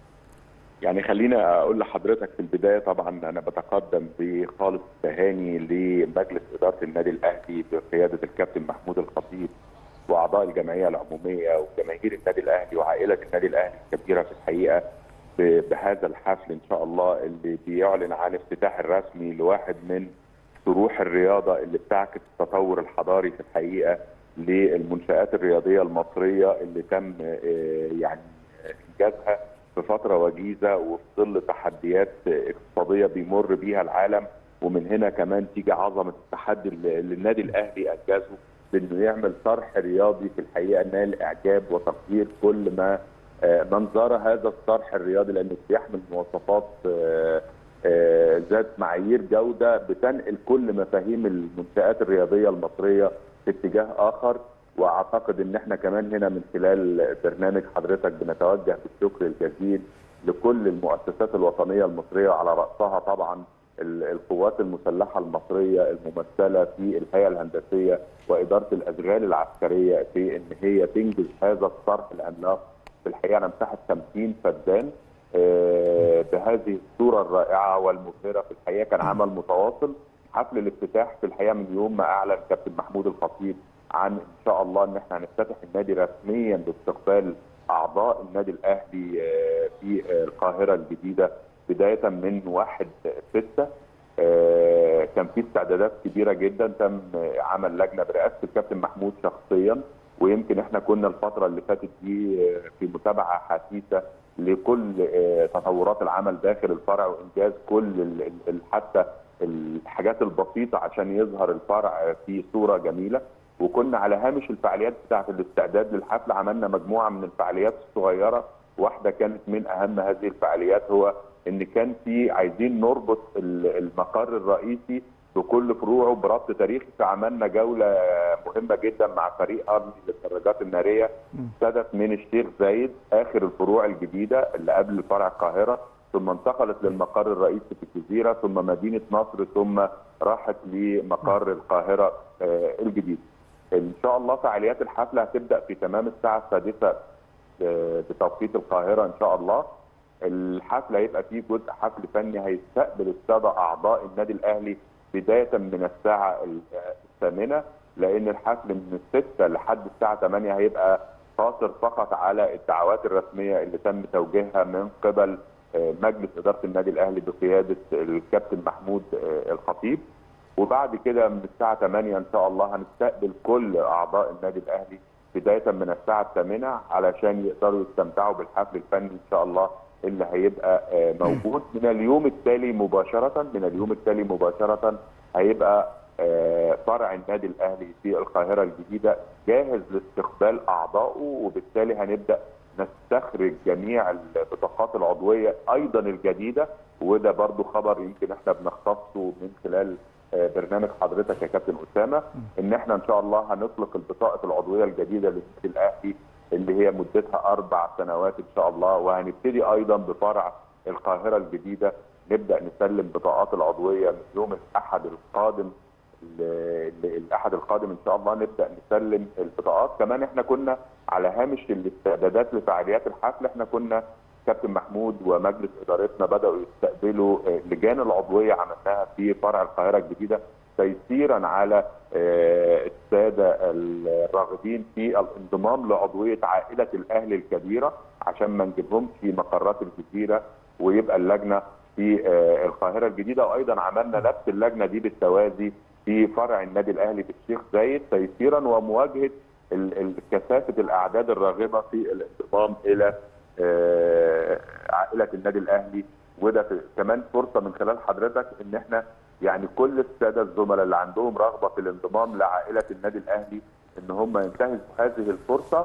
يعني خلينا اقول لحضرتك في البدايه طبعا انا بتقدم بخالص تهاني لمجلس اداره النادي الاهلي بقياده الكابتن محمود الخطيب واعضاء الجمعيه العموميه وجماهير النادي الاهلي وعائله النادي الاهلي الكبيره في الحقيقه ب- بهذا الحفل ان شاء الله اللي بيعلن عن افتتاح الرسمي لواحد من صروح الرياضه اللي بتعكس التطور الحضاري في الحقيقه للمنشات الرياضيه المصريه اللي تم آه، يعني انجازها في فتره وجيزه وفي ظل تحديات اقتصاديه بيمر بيها العالم ومن هنا كمان تيجي عظمه التحدي اللي اللي النادي الاهلي انجزه بانه يعمل طرح رياضي في الحقيقه نال اعجاب وتقدير كل ما آه، من زار هذا الطرح الرياضي لانه بيحمل مواصفات آه، آه، ذات معايير جوده بتنقل كل مفاهيم المنشات الرياضيه المصريه في اتجاه اخر واعتقد ان احنا كمان هنا من خلال برنامج حضرتك بنتوجه بالشكر الجزيل لكل المؤسسات الوطنيه المصريه وعلى راسها طبعا ال- القوات المسلحه المصريه الممثله في الهيئه الهندسيه واداره الادغال العسكريه في ان هي تنجز هذا الطرح العملاق في الحقيقه على مساحه 50 فدان آه، بهذه الصوره الرائعه والمبهره في الحقيقه كان عمل متواصل حفل الافتتاح في الحقيقه من يوم ما اعلن كابتن محمود الخطيب عن ان شاء الله ان احنا هنفتتح النادي رسميا باستقبال اعضاء النادي الاهلي آه، في آه، القاهره الجديده بدايه من 1 6 آه، كان في استعدادات كبيره جدا تم آه، عمل لجنه برئاسه الكابتن محمود شخصيا ويمكن احنا كنا الفتره اللي فاتت دي آه، في متابعه حثيثه لكل آه، تطورات العمل داخل الفرع وانجاز كل ال- ال- ال- حتى الحاجات البسيطه عشان يظهر الفرع في صوره جميله وكنا على هامش الفعاليات بتاعه الاستعداد للحفله عملنا مجموعه من الفعاليات الصغيره واحده كانت من اهم هذه الفعاليات هو ان كان في عايزين نربط ال- المقر الرئيسي بكل فروعه بربط تاريخي فعملنا جوله مهمه جدا مع فريق ارمي للدراجات الناريه ابتدت من الشيخ زايد اخر الفروع الجديده اللي قبل فرع القاهره ثم انتقلت للمقر الرئيسي في الجزيره ثم مدينه نصر ثم راحت لمقر القاهره آه، الجديد. ان شاء الله فعاليات الحفله هتبدا في تمام الساعه السادسه آه، بتوقيت القاهره ان شاء الله. الحفله هيبقى فيه جزء حفل فني هيستقبل الساده اعضاء النادي الاهلي بدايه من الساعه الثامنه لان الحفل من الستة لحد الساعه 8 هيبقى قاصر فقط على الدعوات الرسميه اللي تم توجيهها من قبل آه، مجلس اداره النادي الاهلي بقياده الكابتن محمود آه، الخطيب وبعد كده من الساعه 8 ان شاء الله هنستقبل كل اعضاء النادي الاهلي بدايه من الساعه الثامنه علشان يقدروا يستمتعوا بالحفل الفني ان شاء الله اللي هيبقى آه، موجود من اليوم التالي مباشره من اليوم التالي مباشره هيبقى آه، فرع النادي الاهلي في القاهره الجديده جاهز لاستقبال اعضائه وبالتالي هنبدا نستخرج جميع البطاقات العضويه ايضا الجديده وده برضو خبر يمكن احنا بنختصه من خلال آه، برنامج حضرتك يا كابتن اسامه ان احنا ان شاء الله هنطلق البطاقه العضويه الجديده للنادي الاهلي اللي هي مدتها اربع سنوات ان شاء الله وهنبتدي ايضا بفرع القاهره الجديده نبدا نسلم بطاقات العضويه من يوم الاحد القادم ل- ل- الاحد القادم ان شاء الله نبدا نسلم البطاقات كمان احنا كنا على هامش الاستعدادات لفعاليات الحفل احنا كنا كابتن محمود ومجلس ادارتنا بداوا يستقبلوا آه، لجان العضويه عملناها في فرع القاهره الجديده تيسيرا على آه، الساده الراغبين في الانضمام لعضويه عائله الاهلي الكبيره عشان ما نجيبهمش في مقرات الجزيره ويبقى اللجنه في آه، القاهره الجديده وايضا عملنا نفس اللجنه دي بالتوازي في فرع النادي الاهلي في الشيخ زايد تيسيرا ومواجهه ال- ال- كثافه الاعداد الراغبه في الانضمام الى آه، عائله النادي الاهلي وده في- كمان فرصه من خلال حضرتك ان احنا يعني كل الساده الزملاء اللي عندهم رغبه في الانضمام لعائله النادي الاهلي ان هم ينتهزوا هذه الفرصه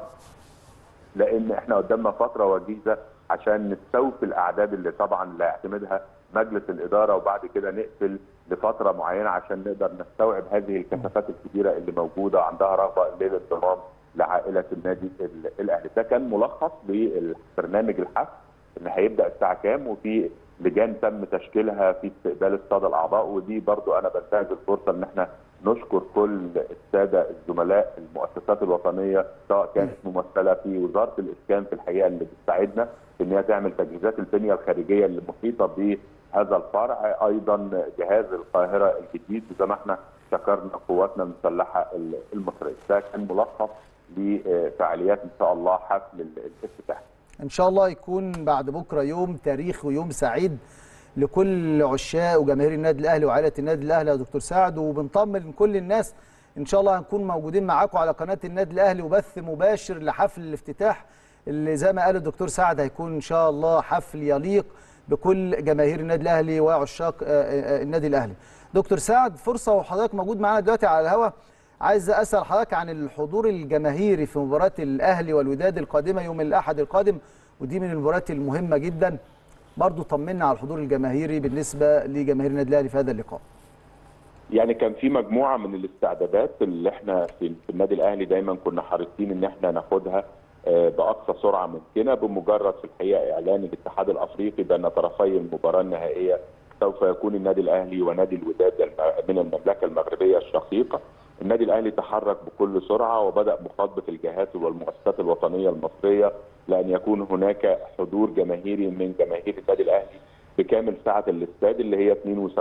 لان احنا قدامنا فتره وجيزه عشان نستوفي الاعداد اللي طبعا اللي هيعتمدها مجلس الاداره وبعد كده نقفل لفتره معينه عشان نقدر نستوعب هذه الكثافات الكبيره اللي موجوده عندها رغبه للانضمام لعائله النادي ال- الاهلي ده كان ملخص للبرنامج الحفل ان هيبدا الساعه كام وفي لجان تم تشكيلها في استقبال الساده الاعضاء ودي برضو انا بنتهز الفرصه ان احنا نشكر كل الساده الزملاء المؤسسات الوطنيه سواء كانت ممثله في وزاره الاسكان في الحقيقه اللي بتساعدنا في ان هي تعمل تجهيزات البنيه الخارجيه اللي محيطه بهذا الفرع ايضا جهاز القاهره الجديد وزي ما احنا شكرنا قواتنا المسلحه المصريه ده كان ملخص لفعاليات ان شاء الله حفل الافتتاح ان شاء الله يكون بعد بكره يوم تاريخي ويوم سعيد لكل عشاق وجماهير النادي الاهلي وعائله النادي الاهلي يا دكتور سعد وبنطمن كل الناس ان شاء الله هنكون موجودين معاكم على قناه النادي الاهلي وبث مباشر لحفل الافتتاح اللي زي ما قال الدكتور سعد هيكون ان شاء الله حفل يليق بكل جماهير النادي الاهلي وعشاق آه، آه، النادي الاهلي دكتور سعد فرصه وحضرتك موجود معانا دلوقتي على الهواء عايز اسال حضرتك عن الحضور الجماهيري في مباراه الاهلي والوداد القادمه يوم الاحد القادم ودي من المباريات المهمه جدا برضو طمنا على الحضور الجماهيري بالنسبه لجماهير النادي الاهلي في هذا اللقاء يعني كان في مجموعه من الاستعدادات اللي احنا في في النادي الاهلي دايما كنا حريصين ان احنا ناخدها آه، باقصى سرعه ممكنه بمجرد في الحقيقه اعلان الاتحاد الافريقي بان طرفي المباراه النهائيه سوف يكون النادي الاهلي ونادي الوداد الم- من المملكه المغربيه الشقيقه. النادي الاهلي تحرك بكل سرعه وبدا مخاطبه الجهات والمؤسسات الوطنيه المصريه لان يكون هناك حضور جماهيري من جماهير النادي الاهلي بكامل سعه الاستاد اللي هي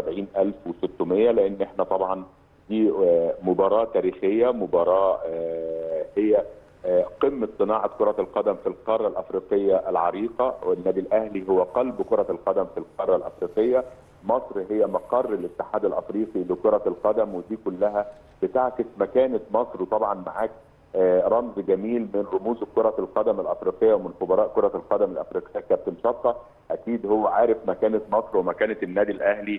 72600 لان احنا طبعا دي آه، مباراه تاريخيه مباراه آه، هي آه، قمه صناعه كره القدم في القاره الافريقيه العريقه والنادي الاهلي هو قلب كره القدم في القاره الافريقيه مصر هي مقر الاتحاد الافريقي لكره القدم ودي كلها بتعكس مكانه مصر وطبعا معاك آه، رمز جميل من رموز كره القدم الافريقيه ومن خبراء كره القدم الافريقيه كابتن شطه اكيد هو عارف مكانه مصر ومكانه النادي الاهلي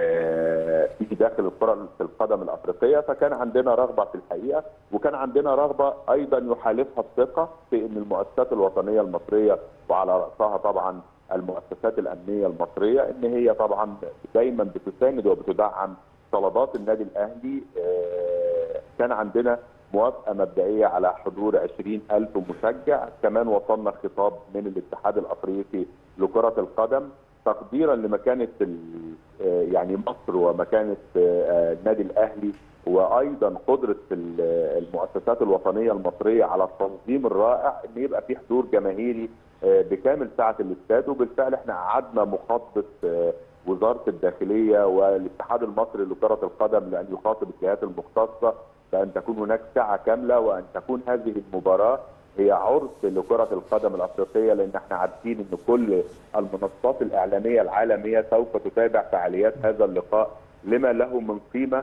آه، في داخل الكره القدم الافريقيه فكان عندنا رغبه في الحقيقه وكان عندنا رغبه ايضا يحالفها الثقه في ان المؤسسات الوطنيه المصريه وعلى راسها طبعا المؤسسات الامنيه المصريه ان هي طبعا دايما بتساند وبتدعم طلبات النادي الاهلي آه، كان عندنا موافقه مبدئيه على حضور 20000 مشجع كمان وصلنا خطاب من الاتحاد الافريقي لكره القدم تقديرا لمكانه ال- آه، يعني مصر ومكانه آه، النادي الاهلي وايضا قدره ال- المؤسسات الوطنيه المصريه على التنظيم الرائع ان يبقى في حضور جماهيري آه، بكامل ساعه الاستاد وبالفعل احنا قعدنا مخاطبه آه، وزاره الداخليه والاتحاد المصري لكره القدم لان يخاطب الجهات المختصه بان تكون هناك ساعه كامله وان تكون هذه المباراه هي عرس لكره القدم الافريقيه لان احنا عارفين ان كل المنصات الاعلاميه العالميه سوف تتابع فعاليات هذا اللقاء لما له من قيمه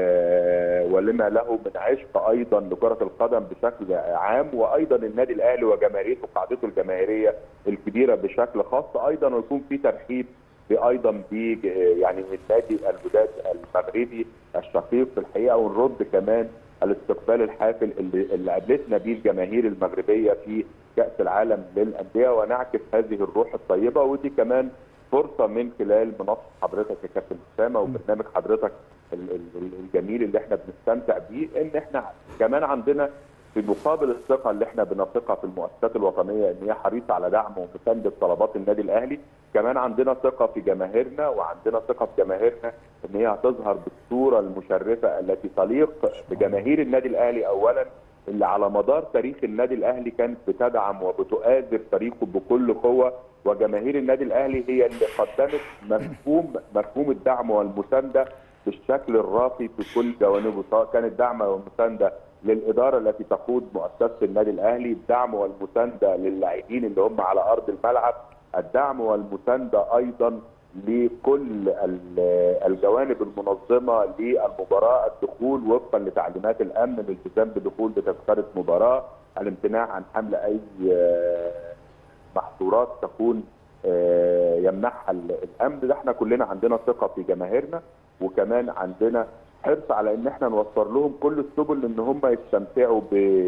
آه، ولما له من عشق ايضا لكره القدم بشكل عام وايضا النادي الاهلي وجماهيرته وقاعدته الجماهيريه الكبيره بشكل خاص ايضا ويكون في ترحيب ايضا ب يعني من نادي الوداد المغربي الشقيق في الحقيقه ونرد كمان الاستقبال الحافل اللي, اللي قابلتنا به الجماهير المغربيه في كاس العالم للانديه ونعكس هذه الروح الطيبه ودي كمان فرصه من خلال منصه حضرتك يا كابتن اسامه وبرنامج حضرتك ال- ال- الجميل اللي احنا بنستمتع بيه ان احنا كمان عندنا في مقابل الثقه اللي احنا بنثقها في المؤسسات الوطنيه ان هي حريصه على دعم ومسانده طلبات النادي الاهلي كمان عندنا ثقه في جماهيرنا وعندنا ثقه في جماهيرنا ان هي هتظهر بالصوره المشرفه التي تليق بجماهير النادي الاهلي اولا اللي على مدار تاريخ النادي الاهلي كانت بتدعم وبتؤازر فريقه بكل قوه وجماهير النادي الاهلي هي اللي قدمت مفهوم مفهوم الدعم والمسانده بالشكل الراقي في كل جوانبه سواء كانت دعم ومسانده للاداره التي تقود مؤسسه النادي الاهلي الدعم والمسانده للاعبين اللي هم على ارض الملعب الدعم والمسانده ايضا لكل ال- الجوانب المنظمه للمباراه الدخول وفقا لتعليمات الامن الالتزام بدخول بتذكره مباراه الامتناع عن حمل اي آه، محظورات تكون آه، يمنعها ال- الامن ده احنا كلنا عندنا ثقه في جماهيرنا وكمان عندنا حرص على ان احنا نوفر لهم كل السبل ان هم يستمتعوا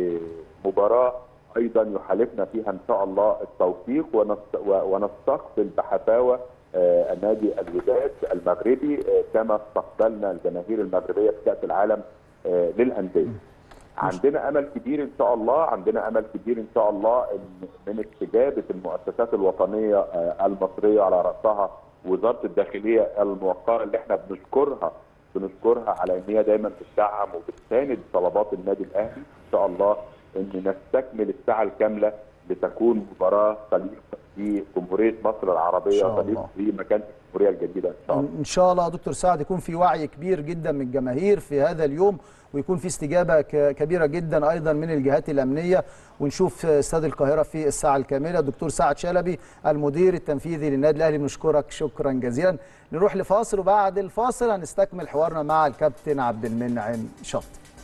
بمباراه ايضا يحالفنا فيها ان شاء الله التوفيق ونست- و- ونستقبل بحفاوه آه، النادي الوداد المغربي آه، كما استقبلنا الجماهير المغربيه في كاس العالم آه، للانديه. عندنا امل كبير ان شاء الله عندنا امل كبير ان شاء الله إن من استجابه المؤسسات الوطنيه آه، المصريه على راسها وزاره الداخليه الموقره اللي احنا بنشكرها بنشكرها على ان هي دايما بتدعم وبتساند طلبات النادي الاهلي ان شاء الله ان نستكمل الساعه الكامله لتكون مباراه تليق في جمهوريه مصر العربيه إن شاء وتليق الله. في مكان الجمهوريه الجديده ان شاء الله ان شاء الله يا دكتور سعد يكون في وعي كبير جدا من الجماهير في هذا اليوم ويكون في استجابه ك- كبيره جدا ايضا من الجهات الامنيه ونشوف استاد القاهره في الساعه الكامله دكتور سعد شلبي المدير التنفيذي للنادي الاهلي بنشكرك شكرا جزيلا نروح لفاصل وبعد الفاصل هنستكمل حوارنا مع الكابتن عبد المنعم شط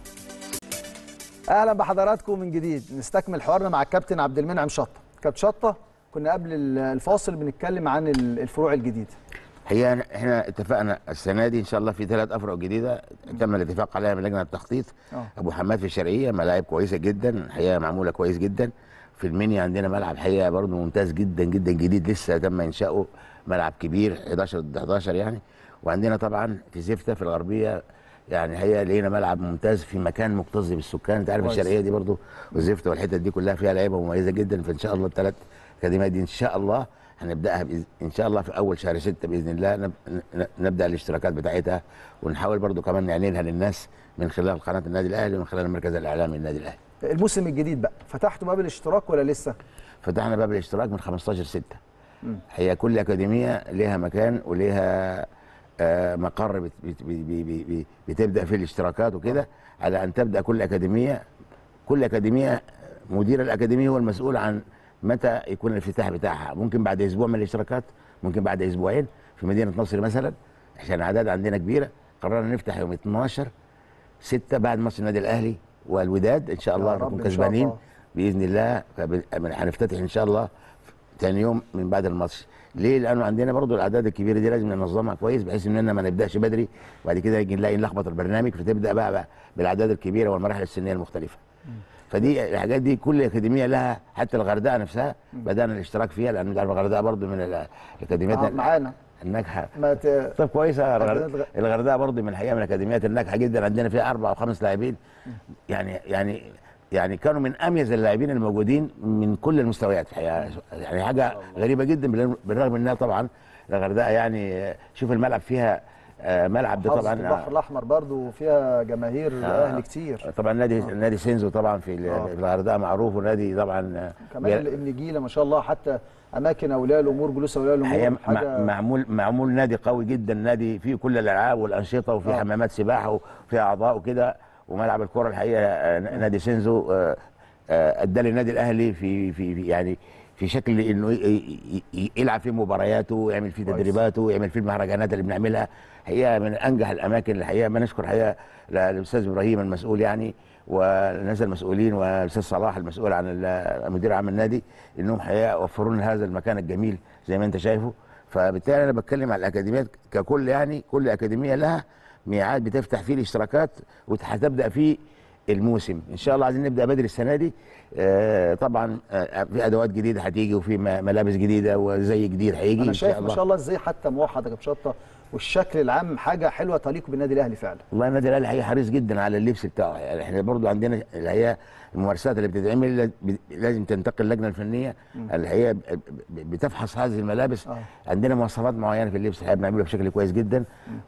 اهلا بحضراتكم من جديد نستكمل حوارنا مع الكابتن عبد المنعم شطه كابتن شطه كنا قبل الفاصل بنتكلم عن الفروع الجديده هي احنا اتفقنا السنه دي ان شاء الله في ثلاث افرع جديده تم الاتفاق عليها من لجنه التخطيط آه. ابو حماد في الشرقيه ملاعب كويسه جدا الحقيقه معموله كويس جدا في المنيا عندنا ملعب حقيقه برضه ممتاز جدا جدا جديد لسه تم انشاؤه ملعب كبير 11 ضد 11 يعني وعندنا طبعا في زفته في الغربيه يعني هي لقينا ملعب ممتاز في مكان مكتظ بالسكان انت عارف كويس. الشرقيه دي برضه والزفته والحتت دي كلها فيها لعيبه مميزه جدا فان شاء الله الثلاث اكاديميات دي ان شاء الله هنبداها بإذن ان شاء الله في اول شهر ستة باذن الله نب... ن- نبدا الاشتراكات بتاعتها ونحاول برضو كمان نعلنها للناس من خلال قناه النادي الاهلي ومن خلال المركز الاعلامي للنادي الاهلي الموسم الجديد بقى فتحتوا باب الاشتراك ولا لسه فتحنا باب الاشتراك من 15 6 هي كل اكاديميه ليها مكان وليها آه، مقر بت بت بت بت بت بتبدا فيه الاشتراكات وكده على ان تبدا كل اكاديميه كل اكاديميه مدير الاكاديميه هو المسؤول عن متى يكون الافتتاح بتاعها ممكن بعد اسبوع من الاشتراكات ممكن بعد اسبوعين في مدينه نصر مثلا عشان الاعداد عندنا كبيره قررنا نفتح يوم 12 6 بعد ماتش النادي الاهلي والوداد ان شاء يا الله رب نكون إن شاء كسبانين الله. باذن الله فب- من- هنفتتح ان شاء الله ثاني يوم من بعد الماتش ليه؟ لانه عندنا برضو الاعداد الكبيره دي لازم ننظمها كويس بحيث اننا ما نبداش بدري وبعد كده يجي نلاقي نلخبط البرنامج فتبدا بقى, بقى بالاعداد الكبيره والمراحل السنيه المختلفه. فدي الحاجات دي كل اكاديميه لها حتى الغردقه نفسها بدانا الاشتراك فيها لان تعرف الغردقه برضو من ال- الاكاديميات آه، معانا الناجحه ما ت... طب كويسه أكاديمية الغر- الغ- الغردقه برضه من الحقيقه من الاكاديميات الناجحه جدا عندنا فيها اربع او خمس لاعبين يعني يعني يعني كانوا من اميز اللاعبين الموجودين من كل المستويات الحقيقه يعني حاجه غريبه جدا بال- بالرغم انها طبعا الغردقه يعني شوف الملعب فيها آه، ملعب ده محافظة طبعا البحر الاحمر برضو فيها جماهير آه. اهلي كتير طبعا نادي نادي سينزو طبعا في ال- آه. في الغردقه معروف ونادي طبعا آه، كمان بي- النجيله ما شاء الله حتى اماكن اولياء الامور جلوس اولياء الحقيقه الامور مع- حاجه معمول معمول نادي قوي جدا نادي فيه كل الالعاب والانشطه وفيه آه. حمامات سباحه وفيه اعضاء وكده وملعب الكره الحقيقه آه، نادي سينزو آه، آه، ادى للنادي الاهلي في في في- يعني في شكل انه ي- ي- ي- يلعب فيه مبارياته ويعمل فيه كويس. تدريباته ويعمل فيه المهرجانات اللي بنعملها هي من انجح الاماكن الحقيقه ما نشكر الحقيقه للاستاذ ابراهيم المسؤول يعني والناس المسؤولين والاستاذ صلاح المسؤول عن ال- مدير عام النادي انهم حقيقه وفروا لنا هذا المكان الجميل زي ما انت شايفه فبالتالي انا بتكلم على الاكاديميات ككل يعني كل اكاديميه لها ميعاد بتفتح فيه الاشتراكات وهتبدا فيه الموسم ان شاء الله عايزين نبدا بدري السنه دي آه طبعا آه في ادوات جديده هتيجي وفي م- ملابس جديده وزي جديد هيجي انا ان شايف شاء ما الله شاء الله ازاي حتى موحد يا كابتن شطه والشكل العام حاجه حلوه تليق بالنادي الاهلي فعلا والله النادي الاهلي حقيقي حريص جدا على اللبس بتاعه يعني احنا برضو عندنا اللي هي الممارسات اللي بتتعمل لاز- لازم تنتقل اللجنه الفنيه اللي هي ب- ب- بتفحص هذه الملابس آه. عندنا مواصفات معينه في اللبس الحقيقه بنعمله بشكل كويس جدا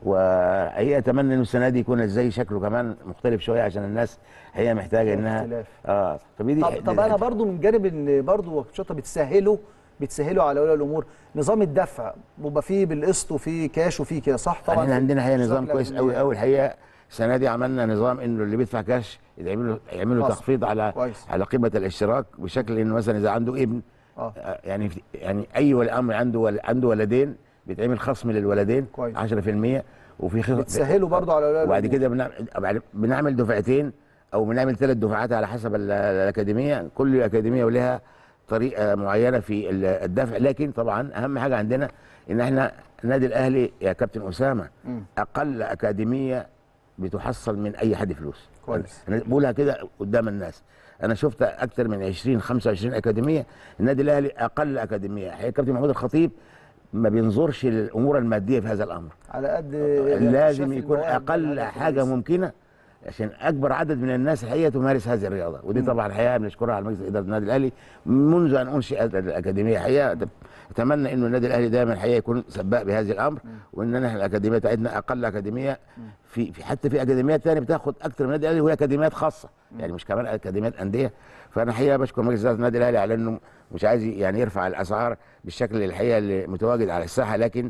وهي اتمنى انه السنه دي يكون ازاي شكله كمان مختلف شويه عشان الناس هي محتاجه انها اختلاف. اه فدي طب, طب انا برضو من جانب ان برضو شطه بتسهلوا بتسهلوا على اولياء الامور نظام الدفع بيبقى فيه بالقسط وفيه كاش وفيه كده صح طبعا احنا عندنا هي نظام اشتراك كويس الأكاديمية. قوي قوي الحقيقه السنه دي عملنا نظام انه اللي بيدفع كاش يعملوا يعملوا خصم. تخفيض على كويس. على قيمه الاشتراك بشكل انه مثلا اذا عنده ابن اه آه، يعني في- يعني اي ولي امر عنده ول عنده ولدين بيتعمل خصم للولدين كويس. 10% وفي خصم بتسهلوا برضو على اولياء وبعد الأمور. كده بنعمل بنعمل دفعتين او بنعمل ثلاث دفعات على حسب ال- الاكاديميه كل اكاديميه ولها طريقه معينه في ال- الدفع لكن طبعا اهم حاجه عندنا ان احنا النادي الاهلي يا كابتن اسامه مم. اقل اكاديميه بتحصل من اي حد فلوس كويس. انا بقولها كده قدام الناس انا شفت اكثر من 20 25 اكاديميه النادي الاهلي اقل اكاديميه الحقيقه كابتن محمود الخطيب ما بينظرش للامور الماديه في هذا الامر على قد لازم اكتشاف يكون المواهب اقل والهدف حاجه كويس. ممكنه عشان اكبر عدد من الناس الحقيقه تمارس هذه الرياضه ودي طبعا الحقيقه بنشكرها على مجلس اداره النادي الاهلي منذ ان انشئت الاكاديميه الحقيقه اتمنى انه النادي الاهلي دايما الحقيقه يكون سباق بهذا الامر وان احنا الاكاديميه بتاعتنا اقل اكاديميه في, في حتى في اكاديميات ثانيه بتاخد اكثر من النادي الاهلي وهي اكاديميات خاصه يعني مش كمان اكاديميات انديه فانا الحقيقه بشكر مجلس اداره النادي الاهلي على انه مش عايز يعني يرفع الاسعار بالشكل الحقيقه اللي متواجد على الساحه لكن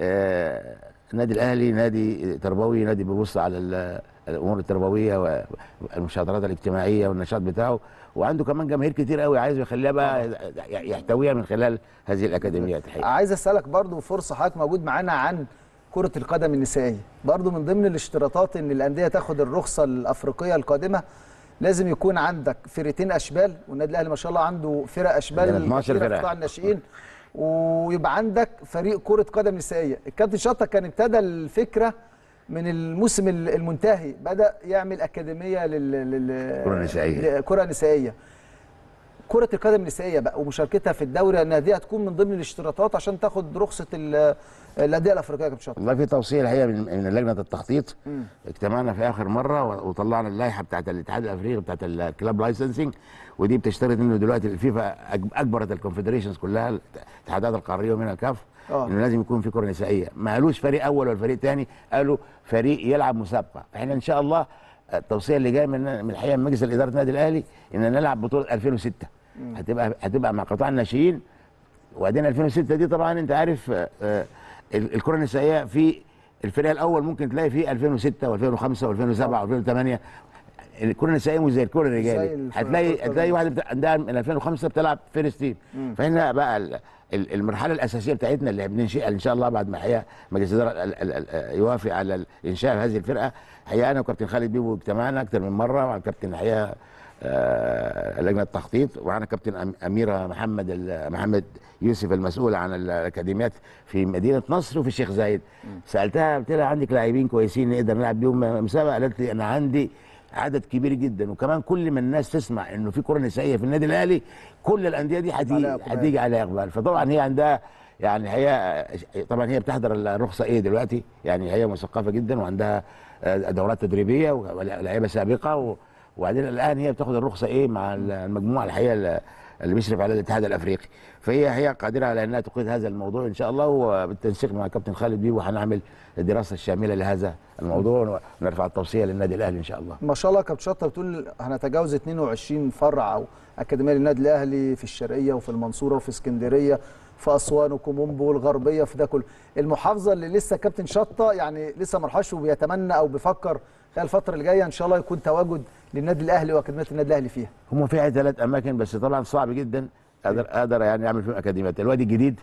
آه النادي الاهلي نادي تربوي نادي بيبص على ال- الامور التربويه والمشاطرات الاجتماعيه والنشاط بتاعه وعنده كمان جماهير كتير قوي عايز يخليها بقى يحتويها من خلال هذه الاكاديميات الحقيقه عايز اسالك برضو فرصه حضرتك موجود معانا عن كره القدم النسائيه برضو من ضمن الاشتراطات ان الانديه تاخد الرخصه الافريقيه القادمه لازم يكون عندك فرقتين اشبال والنادي الاهلي ما شاء الله عنده فرق اشبال عندنا 12 كتيرة في فرقة. قطاع الناشئين ويبقى عندك فريق كره قدم نسائيه الكابتن شطه كان ابتدى الفكره من الموسم المنتهي بدا يعمل اكاديميه لل لل كرة نسائية. كره نسائيه كرة القدم النسائية بقى ومشاركتها في الدوري ان دي هتكون من ضمن الاشتراطات عشان تاخد رخصة ال- الأندية الأفريقية يا كابتن شاطر. والله في توصيه الحقيقه من من لجنه التخطيط اجتمعنا في اخر مره وطلعنا اللائحه بتاعت الاتحاد الافريقي بتاعت الكلاب لايسنسنج ودي بتشترط انه دلوقتي الفيفا أج- اجبرت الكونفدريشنز كلها الاتحادات القاريه ومنها الكاف آه. انه لازم يكون في كره نسائيه ما قالوش فريق اول ولا فريق ثاني قالوا فريق يلعب مسابقه احنا ان شاء الله التوصيه اللي جايه من من الحقيقه من مجلس اداره النادي الاهلي ان نلعب بطوله 2006 هتبقى هتبقى مع قطاع الناشئين وبعدين 2006 دي طبعا انت عارف آه، آه، ال- الكره النسائيه في الفريق الاول ممكن تلاقي فيه 2006 و2005 و2007 و2008 الكره النسائيه مش زي الكره زي الرجالي الف- هتلاقي الكرة هتلاقي واحده بتاع- عندها من 2005 بتلعب فيرست تيم فهنا بقى ال- ال- المرحله الاساسيه بتاعتنا اللي بننشئها ان شاء الله بعد ما هي مجلس الاداره ال- ال- ال- يوافق على ال- انشاء هذه الفرقه هي انا وكابتن خالد بيبو اجتمعنا اكثر من مره مع كابتن الحقيقه آه، لجنه التخطيط ومعانا كابتن أم- اميره محمد ال- محمد يوسف المسؤول عن الاكاديميات في مدينه نصر وفي الشيخ زايد سالتها قلت لها عندك لاعبين كويسين نقدر نلعب بيهم مسابقه قالت لي انا عندي عدد كبير جدا وكمان كل ما الناس تسمع انه في كره نسائيه في النادي الاهلي كل الانديه دي هتيجي عليها إقبال. هتيجي عليها اقبال فطبعا هي عندها يعني هي طبعا هي بتحضر الرخصه ايه دلوقتي يعني هي مثقفه جدا وعندها آه، دورات تدريبيه ولاعيبه سابقه و- وبعدين الان هي بتاخد الرخصه ايه مع المجموعه الحقيقه اللي- اللي بيشرف على الاتحاد الافريقي فهي هي قادره على انها تقيد هذا الموضوع ان شاء الله وبالتنسيق مع كابتن خالد بيبو هنعمل الدراسه الشامله لهذا الموضوع ونرفع التوصيه للنادي الاهلي ان شاء الله ما شاء الله كابتن شطه بتقول هنتجاوز 22 فرع او اكاديميه للنادي الاهلي في الشرقيه وفي المنصوره وفي اسكندريه في اسوان وكومومبو والغربيه في ده كله المحافظه اللي لسه كابتن شطه يعني لسه ما راحش وبيتمنى او بيفكر خلال الفتره اللي جايه ان شاء الله يكون تواجد للنادي الاهلي واكاديميه النادي الاهلي فيها هم فيها ثلاث اماكن بس طبعا صعب جدا اقدر اقدر يعني اعمل فيهم اكاديميات الوادي الجديد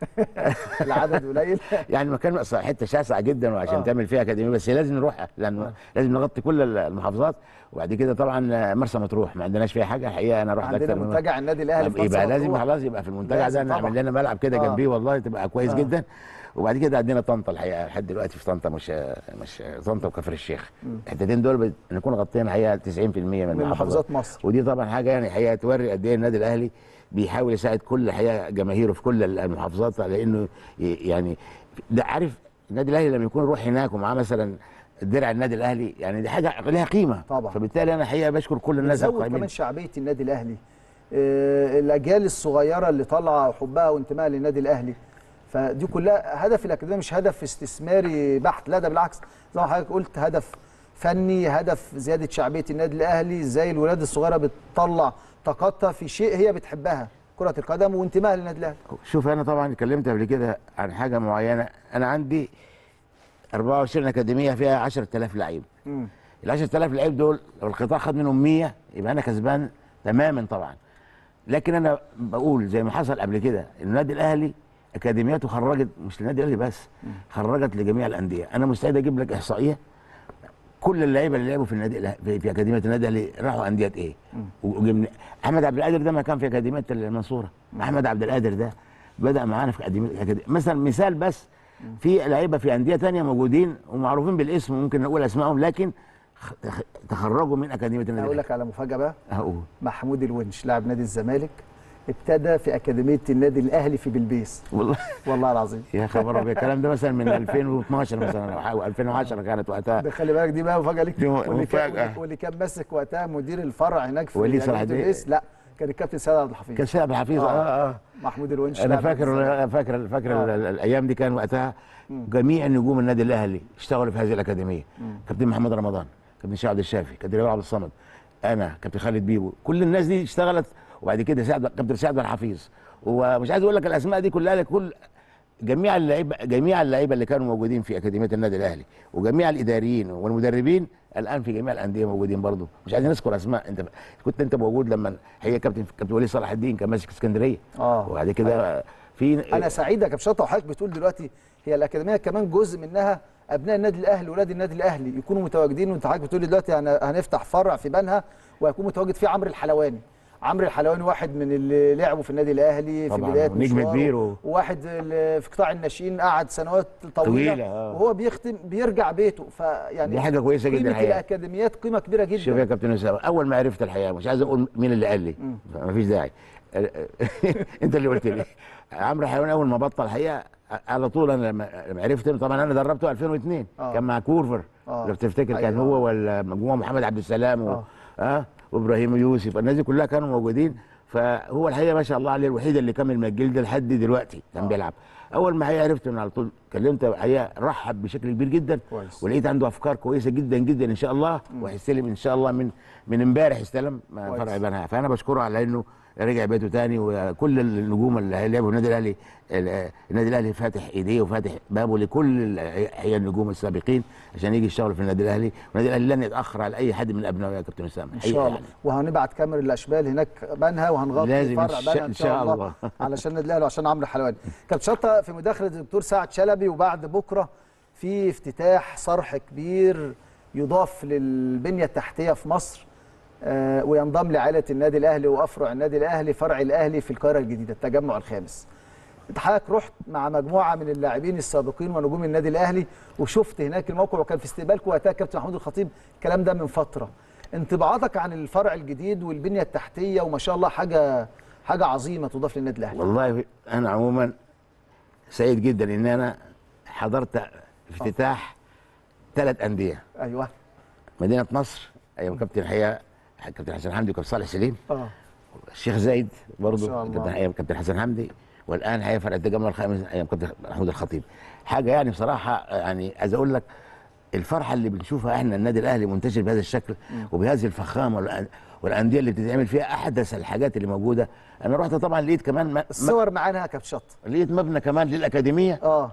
العدد قليل يعني مكان أصلاً حته شاسعه جدا وعشان آه. آه. تعمل فيها اكاديميه بس لازم نروح لان آه. لازم نغطي كل المحافظات وبعد كده طبعا مرسى مطروح ما عندناش فيها حاجه الحقيقه انا رحت عندنا اكتر من منتجع النادي الاهلي طب في مرسى يبقى لازم مطروح. خلاص يبقى في المنتجع لازم ده نعمل طبعاً. لنا ملعب كده آه. جنبيه والله تبقى كويس آه. آه. جدا وبعد كده عندنا طنطا الحقيقه لحد دلوقتي في طنطا مش مش طنطا وكفر الشيخ الحتتين دول بت- نكون غطينا الحقيقه 90% من من المحافظات محافظات مصر ودي طبعا حاجه يعني حقيقه توري قد ايه النادي الاهلي بيحاول يساعد كل حقيقه جماهيره في كل المحافظات على انه ي- يعني ده عارف النادي الاهلي لما يكون يروح هناك ومعاه مثلا درع النادي الاهلي يعني دي حاجه لها قيمه طبعا. فبالتالي انا حقيقه بشكر كل الناس بتزود القائمين كمان شعبيه النادي الاهلي آه، الاجيال الصغيره اللي طالعه وحبها وانتمائها للنادي الاهلي فدي كلها هدف الاكاديميه مش هدف استثماري بحت لا ده بالعكس زي ما حضرتك قلت هدف فني هدف زياده شعبيه النادي الاهلي ازاي الولاد الصغيره بتطلع طاقتها في شيء هي بتحبها كره القدم وانتمائها للنادي الاهلي شوف انا طبعا اتكلمت قبل كده عن حاجه معينه انا عندي 24 اكاديميه فيها 10000 لعيب مم. ال 10000 لعيب دول لو القطاع خد منهم 100 يبقى انا كسبان تماما طبعا لكن انا بقول زي ما حصل قبل كده النادي الاهلي اكاديمياته خرجت مش للنادي الاهلي بس خرجت لجميع الانديه انا مستعد اجيب لك احصائيه كل اللعيبه اللي لعبوا في النادي الأهلي- في, في اكاديميه النادي الاهلي راحوا انديه ايه وجبنا احمد عبد القادر ده ما كان في اكاديميه المنصوره احمد عبد القادر ده بدا معانا في اكاديميه الأكاديمية. مثلا مثال بس في لعيبه في انديه تانية موجودين ومعروفين بالاسم ممكن نقول اسمائهم لكن خ- تخ- تخرجوا من اكاديميه النادي هقول الاهلي لك على مفاجاه بقى هقول محمود الونش لاعب نادي الزمالك ابتدى في اكاديميه النادي الاهلي في بلبيس والله والله العظيم يا خبر ابيض الكلام ده مثلا من 2012 مثلا او 2010 كانت وقتها ده خلي بالك دي بقى مفاجاه ليك دي واللي كان مفاجأة. واللي كان ماسك وقتها مدير الفرع هناك في وليد صلاح أكاديمية الدين. البيس لا كان الكابتن سيد عبد الحفيظ كان شعب حفيظ آه. اه اه محمود الونش انا لاعب فاكر الزمالك. فاكر فاكر آه. ال- ال- الايام دي كان وقتها جميع نجوم النادي الاهلي اشتغلوا في هذه الاكاديميه كابتن محمد رمضان كابتن شاه عبد الشافي كابتن ربيع عبد الصمد انا كابتن خالد بيبو كل الناس دي اشتغلت وبعد كده سعد كابتن سعد بن حفيظ ومش عايز اقول لك الاسماء دي كلها لكل جميع اللعيبه جميع اللعيبه اللي كانوا موجودين في اكاديميه النادي الاهلي وجميع الاداريين والمدربين الان في جميع الانديه موجودين برضه مش عايزين نذكر اسماء انت كنت انت موجود لما هي كابتن كابتن وليد صلاح الدين كان ماسك اسكندريه اه وبعد كده في انا سعيد يا كابتن شطه وحضرتك بتقول دلوقتي هي الاكاديميه كمان جزء منها ابناء النادي الاهلي واولاد النادي الاهلي يكونوا متواجدين وانت حضرتك بتقول لي دلوقتي هن- هنفتح فرع في بنها وهيكون متواجد فيه عمرو الحلواني عمرو الحلواني واحد من اللي لعبوا في النادي الاهلي في طبعاً، بدايه ونجم مشواره، كبير و- وواحد اللي في قطاع الناشئين قعد سنوات طويله, طويلة، آه. وهو بيختم بيرجع بيته فيعني دي حاجة كويسة جداً قيمه الحقيقة. الاكاديميات قيمه كبيره جدا شوف يا كابتن اسامه اول ما عرفت الحقيقه مش عايز اقول مين اللي قال لي ما فيش داعي انت اللي قلت لي عمرو حيوان اول ما بطل الحقيقه على طول انا لما لما عرفت طبعا انا دربته 2002 آه. كان مع كورفر آه. لو تفتكر كان أيوة. هو والمجموعه محمد عبد السلام و... آه. اه وابراهيم يوسف الناس دي كلها كانوا موجودين فهو الحقيقه ما شاء الله عليه الوحيد اللي كمل من الجيل ده لحد دلوقتي كان بيلعب اول ما هي عرفت من على طول كلمته الحقيقه رحب بشكل كبير جدا كويس. ولقيت عنده افكار كويسه جدا جدا ان شاء الله وهيستلم ان شاء الله من من امبارح استلم مع كويس. فرع بنها فانا بشكره على انه رجع بيته تاني وكل النجوم اللي لعبوا النادي الاهلي النادي الاهلي فاتح ايديه وفاتح بابه لكل هي النجوم السابقين عشان يجي يشتغلوا في النادي الاهلي والنادي الاهلي لن يتاخر على اي حد من ابنائه يا كابتن اسامه ان شاء الله وهنبعت كاميرا الاشبال هناك بنها وهنغطي لازم فرع إن شاء- بنها ان شاء الله علشان النادي الاهلي وعشان عمرو حلواني كابتن شطه في مداخله الدكتور سعد شلبي وبعد بكره في افتتاح صرح كبير يضاف للبنيه التحتيه في مصر آه، وينضم لعائله النادي الاهلي وافرع النادي الاهلي فرع الاهلي في القاهره الجديده التجمع الخامس انت حضرتك رحت مع مجموعه من اللاعبين السابقين ونجوم النادي الاهلي وشفت هناك الموقع وكان في استقبالكم وقتها كابتن محمود الخطيب الكلام ده من فتره انطباعاتك عن الفرع الجديد والبنيه التحتيه وما شاء الله حاجه حاجه عظيمه تضاف للنادي الاهلي والله انا عموما سعيد جدا ان انا حضرت افتتاح ثلاث انديه ايوه مدينه نصر ايام كابتن الحقيقه كابتن حسن حمدي وكابتن صالح سليم اه الشيخ زايد برضه ما شاء الله. كابتن ايام كابتن حسن حمدي والان هيفرق التجمع الخامس ايام كابتن محمود الخطيب حاجه يعني بصراحه يعني عايز اقول لك الفرحه اللي بنشوفها احنا النادي الاهلي منتشر بهذا الشكل وبهذه الفخامه والأن- والانديه اللي بتتعمل فيها احدث الحاجات اللي موجوده انا رحت طبعا لقيت كمان م- م- الصور معانا يا كابتن شط لقيت مبنى كمان للاكاديميه اه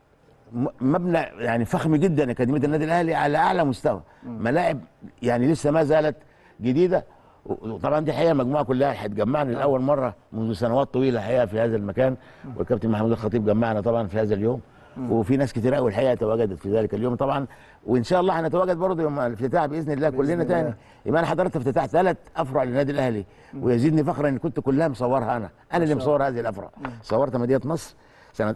م- مبنى يعني فخم جدا اكاديميه النادي الاهلي على اعلى مستوى ملاعب يعني لسه ما زالت جديده و- وطبعا دي حقيقه المجموعه كلها هتجمعنا لاول مره منذ سنوات طويله حقيقه في هذا المكان والكابتن محمود الخطيب جمعنا طبعا في هذا اليوم وفي ناس كتير قوي الحقيقه تواجدت في ذلك اليوم طبعا وان شاء الله هنتواجد برضه يوم الافتتاح باذن الله كلنا الله. تاني يبقى انا حضرت افتتاح ثلاث افرع للنادي الاهلي ويزيدني فخرا ان كنت كلها مصورها انا انا اللي مصور هذه الافرع صورت مدينه نصر سنه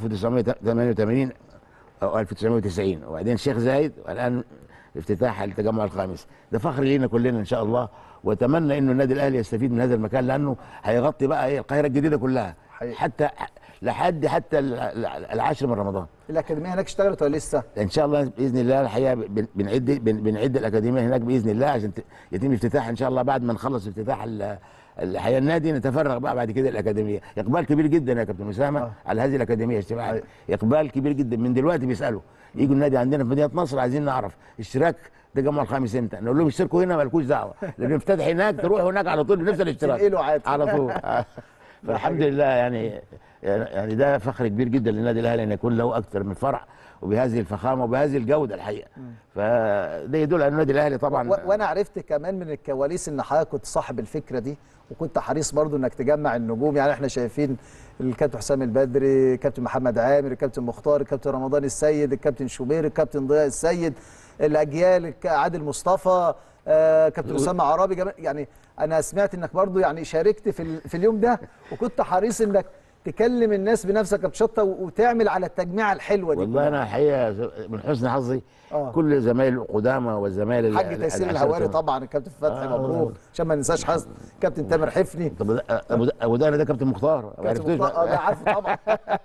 1988 او 1990 وبعدين الشيخ زايد والان افتتاح التجمع الخامس ده فخر لينا كلنا ان شاء الله واتمنى انه النادي الاهلي يستفيد من هذا المكان لانه هيغطي بقى ايه القاهره الجديده كلها حقيقي. حتى لحد حتى ال- ال- العاشر من رمضان الاكاديميه هناك اشتغلت ولا لسه؟ ان شاء الله باذن الله الحقيقه بن- بنعد بن- بنعد الاكاديميه هناك باذن الله عشان ت- يتم افتتاح ان شاء الله بعد ما نخلص افتتاح ال- الحقيقه النادي نتفرغ بقى بعد كده الاكاديميه اقبال كبير جدا يا كابتن اسامه آه. على هذه الاكاديميه اجتماعي أيوة. اقبال كبير جدا من دلوقتي بيسالوا يجوا النادي عندنا في مدينه نصر عايزين نعرف اشتراك التجمع الخامس امتى نقول لهم اشتركوا هنا مالكوش دعوه لان نفتتح هناك تروح هناك على طول بنفس الاشتراك تنقلوا عادي. على طول فالحمد لله يعني يعني ده فخر كبير جدا للنادي الاهلي ان يكون له اكثر من فرع وبهذه الفخامه وبهذه الجوده الحقيقه فده يدل على النادي الاهلي طبعا و- وانا عرفت كمان من الكواليس ان حضرتك كنت صاحب الفكره دي وكنت حريص برضو انك تجمع النجوم يعني احنا شايفين الكابتن حسام البدري الكابتن محمد عامر الكابتن مختار الكابتن رمضان السيد الكابتن شوبير الكابتن ضياء السيد الاجيال الك- عادل مصطفى آه، كابتن اسامه عرابي جم- يعني انا سمعت انك برضو يعني شاركت في, ال- في اليوم ده وكنت حريص انك تكلم الناس بنفسك يا كابتن شطه و- وتعمل على التجميعه الحلوه دي والله انا الحقيقه من حسن حظي آه. كل زمايلي القدامى والزمايل ال- حاج ال- تيسير العشرة الهواري كمان. طبعا الكابتن فتحي آه. مبروك عشان ما ننساش حسن كابتن تامر حفني طب ده- ابو ده- ابو دانا ده كابتن مختار ما كابتن عرفتوش مختار- اه ده عارفه طبعا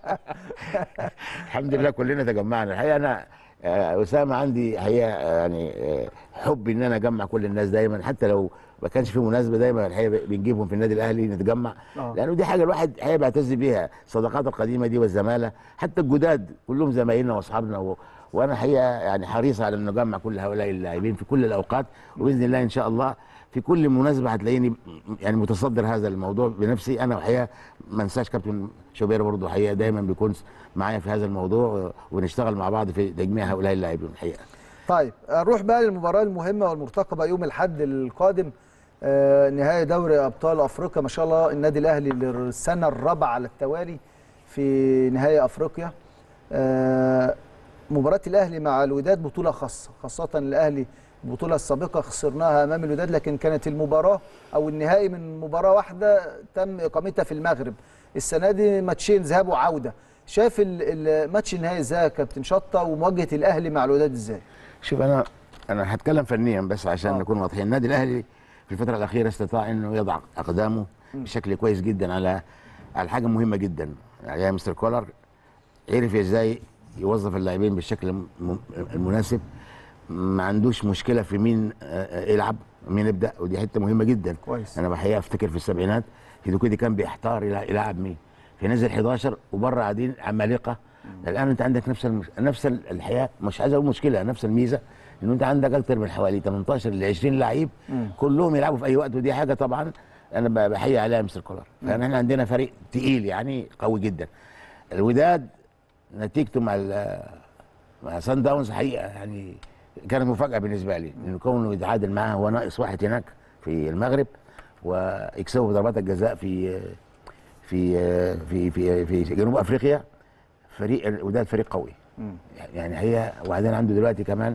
الحمد لله كلنا تجمعنا الحقيقه انا آه، اسامه عندي حقيقه آه، يعني آه، حب ان انا اجمع كل الناس دايما حتى لو ما كانش في مناسبه دايما الحقيقه بنجيبهم في النادي الاهلي نتجمع آه. لانه دي حاجه الواحد الحقيقه بيعتز بيها الصداقات القديمه دي والزماله حتى الجداد كلهم زمايلنا واصحابنا و... وانا حقيقه يعني حريص على ان نجمع كل هؤلاء اللاعبين في كل الاوقات وباذن الله ان شاء الله في كل مناسبه هتلاقيني يعني متصدر هذا الموضوع بنفسي انا وحقيقه ما انساش كابتن شوبير برضه حقيقه دايما بيكون معايا في هذا الموضوع ونشتغل مع بعض في تجميع هؤلاء اللاعبين الحقيقه طيب نروح بقى للمباراه المهمه والمرتقبه يوم الاحد القادم آه، نهائي دوري ابطال افريقيا ما شاء الله النادي الاهلي للسنه الرابعه على التوالي في نهائي افريقيا آه، مباراه الاهلي مع الوداد بطوله خاصه خاصه الاهلي البطوله السابقه خسرناها امام الوداد لكن كانت المباراه او النهائي من مباراه واحده تم اقامتها في المغرب السنه دي ماتشين ذهاب وعوده شايف ال- الماتش النهائي ازاي يا كابتن شطه ومواجهه الاهلي مع الوداد ازاي شوف انا انا هتكلم فنيا بس عشان آه. نكون واضحين النادي الاهلي في الفتره الاخيره استطاع انه يضع اقدامه بشكل كويس جدا على على حاجه مهمه جدا يعني يا مستر كولر عرف ازاي يوظف اللاعبين بالشكل الم- المناسب ما عندوش مشكله في مين آه، آه، يلعب مين يبدا ودي حته مهمه جدا كويس. انا بحقيقه افتكر في السبعينات هيدوكيدي كان بيحتار يلع- يلعب مين فنزل 11 وبره قاعدين عمالقه الان انت عندك نفس المش... نفس ال- الحياه مش عايز اقول مشكله نفس الميزه انه انت عندك اكتر من حوالي 18 ل 20 لعيب كلهم يلعبوا في اي وقت ودي حاجه طبعا انا ب- بحيي عليها مستر كولر فاحنا احنا عندنا فريق تقيل يعني قوي جدا الوداد نتيجته مع ال- مع سان داونز حقيقه يعني كانت مفاجاه بالنسبه لي انه كونه يتعادل معاه هو ناقص واحد هناك في المغرب ويكسبوا بضربات الجزاء في في في في في جنوب افريقيا فريق الوداد فريق قوي يعني هي وبعدين عنده دلوقتي كمان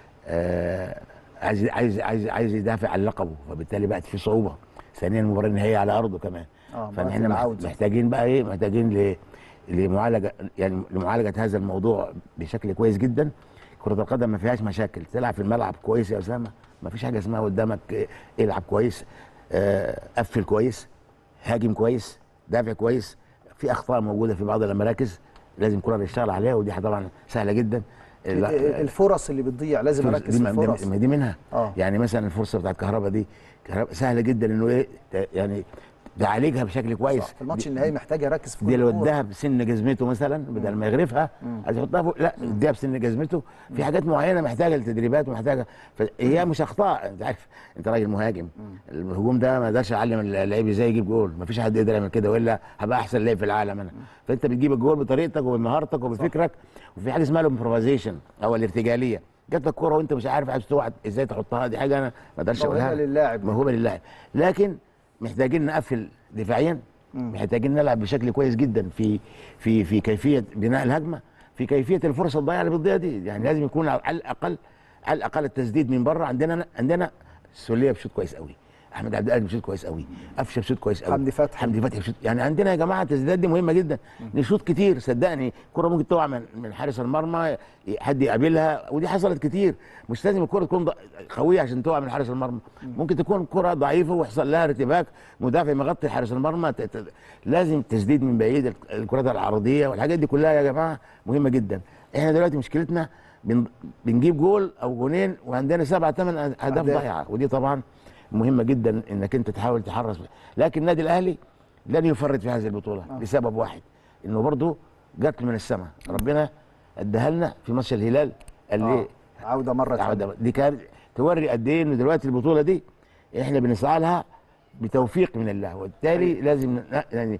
آه عايز عايز عايز عايز يدافع عن لقبه فبالتالي بقت في صعوبه ثانيا المباراه النهائيه على ارضه كمان آه، فاحنا مباراة مح- العودة. محتاجين بقى ايه محتاجين ل لمعالجه يعني لمعالجه هذا الموضوع بشكل كويس جدا كره القدم ما فيهاش مشاكل تلعب في الملعب كويس يا اسامه ما فيش حاجه اسمها قدامك إيه، العب كويس آه، قفل كويس هاجم كويس دافع كويس في اخطاء موجوده في بعض المراكز لازم كولر يشتغل عليها ودي طبعا سهله جدا لا- الفرص اللي بتضيع لازم اركز دي في ما- الفرص دي, دي منها آه. يعني مثلا الفرصه بتاعت كهربا دي كهربا سهله جدا انه ايه ت- يعني تعالجها بشكل كويس صح. في الماتش دي- النهائي محتاج اركز في دي كل لو كورة. اداها بسن جزمته مثلا بدل ما يغرفها عايز يحطها فوق لا اديها بسن جزمته في حاجات معينه محتاجه لتدريبات ومحتاجه فهي مش اخطاء انت عارف انت راجل مهاجم الهجوم ده ما يقدرش يعلم اللعيب ازاي يجيب جول ما فيش حد يقدر يعمل كده والا هبقى احسن لاعب في العالم انا فانت بتجيب الجول بطريقتك وبمهارتك وبفكرك وفي حاجه اسمها الامبروفيزيشن او الارتجاليه جات لك كوره وانت مش عارف عايز توعد ازاي تحطها دي حاجه انا ما اقدرش موهبة اقولها للاعب. موهبه للاعب لكن محتاجين نقفل دفاعيا محتاجين نلعب بشكل كويس جدا في في في كيفيه بناء الهجمه في كيفيه الفرصه الضائعه اللي بتضيع دي يعني لازم يكون على الاقل على الاقل التسديد من بره عندنا عندنا السوليه بيشوط كويس قوي احمد عبد القادر بيشوط كويس قوي قفشه بيشوط كويس قوي حمدي فتحي. حمدي فتحي بيشوط يعني عندنا يا جماعه التسديدات دي مهمه جدا نشوط كتير صدقني كره ممكن تقع من من حارس المرمى حد يقابلها ودي حصلت كتير مش لازم الكره تكون ض- قويه عشان تقع من حارس المرمى ممكن تكون كره ضعيفه ويحصل لها ارتباك مدافع مغطي حارس المرمى ت- ت- لازم تسديد من بعيد الك- الكرات العرضيه والحاجات دي كلها يا جماعه مهمه جدا احنا دلوقتي مشكلتنا بن- بنجيب جول او جولين وعندنا سبعة ثمان اهداف أهداف. ضايعه ودي طبعا مهمه جدا انك انت تحاول تحرص لكن النادي الاهلي لن يفرط في هذه البطوله آه. لسبب واحد انه برضه جات له من السماء ربنا اداها لنا في ماتش الهلال قال آه. لي عوده مره ثانيه عودة دي كانت توري قد ايه ان دلوقتي البطوله دي احنا بنسعى لها بتوفيق من الله وبالتالي لازم ن- يعني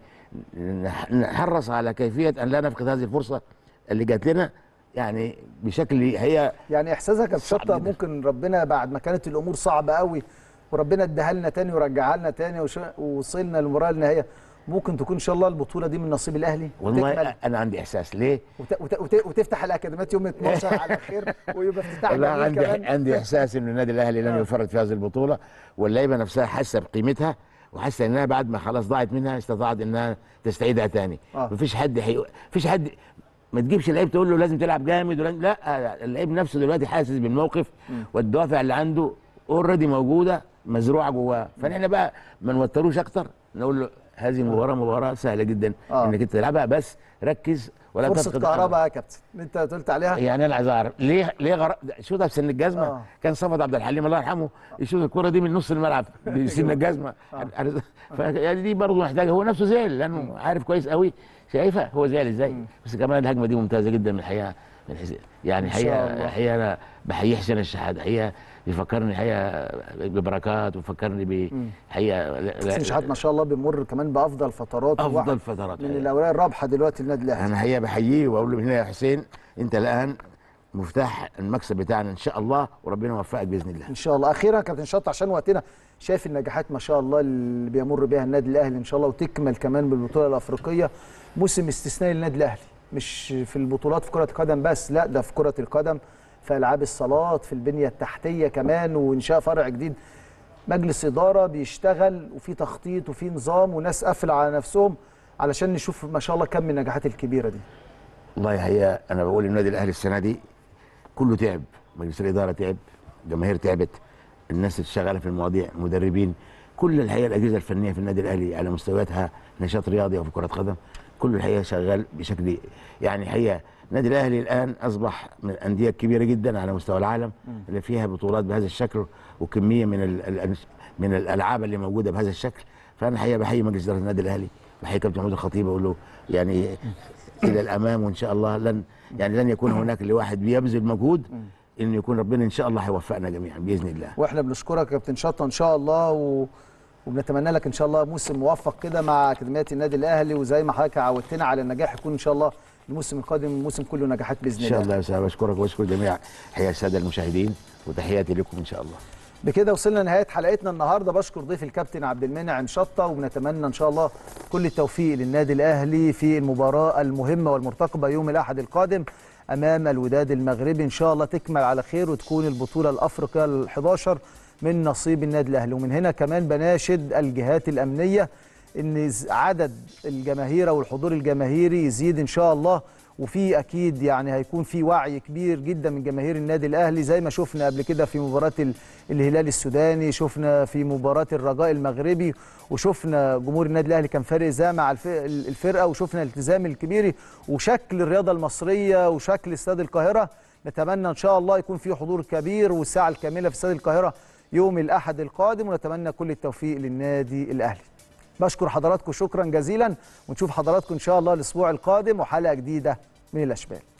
نح- نحرص على كيفيه ان لا نفقد هذه الفرصه اللي جات لنا يعني بشكل هي يعني احساسك يا صعب بشطه جدا. ممكن ربنا بعد ما كانت الامور صعبه قوي وربنا اداها لنا تاني ورجعها لنا تاني وش- ووصلنا للمباراه النهائيه ممكن تكون ان شاء الله البطوله دي من نصيب الاهلي والله تكمل انا عندي احساس ليه؟ وت... وت... وت... وتفتح الاكاديميات يوم 12 على خير ويبقى افتتاح والله جميل عندي كمان عندي احساس ان النادي الاهلي لن آه. يفرط في هذه البطوله واللعيبه نفسها حاسه بقيمتها وحاسه انها بعد ما خلاص ضاعت منها استطاعت انها تستعيدها تاني آه. مفيش حد حي... مفيش حد ما تجيبش لعيب تقول له لازم تلعب جامد ولا لا اللعيب نفسه دلوقتي حاسس بالموقف والدوافع اللي عنده اوريدي موجوده مزروعه جواه فاحنا بقى ما نوتروش اكتر نقول له هذه مباراه مباراه سهله جدا آه. انك انت تلعبها بس ركز ولا فرصه تفقد كهرباء يا كابتن انت قلت عليها يعني انا عايز اعرف ليه ليه غر... شوطها بسن الجزمه آه. آه. كان صفد عبد الحليم الله يرحمه يشوط الكره دي من نص الملعب بسن الجزمه آه. فيعني دي برضه محتاجه هو نفسه زعل لانه عارف كويس قوي شايفها هو زعل ازاي بس كمان الهجمه دي ممتازه جدا من الحقيقه من حس... يعني إن شاء الله. الحقيقه الحقيقه انا بحيي حسين الشحات الحقيقه بيفكرني الحقيقه ببركات وفكرني بحقيقه بس مش عاد ما شاء الله بيمر كمان بافضل فترات افضل وواحد فترات من الاوراق الرابحه دلوقتي النادي الاهلي انا حقيقه بحييه واقول له هنا يا حسين انت الان مفتاح المكسب بتاعنا ان شاء الله وربنا يوفقك باذن الله ان شاء الله اخيرا كابتن شط عشان وقتنا شايف النجاحات ما شاء الله اللي بيمر بها النادي الاهلي ان شاء الله وتكمل كمان بالبطوله الافريقيه موسم استثنائي للنادي الاهلي مش في البطولات في كره القدم بس لا ده في كره القدم في العاب الصالات في البنيه التحتيه كمان وانشاء فرع جديد مجلس اداره بيشتغل وفي تخطيط وفي نظام وناس قافله على نفسهم علشان نشوف ما شاء الله كم من النجاحات الكبيره دي والله هي انا بقول النادي الاهلي السنه دي كله تعب مجلس الاداره تعب الجماهير تعبت الناس اللي شغاله في المواضيع المدربين كل الحقيقه الاجهزه الفنيه في النادي الاهلي على مستوياتها نشاط رياضي او في كره قدم كل الحقيقه شغال بشكل يعني حقيقه النادي الاهلي الان اصبح من الانديه الكبيره جدا على مستوى العالم اللي فيها بطولات بهذا الشكل وكميه من ال- ال- من الالعاب اللي موجوده بهذا الشكل فانا الحقيقه بحيي مجلس اداره النادي الاهلي بحيي كابتن محمود الخطيب اقول له يعني الى الامام وان شاء الله لن يعني لن يكون هناك لواحد بيبذل مجهود ان يكون ربنا ان شاء الله هيوفقنا جميعا باذن الله واحنا بنشكرك يا كابتن شطه ان شاء الله و... وبنتمنى لك ان شاء الله موسم موفق كده مع اكاديميه النادي الاهلي وزي ما حضرتك عودتنا على النجاح يكون ان شاء الله الموسم القادم موسم كله نجاحات باذن ان الله شاء الله يا استاذ بشكرك واشكر جميع حيا الساده المشاهدين وتحياتي لكم ان شاء الله بكده وصلنا لنهايه حلقتنا النهارده بشكر ضيف الكابتن عبد المنعم شطه وبنتمنى ان شاء الله كل التوفيق للنادي الاهلي في المباراه المهمه والمرتقبه يوم الاحد القادم امام الوداد المغربي ان شاء الله تكمل على خير وتكون البطوله الافريقيه ال11 من نصيب النادي الاهلي ومن هنا كمان بناشد الجهات الامنيه ان ز- عدد الجماهير او الحضور الجماهيري يزيد ان شاء الله وفي اكيد يعني هيكون في وعي كبير جدا من جماهير النادي الاهلي زي ما شفنا قبل كده في مباراه ال- الهلال السوداني شفنا في مباراه الرجاء المغربي وشفنا جمهور النادي الاهلي كان فارق ازاي مع الف- الفرقه وشفنا الالتزام الكبير وشكل الرياضه المصريه وشكل استاد القاهره نتمنى ان شاء الله يكون في حضور كبير والساعه الكامله في استاد القاهره يوم الاحد القادم ونتمنى كل التوفيق للنادي الاهلي بشكر حضراتكم شكرا جزيلا ونشوف حضراتكم ان شاء الله الاسبوع القادم وحلقه جديده من الاشبال